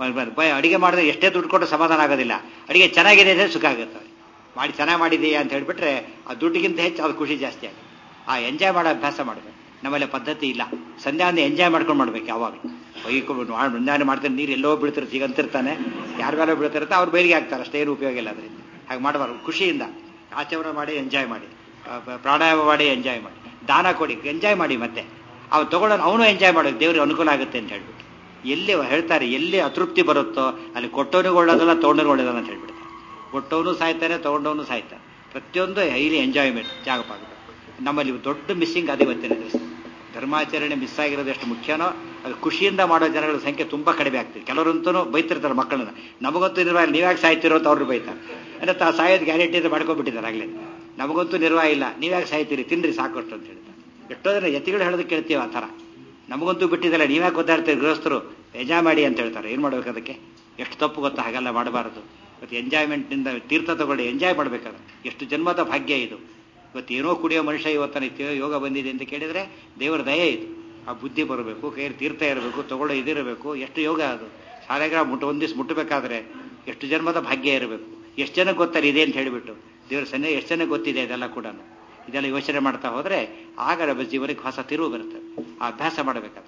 ಅಡಿಗೆ ಮಾಡಿದ್ರೆ ಎಷ್ಟೇ ದುಡ್ಡು ಕೊಟ್ಟು ಸಮಾಧಾನ ಆಗೋದಿಲ್ಲ ಅಡಿಗೆ ಚೆನ್ನಾಗಿದೆ ಅಂದರೆ ಸುಖ ಆಗುತ್ತೆ ಮಾಡಿ ಚೆನ್ನಾಗಿ ಮಾಡಿದೆಯಾ ಅಂತ ಹೇಳಿಬಿಟ್ರೆ ಆ ದುಡ್ಡಿಗಿಂತ ಹೆಚ್ಚು ಅದು ಖುಷಿ ಜಾಸ್ತಿ ಆಗುತ್ತೆ ಆ ಎಂಜಾಯ್ ಮಾಡೋ ಅಭ್ಯಾಸ ಮಾಡಬೇಕು ನಮ್ಮಲ್ಲಿ ಪದ್ಧತಿ ಇಲ್ಲ ಸಂಧ್ಯಾ ಒಂದು ಎಂಜಾಯ್ ಮಾಡ್ಕೊಂಡು ಮಾಡ್ಬೇಕು ಯಾವಾಗ ಬೈಕೊಂಡು ಮುಂಜಾನೆ ಮಾಡ್ತಾರೆ ನೀರು ಎಲ್ಲೋ ಬೀಳ್ತಿರುತ್ತೆ ಈಗ ಅಂತಿರ್ತಾನೆ ಯಾರ ಮೇಲೆ ಬೀಳ್ತಿರುತ್ತೆ ಅವ್ರು ಬೈಲಿಗೆ ಹಾಕ್ತಾರೆ ಅಷ್ಟೇ ಏನು ಉಪಯೋಗ ಇಲ್ಲ ಅದರಿಂದ ಹಾಗೆ ಮಾಡಬಾರ್ದು ಖುಷಿಯಿಂದ ಆಚರಣೆ ಮಾಡಿ ಎಂಜಾಯ್ ಮಾಡಿ ಪ್ರಾಣಾಯಾಮ ಮಾಡಿ ಎಂಜಾಯ್ ಮಾಡಿ ದಾನ ಕೊಡಿ ಎಂಜಾಯ್ ಮಾಡಿ ಮತ್ತೆ ಅವ್ನು ತಗೊಳ್ಳೋನು ಅವನು ಎಂಜಾಯ್ ಮಾಡೋದು ದೇವ್ರಿಗೆ ಅನುಕೂಲ ಆಗುತ್ತೆ ಅಂತ ಹೇಳ್ಬಿಟ್ಟು ಎಲ್ಲಿ ಹೇಳ್ತಾರೆ ಎಲ್ಲಿ ಅತೃಪ್ತಿ ಬರುತ್ತೋ ಅಲ್ಲಿ ಕೊಟ್ಟವನಿಗೆ ಒಳ್ಳೋದಲ್ಲ ತೊಗೊಂಡವನಿಗೆ ಒಳ್ಳೇದಲ್ಲ ಅಂತ ಹೇಳ್ಬಿಡ್ತಾರೆ ಕೊಟ್ಟವನು ಸಾಯ್ತಾನೆ ತೊಗೊಂಡವನು ಸಾಯ್ತಾನೆ ಪ್ರತಿಯೊಂದು ಹೈಲಿ ಎಂಜಾಯ್ಮೆಂಟ್ ಜಾಗಪಾಗಬೇಕು ನಮ್ಮಲ್ಲಿ ದೊಡ್ಡ ಮಿಸ್ಸಿಂಗ್ ಅದೇ ಇವತ್ತಿನ ದಿವಸ ಧರ್ಮಾಚರಣೆ ಮಿಸ್ ಆಗಿರೋದು ಎಷ್ಟು ಮುಖ್ಯನೋ ಅದು ಖುಷಿಯಿಂದ ಮಾಡೋ ಜನಗಳ ಸಂಖ್ಯೆ ತುಂಬ ಕಡಿಮೆ ಆಗ್ತದೆ ಕೆಲವರಂತೂ ಬೈತಿರ್ತಾರೆ ಮಕ್ಕಳನ್ನ ನಮಗಂತೂ ನಿರ್ವಾಹ ನೀವ್ಯಾಕೆ ಸಾಯ್ತಿರೋ ಅಂತ ಅವ್ರು ಬೈತಾರೆ ಅಂದರೆ ತಾ ಸಾಯೋದು ಗ್ಯಾರಂಟಿ ಅಂತ ಮಾಡ್ಕೊಂಡ್ಬಿಟ್ಟಿದ್ದಾರೆ ಆಗಲೇ ನಮಗಂತೂ ನಿರ್ವಾಹ ಇಲ್ಲ ನೀವ್ಯಾಕೆ ಸಾಯ್ತೀರಿ ತಿನ್ರಿ ಸಾಕಷ್ಟು ಅಂತ ಹೇಳ್ತಾರೆ ಎಷ್ಟೋ ಜನ ಯತಿಗಳು ಹೇಳೋದು ಕೇಳ್ತೀವಿ ಆ ಥರ ನಮಗಂತೂ ಬಿಟ್ಟಿದ್ದಲ್ಲ ನೀವ್ಯಾಕೆ ಗೊತ್ತಾಡ್ತೀರಿ ಗೃಹಸ್ಥರು ಎಂಜಾಯ್ ಮಾಡಿ ಅಂತ ಹೇಳ್ತಾರೆ ಏನು ಮಾಡ್ಬೇಕು ಅದಕ್ಕೆ ಎಷ್ಟು ತಪ್ಪು ಗೊತ್ತಾ ಹಾಗೆಲ್ಲ ಮಾಡಬಾರದು ಮತ್ತು ಎಂಜಾಯ್ಮೆಂಟ್ನಿಂದ ತೀರ್ಥ ತಗೊಳ್ಳಿ ಎಂಜಾಯ್ ಮಾಡಬೇಕಾದ್ರೆ ಎಷ್ಟು ಜನ್ಮದ ಭಾಗ್ಯ ಇದು ಇವತ್ತು ಏನೋ ಕುಡಿಯೋ ಮನುಷ್ಯ ಇವತ್ತನ ಯೋಗ ಬಂದಿದೆ ಅಂತ ಕೇಳಿದರೆ ದೇವರ ದಯೆ ಇದು ಆ ಬುದ್ಧಿ ಬರಬೇಕು ಕೈಯಲ್ಲಿ ತೀರ್ಥ ಇರಬೇಕು ತಗೊಳ್ಳೋ ಇದಿರಬೇಕು ಎಷ್ಟು ಯೋಗ ಅದು ಸಾಲೆಗ್ರಾಮ ಮುಟ್ಟು ಒಂದು ದಿವಸ ಮುಟ್ಟಬೇಕಾದ್ರೆ ಎಷ್ಟು ಜನ್ಮದ ಭಾಗ್ಯ ಇರಬೇಕು ಎಷ್ಟು ಜನಕ್ಕೆ ಗೊತ್ತಾರೆ ಇದೆ ಅಂತ ಹೇಳಿಬಿಟ್ಟು ದೇವರ ಸನ್ನೆ ಎಷ್ಟು ಜನಕ್ಕೆ ಗೊತ್ತಿದೆ ಇದೆಲ್ಲ ಕೂಡ ಇದೆಲ್ಲ ಯೋಚನೆ ಮಾಡ್ತಾ ಹೋದರೆ ಆಗ ನಮ್ಮ ಜೀವನಕ್ಕೆ ಹೊಸ ತಿರುವು ಬರುತ್ತೆ ಆ ಅಭ್ಯಾಸ ಮಾಡಬೇಕಾದ್ರೆ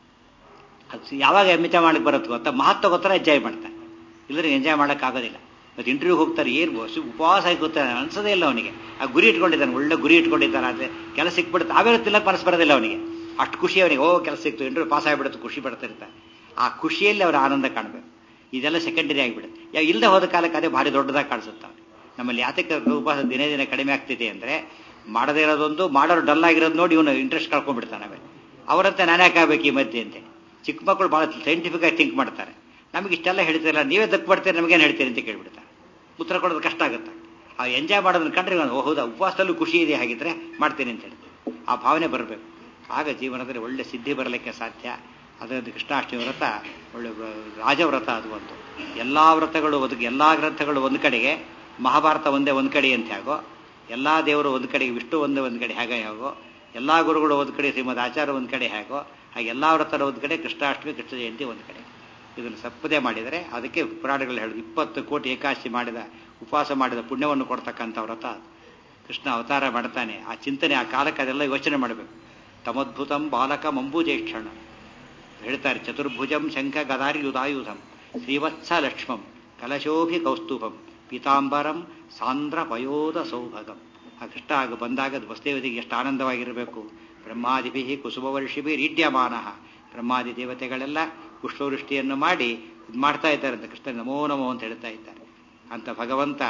ಅದು ಯಾವಾಗ ಮಿತ ಮಾಡಕ್ಕೆ ಬರುತ್ತೆ ಗೊತ್ತಾ ಮಹತ್ವ ಗೊತ್ತರ ಎಂಜಾಯ್ ಮಾಡ್ತಾರೆ ಇಲ್ಲದ್ರೆ ಎಂಜಾಯ್ ಮಾಡೋಕ್ಕಾಗೋದಿಲ್ಲ ಮತ್ತು ಇಂಟರ್ವ್ಯೂ ಹೋಗ್ತಾರೆ ಏನು ಉಪವಾಸ ಆಗಿ ಗೊತ್ತಾರೆ ಅನ್ಸೋದೇ ಇಲ್ಲ ಅವನಿಗೆ ಆ ಗುರಿ ಇಟ್ಕೊಂಡಿದ್ದಾನೆ ಒಳ್ಳೆ ಗುರಿ ಇಟ್ಕೊಂಡಿದ್ದಾನೆ ಆದರೆ ಕೆಲಸ ಸಿಕ್ಬಿಡುತ್ತೆ ಆಮೇಲೆ ತಿನ್ನಕ್ಕೆ ಮನಸ್ಸು ಬರೋದಿಲ್ಲ ಅವನಿಗೆ ಅಷ್ಟು ಖುಷಿ ಅವನಿಗೆ ಓ ಕೆಲಸ ಸಿಕ್ತು ಇಂಟರ್ವ್ಯೂ ಪಾಸ್ ಆಗಿಬಿಡುತ್ತೆ ಖುಷಿ ಪಡ್ತಿರ್ತಾರೆ ಆ ಖುಷಿಯಲ್ಲಿ ಅವರ ಆನಂದ ಕಾಣಬೇಕು ಇದೆಲ್ಲ ಸೆಕೆಂಡರಿ ಆಗಿಬಿಡುತ್ತೆ ಯಾವ ಇಲ್ಲದೆ ಹೋದ ಕಾಲಕ್ಕೆ ಅದೇ ಭಾರಿ ದೊಡ್ಡದಾಗಿ ಕಾಣಿಸುತ್ತೆ ನಮ್ಮಲ್ಲಿ ಯಾತಕ್ಕೆ ಉಪವಾಸ ದಿನೇ ದಿನ ಕಡಿಮೆ ಆಗ್ತಿದೆ ಅಂದರೆ ಮಾಡದೇ ಇರೋದೊಂದು ಮಾಡೋರು ಡಲ್ ಆಗಿರೋದು ನೋಡಿ ಇವನು ಇಂಟ್ರೆಸ್ಟ್ ಕಳ್ಕೊಂಡ್ಬಿಡ್ತಾನೆ ಆಮೇಲೆ ಅವರಂತೆ ನಾನೇ ಹಾಕಬೇಕು ಈ ಮಧ್ಯೆ ಅಂತೆ ಚಿಕ್ಕ ಮಕ್ಕಳು ಭಾಳ ಸೈಂಟಿಫಿಕ್ ಆಗಿ ಥಿಂಕ್ ಮಾಡ್ತಾರೆ ನಮಗೆ ಇಷ್ಟೆಲ್ಲ ಹೇಳ್ತಿರಲ್ಲ ನೀವೇ ದಕ್ಕು ಮಾಡ್ತೀರಿ ನಮಗೇನು ಹೇಳ್ತೀರಿ ಅಂತ ಕೇಳ್ಬಿಡ್ತಾರೆ ಉತ್ತರ ಕೊಡೋದು ಕಷ್ಟ ಆಗುತ್ತೆ ಆ ಎಂಜಾಯ್ ಮಾಡೋದನ್ನ ಕಂಡ್ರೆ ಓ ಹೌದಾ ಉಪವಾಸದಲ್ಲೂ ಖುಷಿ ಇದೆ ಹಾಗಿದ್ರೆ ಮಾಡ್ತೀನಿ ಅಂತ ಹೇಳ್ತೀವಿ ಆ ಭಾವನೆ ಬರಬೇಕು ಆಗ ಜೀವನದಲ್ಲಿ ಒಳ್ಳೆ ಸಿದ್ಧಿ ಬರಲಿಕ್ಕೆ ಸಾಧ್ಯ ಅದರಿಂದ ಕೃಷ್ಣಾಷ್ಟಮಿ ವ್ರತ ಒಳ್ಳೆ ವ್ರ- ರಾಜವ್ರತ ಅದು ಒಂದು ಎಲ್ಲ ವ್ರತಗಳು ಒಂದು ಎಲ್ಲ ಗ್ರಂಥಗಳು ಒಂದು ಕಡೆಗೆ ಮಹಾಭಾರತ ಒಂದೇ ಒಂದು ಕಡೆ ಅಂತ ಹೇಗೋ ಎಲ್ಲ ದೇವರು ಒಂದು ಕಡೆಗೆ ವಿಷ್ಣು ಒಂದೇ ಒಂದು ಕಡೆ ಹೇಗೆ ಹೇಗೋ ಎಲ್ಲ ಗುರುಗಳು ಒಂದು ಕಡೆ ಶ್ರೀಮದ್ ಆಚಾರ್ಯ ಒಂದು ಕಡೆ ಹೇಗೋ ಹಾಗೆ ಎಲ್ಲ ವ್ರತರ ಒಂದು ಕಡೆ ಕೃಷ್ಣಾಷ್ಟಮಿ ಕೃಷ್ಣ ಜಯಂತಿ ಒಂದು ಕಡೆ ಇದನ್ನು ಸಪ್ಪದೆ ಮಾಡಿದರೆ ಅದಕ್ಕೆ ಪುರಾಣಗಳು ಹೇಳುದು ಇಪ್ಪತ್ತು ಕೋಟಿ ಏಕಾಶಿ ಮಾಡಿದ ಉಪವಾಸ ಮಾಡಿದ ಪುಣ್ಯವನ್ನು ಕೊಡ್ತಕ್ಕಂಥ ವ್ರತ ಅದು. ಕೃಷ್ಣ ಅವತಾರ ಮಾಡ್ತಾನೆ ಆ ಚಿಂತನೆ ಆ ಕಾಲಕ್ಕೆ ಅದೆಲ್ಲ ಯೋಚನೆ ಮಾಡಬೇಕು ತಮದ್ಭುತಂ ಬಾಲಕ ಮಂಬುಜೇಕ್ಷಣ ಹೇಳ್ತಾರೆ ಚತುರ್ಭುಜಂ ಶಂಖ ಗದಾರಿ ಯುಧಾಯುಧಂ ಶ್ರೀವತ್ಸ ಲಕ್ಷ್ಮಂ ಕಲಶೋಭಿ ಕೌಸ್ತುಭಂ ಪೀತಾಂಬರಂ ಸಾಂದ್ರ ಪಯೋದ ಸೌಭಗಂ ಆ ಕೃಷ್ಣ ಆಗ ಬಂದಾಗ ಅದು ವಸುದೇವತೆಗೆ ಎಷ್ಟು ಆನಂದವಾಗಿರಬೇಕು ಬ್ರಹ್ಮಾದಿಭಿ ಕುಸುಮವರ್ಷಿಭಿ ರೀಡ್ಯಮಾನ ಬ್ರಹ್ಮಾದಿ ದೇವತೆಗಳೆಲ್ಲ ಪುಷ್ಪವೃಷ್ಟಿಯನ್ನು ಮಾಡಿ ಇದು ಮಾಡ್ತಾ ಇದ್ದಾರೆ ಅಂತ ಕೃಷ್ಣ ನಮೋ ನಮೋ ಅಂತ ಹೇಳ್ತಾ ಇದ್ದಾರೆ ಅಂತ ಭಗವಂತ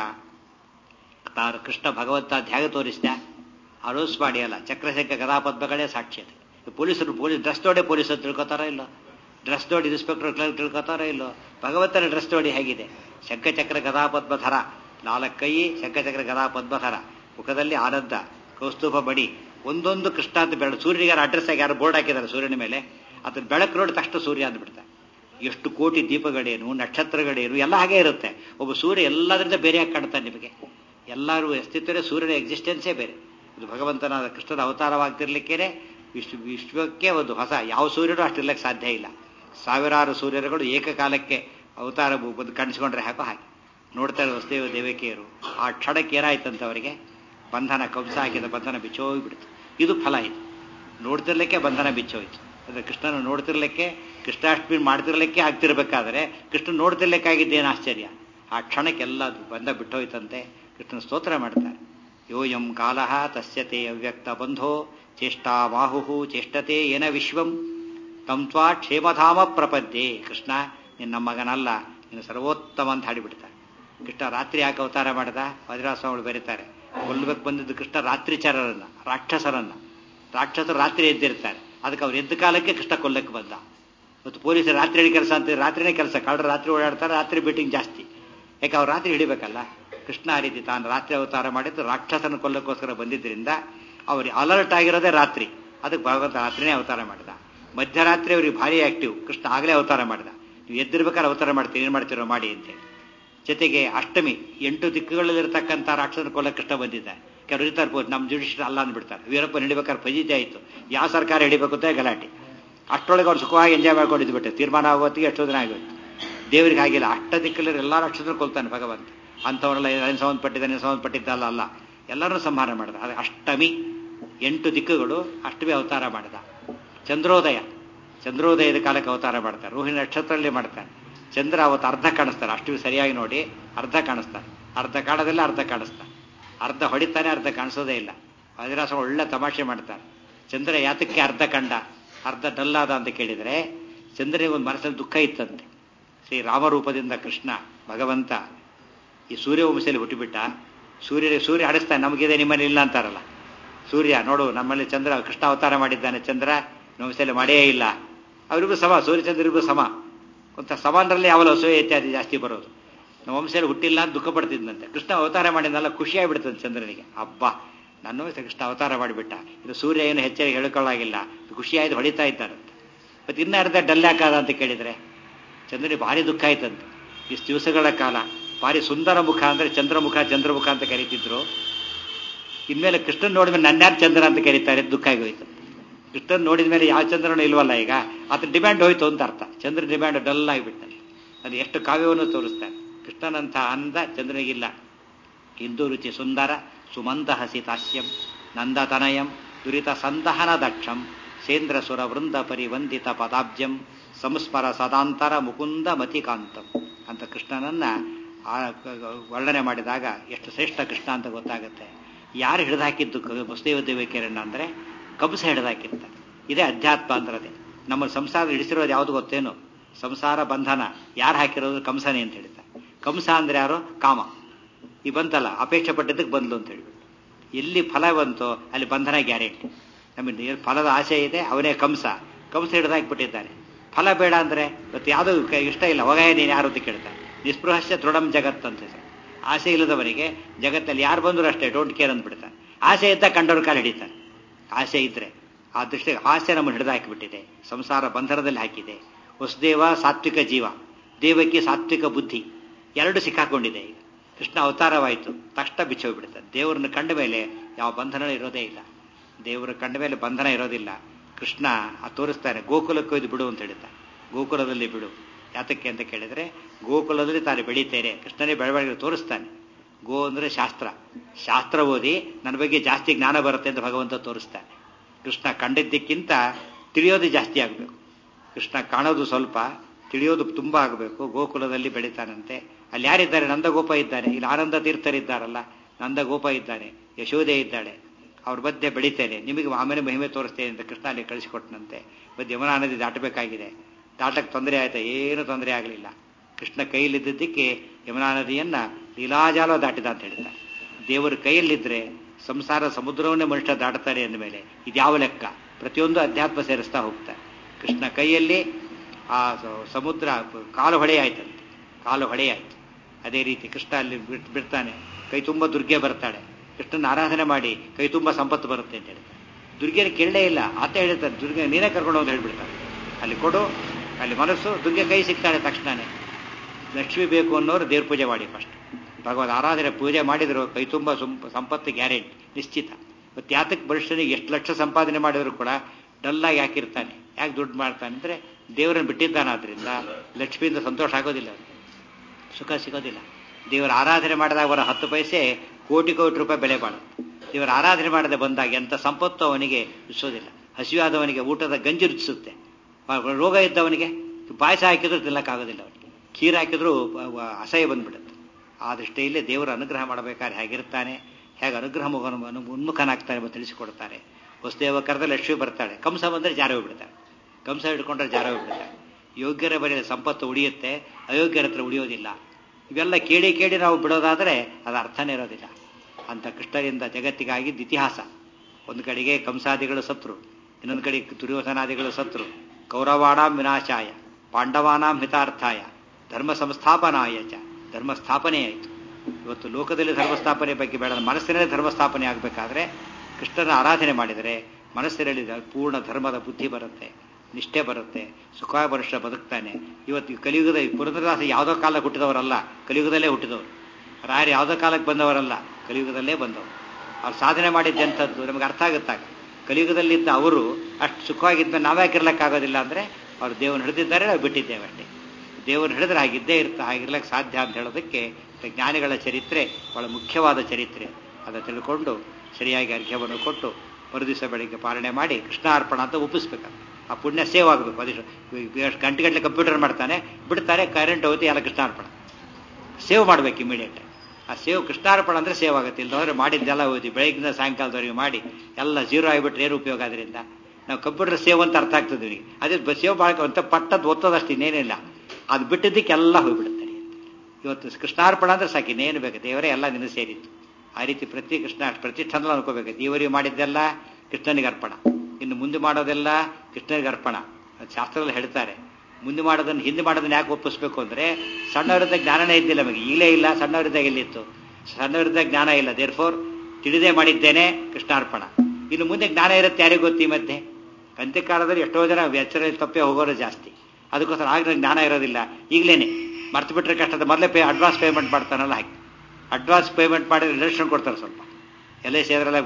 ತಾನು ಕೃಷ್ಣ ಭಗವಂತ ಅಂತ ಹೇಗೆ ತೋರಿಸಿದ ಅರೋಸ್ ಮಾಡಿ ಅಲ್ಲ ಚಕ್ರಶಂಕ ಗದಾಪದ್ಮಗಳೇ ಸಾಕ್ಷ್ಯತೆ ಪೊಲೀಸರು ಪೊಲೀಸ್ ಡ್ರೆಸ್ ನೋಡಿ ಪೊಲೀಸರು ತಿಳ್ಕೊತಾರ ಇಲ್ಲ ಡ್ರೆಸ್ ನೋಡಿ ಇನ್ಸ್ಪೆಕ್ಟರ್ ಕ್ಲರ್ಕ್ ತಿಳ್ಕೊತಾರ ಇಲ್ಲೋ ಭಗವಂತನ ಡ್ರೆಸ್ ನೋಡಿ ಹೇಗಿದೆ ಶಂಖಚಕ್ರ ಗದಾಪದ್ಮಧರ ನಾಲ್ಕೈ ಶಂಖಚಕ್ರ ಗದಾಪದ್ಮಧರ ಮುಖದಲ್ಲಿ ಆನಂದ ಕೌಸ್ತುಭ ಬಡಿ ಒಂದೊಂದು ಕೃಷ್ಣ ಅಂತ ಬೆಳೆ ಸೂರ್ಯನಿಗೆ ಅಡ್ರೆಸ್ ಆಗಿ ಯಾರು ಬೋರ್ಡ್ ಹಾಕಿದ್ದಾರೆ ಸೂರ್ಯನ ಮೇಲೆ ಅದನ್ನ ಬೆಳಕು ನೋಡಿ ತಕ್ಷಣ ಸೂರ್ಯ ಅಂದ್ಬಿಡ್ತಾರೆ ಎಷ್ಟು ಕೋಟಿ ದೀಪಗಳೇನು ನಕ್ಷತ್ರಗಳೇನು ಎಲ್ಲ ಹಾಗೆ ಇರುತ್ತೆ ಒಬ್ಬ ಸೂರ್ಯ ಎಲ್ಲದರಿಂದ ಬೇರೆಯಾಗಿ ಕಾಣ್ತಾನೆ ನಿಮಗೆ ಎಲ್ಲರೂ ಅಸ್ತಿತ್ವನೇ ಸೂರ್ಯನ ಎಕ್ಸಿಸ್ಟೆನ್ಸೇ ಬೇರೆ ಇದು ಭಗವಂತನಾದ ಕೃಷ್ಣನ ಅವತಾರವಾಗ್ತಿರ್ಲಿಕ್ಕೇನೆ ವಿಶ್ವ ವಿಶ್ವಕ್ಕೆ ಒಂದು ಹೊಸ ಯಾವ ಸೂರ್ಯನೂ ಅಷ್ಟಿರ್ಲಿಕ್ಕೆ ಸಾಧ್ಯ ಇಲ್ಲ ಸಾವಿರಾರು ಸೂರ್ಯರುಗಳು ಏಕಕಾಲಕ್ಕೆ ಅವತಾರ ಬಂದು ಕಾಣಿಸ್ಕೊಂಡ್ರೆ ಹಾಕೋ ಹಾಗೆ ನೋಡ್ತಾರೆ ವಸುದೇವ ದೇವಕಿಯರು ಆ ಕ್ಷಣಕ್ಕೆ ಏನಾಯ್ತಂತ ಅವರಿಗೆ ಬಂಧನ ಕಂಸ ಹಾಕಿದ ಬಂಧನ ಬಿಚ್ಚೋಗ್ಬಿಡ್ತು ಇದು ಫಲ ಇದು ನೋಡ್ತಿರ್ಲಿಕ್ಕೆ ಬಂಧನ ಬಿಚ್ಚೋಯ್ತು ಅಂದ್ರೆ ಕೃಷ್ಣನ ನೋಡ್ತಿರ್ಲಿಕ್ಕೆ ಕೃಷ್ಣಾಷ್ಟಮಿ ಮಾಡ್ತಿರ್ಲಿಕ್ಕೆ ಆಗ್ತಿರ್ಬೇಕಾದ್ರೆ ಕೃಷ್ಣ ನೋಡ್ತಿರ್ಲಿಕ್ಕಾಗಿದ್ದೇನು ಆಶ್ಚರ್ಯ ಆ ಕ್ಷಣಕ್ಕೆಲ್ಲ ಅದು ಬಂದ ಬಿಟ್ಟೋಯ್ತಂತೆ ಕೃಷ್ಣನ ಸ್ತೋತ್ರ ಮಾಡ್ತಾರೆ ಯೋಯಂ ಕಾಲ ತಸ್ಯತೆ ಅವ್ಯಕ್ತ ಬಂಧೋ ಚೇಷ್ಟಾ ಬಾಹು ಚೇಷ್ಟತೆ ಏನ ವಿಶ್ವಂ ತಂ ತ್ವಾ ಕ್ಷೇಮಧಾಮ ಪ್ರಪದ್ಯೆ ಕೃಷ್ಣ ನಿನ್ನ ಮಗನಲ್ಲ ನಿನ್ನ ಸರ್ವೋತ್ತಮ ಅಂತ ಹಾಡಿಬಿಡ್ತಾರೆ ಕೃಷ್ಣ ರಾತ್ರಿ ಯಾಕೆ ಅವತಾರ ಮಾಡಿದ ವಜ್ರಾಸ್ವಾಮಿಗಳು ಬರೀತಾರೆ ಕೊಲ್ಲಬೇಕು ಬಂದಿದ್ದು ಕೃಷ್ಣ ರಾತ್ರಿಚಾರರನ್ನ ರಾಕ್ಷಸರನ್ನ ರಾಕ್ಷಸರು ರಾತ್ರಿ ಎದ್ದಿರ್ತಾರೆ ಅದಕ್ಕೆ ಅವ್ರು ಎದ್ದ ಕಾಲಕ್ಕೆ ಕೃಷ್ಣ ಕೊಲ್ಲಕ್ಕೆ ಬಂದ ಮತ್ತು ಪೊಲೀಸರು ರಾತ್ರಿ ಹಿಡಿ ಕೆಲಸ ಅಂತ ರಾತ್ರಿನೇ ಕೆಲಸ ಕಳ್ಳರು ರಾತ್ರಿ ಓಡಾಡ್ತಾರೆ ರಾತ್ರಿ ಬೀಟಿಂಗ್ ಜಾಸ್ತಿ ಯಾಕೆ ಅವ್ರು ರಾತ್ರಿ ಹಿಡಿಬೇಕಲ್ಲ ಕೃಷ್ಣ ಆ ರೀತಿ ತಾನು ರಾತ್ರಿ ಅವತಾರ ಮಾಡಿದ್ದು ರಾಕ್ಷಸನ ಕೊಲ್ಲಕ್ಕೋಸ್ಕರ ಬಂದಿದ್ದರಿಂದ ಅವ್ರಿಗೆ ಅಲರ್ಟ್ ಆಗಿರೋದೇ ರಾತ್ರಿ ಅದಕ್ಕೆ ಭಗವಂತ ರಾತ್ರಿನೇ ಅವತಾರ ಮಾಡಿದ ಮಧ್ಯರಾತ್ರಿ ಅವ್ರಿಗೆ ಭಾರಿ ಆಕ್ಟಿವ್ ಕೃಷ್ಣ ಆಗಲೇ ಅವತಾರ ಮಾಡಿದ ನೀವು ಎದ್ದಿರ್ಬೇಕಾದ್ರೆ ಅವತಾರ ಮಾಡ್ತೀರಿ ಏನು ಮಾಡ್ತೀರೋ ಮಾಡಿ ಅಂತೇಳಿ ಜೊತೆಗೆ ಅಷ್ಟಮಿ ಎಂಟು ದಿಕ್ಕುಗಳಲ್ಲಿರ್ತಕ್ಕಂಥ ರಾಕ್ಷಸನ ಕೊಲ್ಲ ಕೃಷ್ಣ ಬಂದಿದ್ದ ಕೆಲವರು ಇರ್ತಾರೆ ಪೋ ನಮ್ಮ ಜುಡಿಷಿಯರ್ ಅಲ್ಲ ಅಂದ್ಬಿಡ್ತಾರೆ ವೀರಪ್ಪ ಹಿಡಿಬೇಕಾದ್ರೆ ಫಜಿತೆ ಆಯಿತು ಯಾವ ಸರ್ಕಾರ ಹಿಡಿಬೇಕು ಅಂತ ಗಲಾಟೆ ಅಷ್ಟರೊಳಗೆ ಅವ್ರು ಸುಖವಾಗಿ ಎಂಜಾಯ್ ಮಾಡ್ಕೊಂಡಿದ್ದು ಬಿಟ್ಟೆ ತೀರ್ಮಾನ ಆಗೋತ್ತಿಗೆ ಎಷ್ಟೋ ದಿನ ಆಗೋಯ್ತು ದೇವರಿಗೆ ಆಗಿಲ್ಲ ಅಷ್ಟ ದಿಕ್ಕಲ್ಲಿ ಎಲ್ಲ ರಾಕ್ಷಸರು ಕೊಲ್ತಾನೆ ಭಗವಂತ ಅಂಥವರೆಲ್ಲ ಏನು ಸಂಬಂಧಪಟ್ಟಿದ್ದಾನೆ ಸಂಬಂಧಪಟ್ಟಿದ್ದಲ್ಲ ಅಲ್ಲ ಎಲ್ಲರನ್ನೂ ಸಂಹಾರ ಮಾಡಿದ ಅದು ಅಷ್ಟಮಿ ಎಂಟು ದಿಕ್ಕುಗಳು ಅಷ್ಟಮಿ ಅವತಾರ ಮಾಡಿದ ಚಂದ್ರೋದಯ ಚಂದ್ರೋದಯದ ಕಾಲಕ್ಕೆ ಅವತಾರ ಮಾಡ್ತಾರೆ ರೋಹಿಣಿ ನಕ್ಷತ್ರದಲ್ಲಿ ಮಾಡ್ತಾನೆ ಚಂದ್ರ ಅವತ್ತು ಅರ್ಧ ಕಾಣಿಸ್ತಾರೆ ಅಷ್ಟು ಸರಿಯಾಗಿ ನೋಡಿ ಅರ್ಧ ಕಾಣಿಸ್ತಾನೆ ಅರ್ಧ ಕಾಣೋದಿಲ್ಲ ಅರ್ಧ ಕಾಣಿಸ್ತಾನೆ ಅರ್ಧ ಹೊಡಿತಾನೆ ಅರ್ಧ ಕಾಣಿಸೋದೇ ಇಲ್ಲ ವಜ್ರಾಸ ಒಳ್ಳೆ ತಮಾಷೆ ಮಾಡ್ತಾರೆ ಚಂದ್ರ ಯಾತಕ್ಕೆ ಅರ್ಧ ಕಂಡ ಅರ್ಧ ಡಲ್ಲಾದ ಅಂತ ಕೇಳಿದರೆ ಚಂದ್ರನಿಗೆ ಒಂದು ಮನಸ್ಸಲ್ಲಿ ದುಃಖ ಇತ್ತಂತೆ ಶ್ರೀ ರಾಮರೂಪದಿಂದ ಕೃಷ್ಣ ಭಗವಂತ ಈ ಸೂರ್ಯವಂಶದಲ್ಲಿ ಹುಟ್ಟಿಬಿಟ್ಟ ಸೂರ್ಯ ಸೂರ್ಯ ಆಡಿಸ್ತಾನೆ ನಮಗಿದೆ ನಿಮ್ಮಲ್ಲಿ ಇಲ್ಲ ಅಂತಾರಲ್ಲ ಸೂರ್ಯ ನೋಡು ನಮ್ಮಲ್ಲಿ ಚಂದ್ರ ಕೃಷ್ಣ ಅವತಾರ ಮಾಡಿದ್ದಾನೆ ಚಂದ್ರ ವಂಶದಲ್ಲಿ ಮಾಡೇ ಇಲ್ಲ ಅವರಿಗೂ ಸಮ ಸೂರ್ಯಚಂದ್ರಿಗೂ ಸಮ ಒಂಥ ಸಮಾನರಲ್ಲಿ ಯಾವಲ್ಲ ಅಸೂಯೆ ಇತ್ಯಾದಿ ಜಾಸ್ತಿ ಬರೋದು ನಮ್ಮ ವಂಶದಲ್ಲಿ ಹುಟ್ಟಿಲ್ಲ ಅಂತ ದುಃಖ ಪಡ್ತಿದ್ದಂತೆ ಕೃಷ್ಣ ಅವತಾರ ಮಾಡಿದ್ನಲ್ಲ ಖುಷಿಯಾಗ್ಬಿಡ್ತದೆ ಚಂದ್ರನಿಗೆ ಅಬ್ಬ ನನ್ನ ವಂಶ ಕೃಷ್ಣ ಅವತಾರ ಮಾಡಿಬಿಟ್ಟ ಇದು ಸೂರ್ಯ ಏನು ಹೆಚ್ಚಾಗಿ ಹೇಳ್ಕೊಳ್ಳಾಗಿಲ್ಲ ಖುಷಿಯಾಯ್ತು ಹೊಡಿತಾ ಇದ್ದಾರಂತೆ ಮತ್ತೆ ಇನ್ನ ಅರ್ಧ ಡಲ್ ಯಾಕಾದ ಅಂತ ಕೇಳಿದರೆ ಚಂದ್ರನಿಗೆ ಭಾರಿ ದುಃಖ ಆಯ್ತಂತೆ ಇಷ್ಟು ದಿವಸಗಳ ಕಾಲ ಭಾರಿ ಸುಂದರ ಮುಖ ಅಂದರೆ ಚಂದ್ರಮುಖ ಚಂದ್ರಮುಖ ಅಂತ ಕರೀತಿದ್ರು ಇನ್ಮೇಲೆ ಕೃಷ್ಣನ್ ನೋಡಿದ್ಮೇಲೆ ನನ್ಯಾರು ಚಂದ್ರ ಅಂತ ಕರೀತಾರೆ ದುಃಖ ಆಗೋಯ್ತು ಕೃಷ್ಣನ್ ನೋಡಿದ ಮೇಲೆ ಯಾವ ಚಂದ್ರನೂ ಇಲ್ವಲ್ಲ ಈಗ ಅದ್ರ ಡಿಮ್ಯಾಂಡ್ ಹೋಯ್ತು ಅಂತ ಅರ್ಥ ಚಂದ್ರ ಡಿಮ್ಯಾಂಡ್ ಡಲ್ ಆಗಿಬಿಟ್ಟಲ್ಲಿ ಅದು ಎಷ್ಟು ಕಾವ್ಯವನ್ನು ತೋರಿಸ್ತಾರೆ ಕೃಷ್ಣನಂಥ ಅಂದ ಚಂದ್ರನಿಗಿಲ್ಲ ಹಿಂದೂ ರುಚಿ ಸುಂದರ ಸುಮಂದ ಹಸಿತಾಸ್ಯಂ ನಂದತನಯಂ ದುರಿತ ಸಂದಹನ ದಕ್ಷಂ ಸೇಂದ್ರ ಸುರ ವೃಂದ ಪರಿವಂದಿತ ಪದಾಬ್ಜಂ ಸಂಸ್ಮರ ಸದಾಂತರ ಮುಕುಂದ ಮತಿಕಾಂತಂ ಅಂತ ಕೃಷ್ಣನನ್ನ ಆ ವರ್ಣನೆ ಮಾಡಿದಾಗ ಎಷ್ಟು ಶ್ರೇಷ್ಠ ಕೃಷ್ಣ ಅಂತ ಗೊತ್ತಾಗುತ್ತೆ ಯಾರು ಹಿಡಿದಾಕಿದ್ದು ವಸುದೇವ ದೇವಿಕೆರಣ್ಣ ಅಂದರೆ ಕಂಸ ಹಿಡಿದಾಕಿರ್ತಾರೆ ಇದೇ ಅಧ್ಯಾತ್ಮ ಅಂದ್ರದೆ ನಮ್ಮ ಸಂಸಾರ ಹಿಡಿಸಿರೋದು ಯಾವುದು ಗೊತ್ತೇನು ಸಂಸಾರ ಬಂಧನ ಯಾರು ಹಾಕಿರೋದು ಕಂಸನೇ ಅಂತ ಹೇಳ್ತಾರೆ ಕಂಸ ಅಂದ್ರೆ ಯಾರು ಕಾಮ ಈ ಬಂತಲ್ಲ ಅಪೇಕ್ಷೆ ಪಟ್ಟಿದ್ದಕ್ಕೆ ಬಂದ್ಲು ಅಂತ ಹೇಳ್ಬಿಟ್ಟು ಎಲ್ಲಿ ಫಲ ಬಂತೋ ಅಲ್ಲಿ ಬಂಧನ ಗ್ಯಾರಂಟಿ ನಮಗೆ ಫಲದ ಆಸೆ ಇದೆ ಅವನೇ ಕಂಸ ಕಂಸ ಹಿಡಿದಾಕ್ಬಿಟ್ಟಿದ್ದಾನೆ ಫಲ ಬೇಡ ಅಂದ್ರೆ ಇವತ್ತು ಯಾವುದೂ ಇಷ್ಟ ಇಲ್ಲ ಹೊಗಾಯ ನೀನು ಯಾರು ಅಂತ ಕೇಳ್ತಾನೆ ನಿಸ್ಪೃಹಸ್ಯ ದೃಢಂ ಜಗತ್ ಅಂತ ಹೆಸರು ಆಸೆ ಇಲ್ಲದವರಿಗೆ ಜಗತ್ತಲ್ಲಿ ಯಾರು ಬಂದರೂ ಅಷ್ಟೇ ಡೋಂಟ್ ಕೇರ್ ಅಂದ್ಬಿಡ್ತಾನೆ ಆಸೆ ಇದ್ದ ಕಂಡವ್ರ ಕಾಲ ಹಿಡಿತಾನೆ ಆಸೆ ಇದ್ರೆ ಆ ದೃಷ್ಟಿಗೆ ಹಾಸ್ಯ ನಮ್ಮನ್ನು ಹಿಡಿದು ಹಾಕಿಬಿಟ್ಟಿದೆ ಸಂಸಾರ ಬಂಧನದಲ್ಲಿ ಹಾಕಿದೆ ವಸುದೇವ ಸಾತ್ವಿಕ ಜೀವ ದೇವಕ್ಕೆ ಸಾತ್ವಿಕ ಬುದ್ಧಿ ಎರಡು ಸಿಕ್ಕಾಕೊಂಡಿದೆ ಈಗ ಕೃಷ್ಣ ಅವತಾರವಾಯಿತು ತಕ್ಷಣ ಬಿಚ್ಚೋಗ್ಬಿಡುತ್ತೆ ದೇವರನ್ನು ಕಂಡ ಮೇಲೆ ಯಾವ ಬಂಧನ ಇರೋದೇ ಇಲ್ಲ ದೇವರ ಕಂಡ ಮೇಲೆ ಬಂಧನ ಇರೋದಿಲ್ಲ ಕೃಷ್ಣ ಆ ತೋರಿಸ್ತಾನೆ ಗೋಕುಲಕ್ಕೆ ಒಯ್ದು ಬಿಡು ಅಂತ ಹೇಳ್ತಾನೆ ಗೋಕುಲದಲ್ಲಿ ಬಿಡು ಯಾತಕ್ಕೆ ಅಂತ ಕೇಳಿದ್ರೆ ಗೋಕುಲದಲ್ಲಿ ತಾನು ಬೆಳೀತೇನೆ ಕೃಷ್ಣನೇ ಬೆಳವಣಿಗೆ ತೋರಿಸ್ತಾನೆ ಗೋ ಅಂದರೆ ಶಾಸ್ತ್ರ ಶಾಸ್ತ್ರ ಓದಿ ನನ್ನ ಬಗ್ಗೆ ಜಾಸ್ತಿ ಜ್ಞಾನ ಬರುತ್ತೆ ಅಂತ ಭಗವಂತ ತೋರಿಸ್ತಾನೆ ಕೃಷ್ಣ ಕಂಡಿದ್ದಕ್ಕಿಂತ ತಿಳಿಯೋದು ಜಾಸ್ತಿ ಆಗಬೇಕು ಕೃಷ್ಣ ಕಾಣೋದು ಸ್ವಲ್ಪ ತಿಳಿಯೋದು ತುಂಬ ಆಗಬೇಕು ಗೋಕುಲದಲ್ಲಿ ಬೆಳೀತಾನಂತೆ ಅಲ್ಲಿ ಯಾರಿದ್ದಾರೆ ನಂದಗೋಪ ಇದ್ದಾನೆ ಇಲ್ಲಿ ಆನಂದ ತೀರ್ಥರಿದ್ದಾರಲ್ಲ ನಂದಗೋಪ ಇದ್ದಾನೆ ಯಶೋದೆ ಇದ್ದಾಳೆ ಅವ್ರ ಮಧ್ಯೆ ಬೆಳಿತೇನೆ ನಿಮಗೆ ಆಮೇಲೆ ಮಹಿಮೆ ತೋರಿಸ್ತೇನೆ ಅಂತ ಕೃಷ್ಣ ಅಲ್ಲಿ ಕಳಿಸಿಕೊಟ್ಟನಂತೆ ಮತ್ತೆ ಯಮುನಾ ನದಿ ದಾಟಬೇಕಾಗಿದೆ ದಾಟಕ್ಕೆ ತೊಂದರೆ ಆಯ್ತಾ ಏನು ತೊಂದರೆ ಆಗಲಿಲ್ಲ ಕೃಷ್ಣ ಕೈಯಲ್ಲಿದ್ದದ್ದಕ್ಕೆ ಯಮುನಾ ನದಿಯನ್ನ ಲೀಲಾಜಾಲ ದಾಟಿದ ಅಂತ ಹೇಳ್ತಾರೆ ದೇವರ ಕೈಯಲ್ಲಿದ್ರೆ ಸಂಸಾರ ಸಮುದ್ರವನ್ನೇ ಮನುಷ್ಯ ದಾಟುತ್ತಾರೆ ಅಂದಮೇಲೆ ಇದ್ಯಾವ ಲೆಕ್ಕ ಪ್ರತಿಯೊಂದು ಅಧ್ಯಾತ್ಮ ಸೇರಿಸ್ತಾ ಹೋಗ್ತಾರೆ ಕೃಷ್ಣ ಕೈಯಲ್ಲಿ ಆ ಸಮುದ್ರ ಕಾಲು ಹೊಳೆಯಾಯ್ತಂತೆ ಕಾಲು ಹೊಳೆಯಾಯ್ತು ಅದೇ ರೀತಿ ಕೃಷ್ಣ ಅಲ್ಲಿ ಬಿಟ್ ಬಿಡ್ತಾನೆ ಕೈ ತುಂಬ ದುರ್ಗೆ ಬರ್ತಾಳೆ ಕೃಷ್ಣನ ಆರಾಧನೆ ಮಾಡಿ ಕೈ ತುಂಬ ಸಂಪತ್ತು ಬರುತ್ತೆ ಅಂತ ಹೇಳ್ತಾರೆ ದುರ್ಗೆನ ಕೇಳಲೇ ಇಲ್ಲ ಆತ ಹೇಳ್ತಾರೆ ದುರ್ಗೆ ನೀನೇ ಕರ್ಕೊಂಡು ಹೋಗಿ ಹೇಳ್ಬಿಡ್ತಾರೆ ಅಲ್ಲಿ ಕೊಡು ಅಲ್ಲಿ ಮನಸ್ಸು ದುರ್ಗೆ ಕೈ ಸಿಗ್ತಾಳೆ ತಕ್ಷಣನೇ ಲಕ್ಷ್ಮಿ ಬೇಕು ಅನ್ನೋರು ದೇವ್ರ ಪೂಜೆ ಮಾಡಿ ಫಸ್ಟ್ ಭಗವದ್ ಆರಾಧನೆ ಪೂಜೆ ಮಾಡಿದ್ರು ಕೈ ತುಂಬ ಸಂಪತ್ತು ಗ್ಯಾರಂಟಿ ನಿಶ್ಚಿತ ಮತ್ತು ಯಾತಕ್ಕೆ ಬಲಿಷ್ಠನಿಗೆ ಎಷ್ಟು ಲಕ್ಷ ಸಂಪಾದನೆ ಮಾಡಿದ್ರು ಕೂಡ ಡಲ್ಲಾಗಿ ಯಾಕಿರ್ತಾನೆ ಯಾಕೆ ದುಡ್ಡು ಮಾಡ್ತಾನೆ ಅಂದರೆ ದೇವರನ್ನು ಬಿಟ್ಟಿದ್ದಾನಾದ್ರಿಂದ ಲಕ್ಷ್ಮಿಯಿಂದ ಸಂತೋಷ ಆಗೋದಿಲ್ಲ ಸುಖ ಸಿಗೋದಿಲ್ಲ ದೇವರ ಆರಾಧನೆ ಮಾಡಿದಾಗ ಅವರ ಹತ್ತು ಪೈಸೆ ಕೋಟಿ ಕೋಟಿ ರೂಪಾಯಿ ಬೆಲೆ ಬಾಳುತ್ತೆ ದೇವರ ಆರಾಧನೆ ಮಾಡದೆ ಬಂದಾಗ ಎಂಥ ಸಂಪತ್ತು ಅವನಿಗೆ ರುಚಿಸೋದಿಲ್ಲ ಹಸಿವಾದವನಿಗೆ ಊಟದ ಗಂಜಿ ರುಚಿಸುತ್ತೆ ರೋಗ ಇದ್ದವನಿಗೆ ಪಾಯಸ ಹಾಕಿದ್ರು ತಿನ್ನಕ್ಕಾಗೋದಿಲ್ಲ ಅವನಿಗೆ ಖೀರ್ ಹಾಕಿದ್ರು ಅಸಹ್ಯ ಬಂದ್ಬಿಡುತ್ತೆ ಆ ದೃಷ್ಟಿಯಲ್ಲಿ ದೇವರ ಅನುಗ್ರಹ ಮಾಡಬೇಕಾದ್ರೆ ಹೇಗಿರ್ತಾನೆ ಹೇಗೆ ಅನುಗ್ರಹ ಉನ್ಮುಖನಾಗ್ತಾನೆ ಅಂತ ತಿಳಿಸಿಕೊಡ್ತಾರೆ ವಸುದೇವ ಕರೆದ ಲಕ್ಷ್ಮಿ ಬರ್ತಾಳೆ ಕಂಸ ಬಂದರೆ ಜಾರ ಹೋಗ್ಬಿಡ್ತಾಳೆ ಕಂಸ ಹಿಡ್ಕೊಂಡ್ರೆ ಜಾರ ಹೋಗ್ಬಿಡ್ತಾಳೆ ಯೋಗ್ಯರ ಬರೀ ಸಂಪತ್ತು ಉಳಿಯುತ್ತೆ ಅಯೋಗ್ಯರ ಹತ್ರ ಉಳಿಯೋದಿಲ್ಲ ಇವೆಲ್ಲ ಕೇಳಿ ಕೇಳಿ ನಾವು ಬಿಡೋದಾದರೆ ಅದು ಅರ್ಥನೇ ಇರೋದಿಲ್ಲ ಅಂತ ಕೃಷ್ಣರಿಂದ ಜಗತ್ತಿಗಾಗಿದ್ದ ಇತಿಹಾಸ ಒಂದು ಕಡೆಗೆ ಕಂಸಾದಿಗಳು ಸತ್ರು ಇನ್ನೊಂದು ಕಡೆ ದುರ್ಯೋಧನಾದಿಗಳು ಸತ್ರು ಕೌರವಾಣಾಂ ವಿನಾಶಾಯ ಪಾಂಡವಾನಾಂ ಹಿತಾರ್ಥಾಯ ಧರ್ಮ ಸಂಸ್ಥಾಪನಾಯ ಚ ಧರ್ಮ ಸ್ಥಾಪನೆ ಆಯಿತು ಇವತ್ತು ಲೋಕದಲ್ಲಿ ಧರ್ಮಸ್ಥಾಪನೆ ಬಗ್ಗೆ ಬೇಡ ಮನಸ್ಸಿನಲ್ಲಿ ಧರ್ಮಸ್ಥಾಪನೆ ಆಗಬೇಕಾದ್ರೆ ಕೃಷ್ಣನ ಆರಾಧನೆ ಮಾಡಿದರೆ ಮನಸ್ಸಿನಲ್ಲಿ ಪೂರ್ಣ ಧರ್ಮದ ಬುದ್ಧಿ ಬರುತ್ತೆ ನಿಷ್ಠೆ ಬರುತ್ತೆ ಸುಖ ಮನುಷ್ಯ ಬದುಕ್ತಾನೆ ಇವತ್ತು ಕಲಿಯುಗದ ಪುರಂದರದಾಸ ಯಾವುದೋ ಕಾಲ ಹುಟ್ಟಿದವರಲ್ಲ ಕಲಿಯುಗದಲ್ಲೇ ಹುಟ್ಟಿದವರು ರಾಯರು ಯಾವುದೋ ಕಾಲಕ್ಕೆ ಬಂದವರಲ್ಲ ಕಲಿಯುಗದಲ್ಲೇ ಬಂದವರು ಅವ್ರು ಸಾಧನೆ ಮಾಡಿದ್ದಂಥದ್ದು ನಮಗೆ ಅರ್ಥ ಆಗುತ್ತಾಗ ಕಲಿಯುಗದಲ್ಲಿದ್ದ ಅವರು ಅಷ್ಟು ಸುಖವಾಗಿದ್ದ ನಾವ್ಯಾಕಿರ್ಲಕ್ಕಾಗೋದಿಲ್ಲ ಅಂದರೆ ಅವ್ರು ದೇವರನ್ನು ಹಿಡಿದಿದ್ದಾರೆ ನಾವು ಬಿಟ್ಟಿದ್ದೇವೆ ಅಷ್ಟೇ ದೇವರು ಹಿಡಿದ್ರೆ ಹಾಗಿದ್ದೇ ಇರ್ತಾ ಹಾಗಿರ್ಲಕ್ಕೆ ಸಾಧ್ಯ ಅಂತ ಹೇಳೋದಕ್ಕೆ ಜ್ಞಾನಿಗಳ ಚರಿತ್ರೆ ಬಹಳ ಮುಖ್ಯವಾದ ಚರಿತ್ರೆ ಅದನ್ನು ತಿಳ್ಕೊಂಡು ಸರಿಯಾಗಿ ಅರ್ಘ್ಯವನ್ನು ಕೊಟ್ಟು ಮರುದಿವಸ ಬೆಳಿಗ್ಗೆ ಪಾಲನೆ ಮಾಡಿ ಕೃಷ್ಣಾರ್ಪಣ ಅಂತ ಒಪ್ಪಿಸ್ಬೇಕು ಆ ಪುಣ್ಯ ಸೇವ್ ಆಗಬೇಕು ಅದಿಷ್ಟು ಗಂಟೆ ಗಂಟೆ ಕಂಪ್ಯೂಟರ್ ಮಾಡ್ತಾನೆ ಬಿಡ್ತಾರೆ ಕರೆಂಟ್ ಹೋಗುತ್ತೆ ಎಲ್ಲ ಕೃಷ್ಣಾರ್ಪಣ ಸೇವ್ ಮಾಡ್ಬೇಕು ಇಮಿಡಿಯೇಟ್ ಆ ಸೇವ್ ಕೃಷ್ಣಾರ್ಪಣ ಅಂದರೆ ಸೇವ್ ಆಗುತ್ತೆ ಇಲ್ಲದ್ರೆ ಮಾಡಿದ್ದೆಲ್ಲ ಹೋಯ್ತು ಬೆಳಗ್ಗಿಂದ ಸಾಯಂಕಾಲದವರೆಗೆ ಮಾಡಿ ಎಲ್ಲ ಜೀರೋ ಆಗಿಬಿಟ್ರೆ ಏನು ಉಪಯೋಗ ಅದರಿಂದ ನಾವು ಕಂಪ್ಯೂಟರ್ ಸೇವ್ ಅಂತ ಅರ್ಥ ಆಗ್ತದೆ ನಿಮಗೆ ಅದೇ ಸೇವ್ ಮಾಡ್ಕೊಂತ ಪಟ್ಟದ್ದು ಒತ್ತದಷ್ಟು ಇನ್ನೇನಿಲ್ಲ ಅದು ಬಿಟ್ಟಿದ್ದಕ್ಕೆಲ್ಲ ಹೋಗ್ಬಿಡುತ್ತೆ ಇವತ್ತು ಕೃಷ್ಣಾರ್ಪಣ ಅಂದ್ರೆ ಸಾಕು ಇನ್ನೇನು ಬೇಕು ದೇವರೇ ಎಲ್ಲ ನಿನ್ನ ಸೇರಿತ್ತು ಆ ರೀತಿ ಪ್ರತಿ ಕೃಷ್ಣ ಪ್ರತಿಷ್ಠಾನ ಅನ್ಕೋಬೇಕು ದೇವರಿಗೆ ಮಾಡಿದ್ದೆಲ್ಲ ಕೃಷ್ಣನಿಗೆ ಅರ್ಪಣ ಇನ್ನು ಮುಂದೆ ಮಾಡೋದೆಲ್ಲ ಕೃಷ್ಣನಿಗೆ ಅರ್ಪಣ ಶಾಸ್ತ್ರದಲ್ಲಿ ಹೇಳ್ತಾರೆ ಮುಂದೆ ಮಾಡೋದನ್ನು ಹಿಂದೆ ಮಾಡೋದನ್ನ ಯಾಕೆ ಒಪ್ಪಿಸ್ಬೇಕು ಅಂದ್ರೆ ಸಣ್ಣವರಿದ್ದ ಜ್ಞಾನನೇ ಇದ್ದಿಲ್ಲ ನಮಗೆ ಈಗಲೇ ಇಲ್ಲ ಸಣ್ಣವರಿದ್ದಾಗ ಎಲ್ಲಿತ್ತು ಸಣ್ಣವರಿದ್ದ ಜ್ಞಾನ ಇಲ್ಲ ದೇರ್ ಫೋರ್ ತಿಳಿದೇ ಮಾಡಿದ್ದೇನೆ ಕೃಷ್ಣಾರ್ಪಣ ಇನ್ನು ಮುಂದೆ ಜ್ಞಾನ ಇರುತ್ತೆ ಯಾರಿಗೂ ಗೊತ್ತಿ ಮಧ್ಯೆ ಅಂತ್ಯಕಾಲದಲ್ಲಿ ಎಷ್ಟೋ ಜನ ಎಚ್ಚರ ತಪ್ಪೇ ಹೋಗೋರು ಜಾಸ್ತಿ ಅದಕ್ಕೋಸ್ಕರ ಆಗ ಜ್ಞಾನ ಇರೋದಿಲ್ಲ ಈಗಲೇನೆ ಮರ್ತು ಬಿಟ್ರೆ ಕಷ್ಟದ ಮೊದಲೇ ಪೇ ಅಡ್ವಾನ್ಸ್ ಪೇಮೆಂಟ್ ಮಾಡ್ತಾನಲ್ಲ ಹಾಕಿ ಅಡ್ವಾನ್ಸ್ ಪೇಮೆಂಟ್ ಮಾಡಿದ್ರೆ ರಿಲೇಷನ್ ಕೊಡ್ತಾರೆ ಸ್ವಲ್ಪ ಎಲ್ ಐ ಸಿ ಅದರೆಲ್ಲ